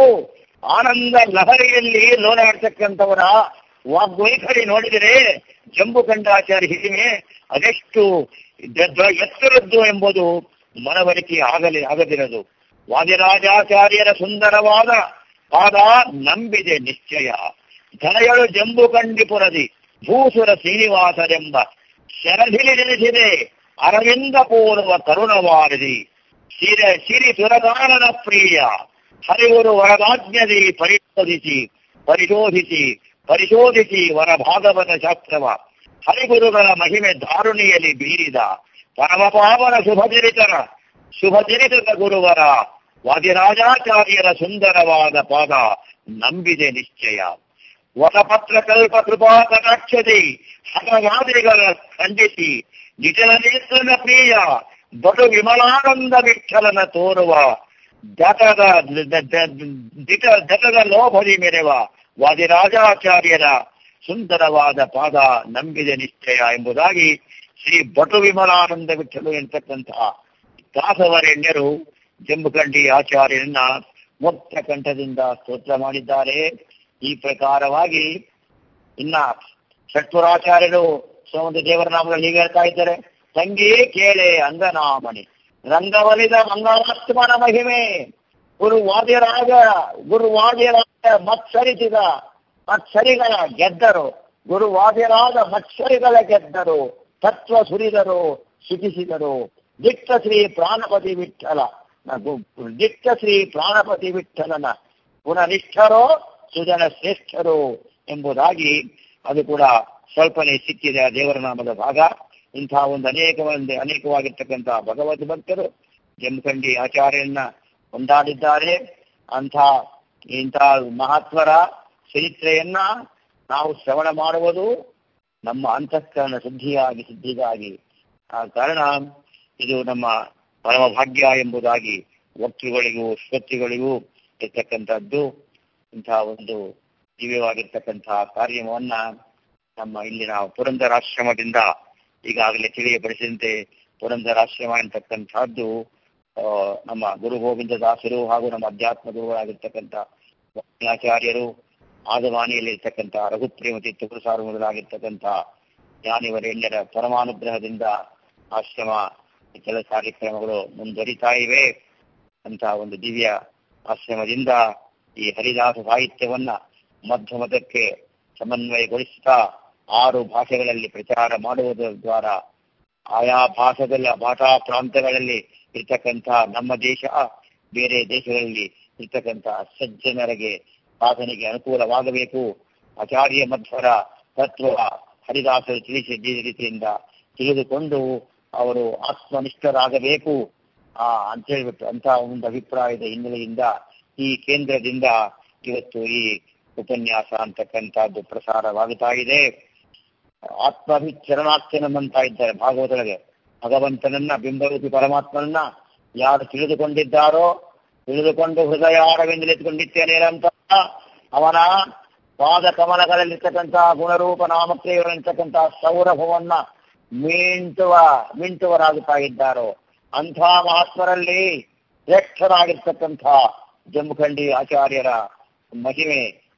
ಆನಂದ ಲಹರಿಯಲ್ಲಿ ಲೋಲಾಡ್ತಕ್ಕಂಥವರ ವಾಗ್ವೈಖರಿ ನೋಡಿದರೆ ಜಂಬು ಕಂಡಾಚಾರ್ಯ ಹಿರಿಮೆ ಅದೆಷ್ಟು ದ- ದ- ಎತ್ತರದ್ದು ಎಂಬುದು ಮನವರಿಕೆ ಆಗಲಿ ಆಗದಿರದು ವಾದಿರಾಜಾಚಾರ್ಯರ ಸುಂದರವಾದ ಪಾದ ನಂಬಿದೆ ನಿಶ್ಚಯ ಧನಯಳು ಜಂಬು ಕಂಡಿಪುರದಿ ಭೂಸುರ ಶ್ರೀನಿವಾಸರೆಂಬ ಶರಧಿಲಿ ನೆನೆಸಿದೆ ಅರವಿಂದ ಪೂರ್ವ ತರುಣವಾರದಿ ಸಿರ ಸಿರಿ ಸುರಗಾನನ ಪ್ರಿಯ ಹರಿವರು ವರದಾಜ್ಞದಿ ಪರಿಶೋಧಿಸಿ ಪರಿಶೋಧಿಸಿ ಪರಿಶೋಧಿಸಿ ವರ ಭಾಗವತ ಶಾಸ್ತ್ರವ ಹರಿಗುರುಗಳ ಮಹಿಮೆ ಧಾರುಣಿಯಲ್ಲಿ ಬೀರಿದ ಪರಮ ಪಾವನ ಶುಭಚರಿತರ ಶುಭಚರಿತದ ಗುರುವರ ವಾದಿರಾಜಾಚಾರ್ಯರ ಸುಂದರವಾದ ಪಾದ ನಂಬಿದೆ ನಿಶ್ಚಯ ವರಪತ್ರ ಕಲ್ಪ ಕೃಪಾ ಕಟಾಕ್ಷದಿ ಹತವಾದಿಗಳ ಖಂಡಿಸಿ ನಿಜನ ನೇತ್ರನ ಪ್ರಿಯ ಬಡು ವಿಮಲಾನಂದ ವಿಠಲನ ತೋರುವ ದಟದ ದ- ದ- ದಿಟ ದಟದ ಲೋಭದಿ ಮೆರೆವ ವಾದಿರಾಜಾಚಾರ್ಯರ ಸುಂದರವಾದ ಪಾದ ನಂಬಿದೆ ನಿಶ್ಚಯ ಎಂಬುದಾಗಿ ಶ್ರೀ ಬಟು ವಿಮಲಾನಂದ ವಿಠಲು ಎಂತಕ್ಕಂತಹ ದಾಸವರೆಣ್ಯರು ಜಂಬುಕಂಡಿ ಆಚಾರ್ಯರನ್ನ ಮುಕ್ತ ಕಂಠದಿಂದ ಸ್ತೋತ್ರ ಮಾಡಿದ್ದಾರೆ ಈ ಪ್ರಕಾರವಾಗಿ ಇನ್ನ ಷಟ್ಪುರಾಚಾರ್ಯರು ಸೋಮದ ದೇವರ ನಾಮಗಳು ಹೀಗೆ ಹೇಳ್ತಾ ಇದ್ದಾರೆ ತಂಗಿ ಕೇಳೆ ಅಂಗನಾಮಣಿ ರಂಗವಲಿದ ಮಂಗಳಾತ್ಮನ ಮಹಿಮೆ ಗುರು ವಾದ್ಯರಾಗ ಗುರು ವಾದ್ಯರಾಗ ಮತ್ಸರಿಸಿದ ಮತ್ಸರಿಗಳ ಗೆದ್ದರು ಗುರು ವಾದ್ಯರಾದ ಮತ್ಸರಿಗಳ ಗೆದ್ದರು ತತ್ವ ಸುರಿದರು ಸುಖಿಸಿದರು ದಿಟ್ಟ ಶ್ರೀ ಪ್ರಾಣಪತಿ ವಿಠಲ ದಿಟ್ಟ ಶ್ರೀ ಪ್ರಾಣಪತಿ ವಿಠಲನ ಗುಣನಿಷ್ಠರೋ ಸುಜನ ಶ್ರೇಷ್ಠರು ಎಂಬುದಾಗಿ ಅದು ಕೂಡ ಸ್ವಲ್ಪನೇ ಸಿಕ್ಕಿದೆ ಆ ದೇವರ ನಾಮದ ಭಾಗ ಇಂತಹ ಒಂದು ಅನೇಕ ಒಂದು ಅನೇಕವಾಗಿರ್ತಕ್ಕಂತಹ ಭಗವದ್ ಭಕ್ತರು ಜಮಖಂಡಿ ಆಚಾರ್ಯನ್ನ ಕೊಂಡಾಡಿದ್ದಾರೆ ಅಂಥ ಇಂಥ ಮಹತ್ವರ ಚರಿತ್ರೆಯನ್ನ ನಾವು ಶ್ರವಣ ಮಾಡುವುದು ನಮ್ಮ ಅಂತಃಕರಣ ಶುದ್ಧಿಯಾಗಿ ಸಿದ್ಧಿಗಾಗಿ ಆ ಕಾರಣ ಇದು ನಮ್ಮ ಪರಮ ಭಾಗ್ಯ ಎಂಬುದಾಗಿ ವಕ್ತೃಗಳಿಗೂ ಶ್ರೋತೃಗಳಿಗೂ ಇರ್ತಕ್ಕಂಥದ್ದು ಇಂತಹ ಒಂದು ದಿವ್ಯವಾಗಿರ್ತಕ್ಕಂತಹ ಕಾರ್ಯವನ್ನ ನಮ್ಮ ಇಲ್ಲಿನ ಪುರಂದರಾಶ್ರಮದಿಂದ ಈಗಾಗಲೇ ತಿಳಿಯಪಡಿಸಿದಂತೆ ಪುರಂದರಾಶ್ರಮ ಎಂತಕ್ಕಂಥದ್ದು ಆ, ನಮ್ಮ ಗುರು ಗೋವಿಂದ ದಾಸರು ಹಾಗೂ ನಮ್ಮ ಅಧ್ಯಾತ್ಮ ಗುರುಗಳಾಗಿರ್ತಕ್ಕಂಥ ಆಚಾರ್ಯರು ಆದವಾಣಿಯಲ್ಲಿ ಇರ್ತಕ್ಕಂಥ ರಘುಪ್ರೇಮತಿ ತುಕುಸಾರು ಮೊದಲಾಗಿರ್ತಕ್ಕಂಥ ಜ್ಞಾನಿವರೆಲ್ಲರ ಪರಮಾನುಗ್ರಹದಿಂದ ಆಶ್ರಮ ಕೆಲ ಕಾರ್ಯಕ್ರಮಗಳು ಮುಂದುವರಿತಾ ಇವೆ ಅಂತ ಒಂದು ದಿವ್ಯ ಆಶ್ರಮದಿಂದ ಈ ಹರಿದಾಸ ಸಾಹಿತ್ಯವನ್ನ ಮಧ್ಯಮದಕ್ಕೆ ಸಮನ್ವಯಗೊಳಿಸುತ್ತಾ ಆರು ಭಾಷೆಗಳಲ್ಲಿ ಪ್ರಚಾರ ಮಾಡುವುದರ ದ್ವಾರ ಆಯಾ ಭಾಷೆಗಳ ಭಾಷಾ ಪ್ರಾಂತಗಳಲ್ಲಿ ಇರ್ತಕ್ಕಂಥ ನಮ್ಮ ದೇಶ ಬೇರೆ ದೇಶಗಳಲ್ಲಿ ಇರ್ತಕ್ಕಂಥ ಸಜ್ಜನರಿಗೆ ಸಾಧನೆಗೆ ಅನುಕೂಲವಾಗಬೇಕು ಆಚಾರ್ಯ ಮಧ್ವರ ತತ್ವ ಹರಿದಾಸರು ತಿಳಿಸಿದ್ದ ರೀತಿಯಿಂದ ತಿಳಿದುಕೊಂಡು ಅವರು ಆತ್ಮನಿಷ್ಠರಾಗಬೇಕು ಆ ಅಂತ ಹೇಳ್ಬಿಟ್ಟು ಅಂತ ಒಂದು ಅಭಿಪ್ರಾಯದ ಹಿನ್ನೆಲೆಯಿಂದ ಈ ಕೇಂದ್ರದಿಂದ ಇವತ್ತು ಈ ಉಪನ್ಯಾಸ ಅಂತಕ್ಕಂಥದ್ದು ಪ್ರಸಾರವಾಗುತ್ತಾ ಇದೆ ಆತ್ಮಾಭಿಚರಣಾರ್ಥನಂತ ಇದ್ದಾರೆ ಭಾಗವತೊಳಗೆ ಭಗವಂತನನ್ನ ಬಿಂಬರೂಪಿ ಪರಮಾತ್ಮನನ್ನ ಯಾರು ತಿಳಿದುಕೊಂಡಿದ್ದಾರೋ ತಿಳಿದುಕೊಂಡು ಹೃದಯ ಆರವೆಂದು ಎತ್ಕೊಂಡಿದ್ದೇನೆ ಅಂತ ಅವನ ಪಾದ ಕಮಲಗಳಲ್ಲಿರ್ತಕ್ಕಂತಹ ಗುಣರೂಪ ನಾಮಕ್ರಿಯಗಳಿರ್ತಕ್ಕಂತಹ ಸೌರಭವನ್ನ ಮಿಂಟುವ ಮಿಂಟುವರಾಗುತ್ತಾ ಇದ್ದಾರೋ ಅಂಥ ಮಹಾತ್ಮರಲ್ಲಿ ಶ್ರೇಷ್ಠರಾಗಿರ್ತಕ್ಕಂಥ ಜಮ್ಮುಖಂಡಿ ಆಚಾರ್ಯರ ಮಹಿಮೆ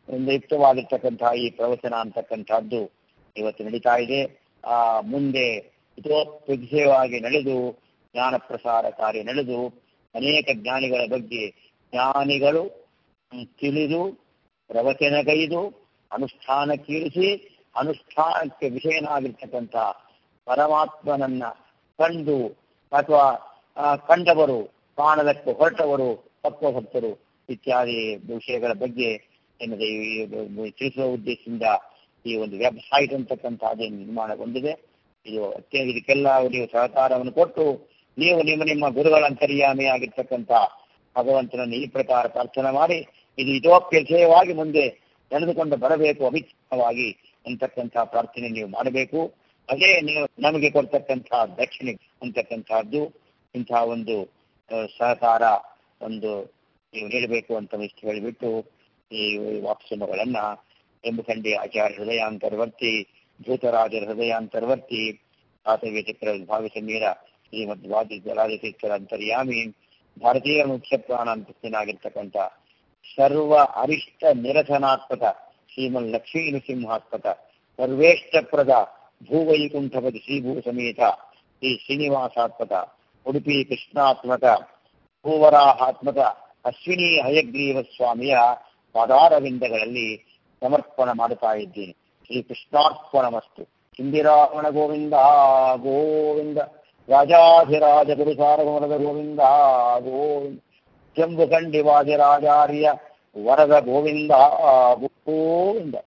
ಒಂದು ಯುಕ್ತವಾಗಿರ್ತಕ್ಕಂತಹ ಈ ಪ್ರವಚನ ಅಂತಕ್ಕಂಥದ್ದು ಇವತ್ತು ನಡೀತಾ ಇದೆ ಆ ಮುಂದೆ ಹಿತೋತ್ಪುಜವಾಗಿ ನಡೆದು ಜ್ಞಾನ ಪ್ರಸಾರ ಕಾರ್ಯ ನಡೆದು ಅನೇಕ ಜ್ಞಾನಿಗಳ ಬಗ್ಗೆ ಜ್ಞಾನಿಗಳು ಹ್ಮ್, ತಿಳಿದು ಪ್ರವಚನಗೈದು ಅನುಷ್ಠಾನಕ್ಕೀರಿಸಿ ಅನುಷ್ಠಾನಕ್ಕೆ ವಿಷಯನಾಗಿರ್ತಕ್ಕಂಥ ಪರಮಾತ್ಮನನ್ನ ಕಂಡು ಅಥವಾ ಆ, ಕಂಡವರು ಕಾಣದಕ್ಕೆ ಹೊರಟವರು ತತ್ವಭಕ್ತರು ಇತ್ಯಾದಿ ವಿಷಯಗಳ ಬಗ್ಗೆ ಏನದೆ ಈ- ಈ ತಿಳಿಸುವ ಉದ್ದೇಶದಿಂದ ಈ ಒಂದು ವೆಬ್ಸೈಟ್ ಅಂತಕ್ಕಂಥದ್ದು ನಿರ್ಮಾಣಗೊಂಡಿದೆ ಇದು ಅತ್ಯಂತ ಇದಕ್ಕೆಲ್ಲ ನೀವು ಸಹಕಾರವನ್ನು ಕೊಟ್ಟು ನೀವು ನಿಮ್ಮ ನಿಮ್ಮ ಗುರುಗಳ ಅಂತರ್ಯಾಮಿ ಆಗಿರ್ತಕ್ಕಂಥ ಭಗವಂತನನ್ನು ಈ ಪ್ರಕಾರ ಪ್ರಾರ್ಥನೆ ಮಾಡಿ ಇದು ಇತೋಪ್ಯಶಯವಾಗಿ ಮುಂದೆ ನಡೆದುಕೊಂಡು ಬರಬೇಕು ಅವಿಚ್ಛಿನ್ನವಾಗಿ ಅಂತಕ್ಕಂಥ ಪ್ರಾರ್ಥನೆ ನೀವು ಮಾಡಬೇಕು ಅದೇ ನೀವು ನಮಗೆ ಕೊಡ್ತಕ್ಕಂಥ ದಕ್ಷಿಣೆ ಅಂತಕ್ಕಂಥದ್ದು ಇಂತಹ ಒಂದು ಆ, ಸಹಕಾರ ಒಂದು ನೀವು ನೀಡಬೇಕು ಅಂತ ಇಷ್ಟು ಹೇಳಿಬಿಟ್ಟು ಈ ವಾಕ್ಸಮಗಳನ್ನ ಎಂಬುಕಂಡಿ ಆಚಾರ್ಯ ಹೃದಯಾಂತರ್ವರ್ತಿ ಭೂತರಾಜರ ಹೃದಯಾಂತರ್ವರ್ತಿ ಆತವ್ಯ ಚಕ್ರ ಭಾವಿ ಸಮೀರ ಶ್ರೀಮದ್ ವಾದಿ ಜಲಾದಿತೀರ್ಥರ ಅಂತರ್ಯಾಮಿ ಭಾರತೀಯ ಮುಖ್ಯ ಪ್ರಾಣಾಂತಸ್ಥನಾಗಿರ್ತಕ್ಕಂಥ ಸರ್ವ ಅರಿಷ್ಟ ನಿರಸನಾತ್ಮಕ ಶ್ರೀಮನ್ ಲಕ್ಷ್ಮೀ ನೃಸಿಂಹಾತ್ಮಕ ಸರ್ವೇಷ್ಟಪ್ರದ ಭೂವೈಕುಂಠಪತಿ ಶ್ರೀಭೂ ಸಮೇತ ಶ್ರೀ ಶ್ರೀನಿವಾಸಾತ್ಮಕ ಉಡುಪಿ ಕೃಷ್ಣಾತ್ಮಕ ಭೂವರಾಹಾತ್ಮಕ ಅಶ್ವಿನಿ ಹಯಗ್ರೀವ ಸ್ವಾಮಿಯ ಪಾದಾರವಿಂದಗಳಲ್ಲಿ ಸಮರ್ಪಣ ಮಾಡುತ್ತಾ ಇದ್ದೀನಿ ಶ್ರೀ ಕೃಷ್ಣಾರ್ಪಣಮಸ್ತು ಚಿಂದಿರಾವಣ ಗೋವಿಂದ ಗೋವಿಂದ ರಾಜಾಧಿರಾಜ ಗುರು ಸಾರ್ವಮರದ ಗೋವಿಂದ ಗೋವಿಂದ ಜಂಬು ಕಂಡಿ ವಾದಿರಾಜಾರ್ಯ ವರದ ಗೋವಿಂದ ಗೋವಿಂದ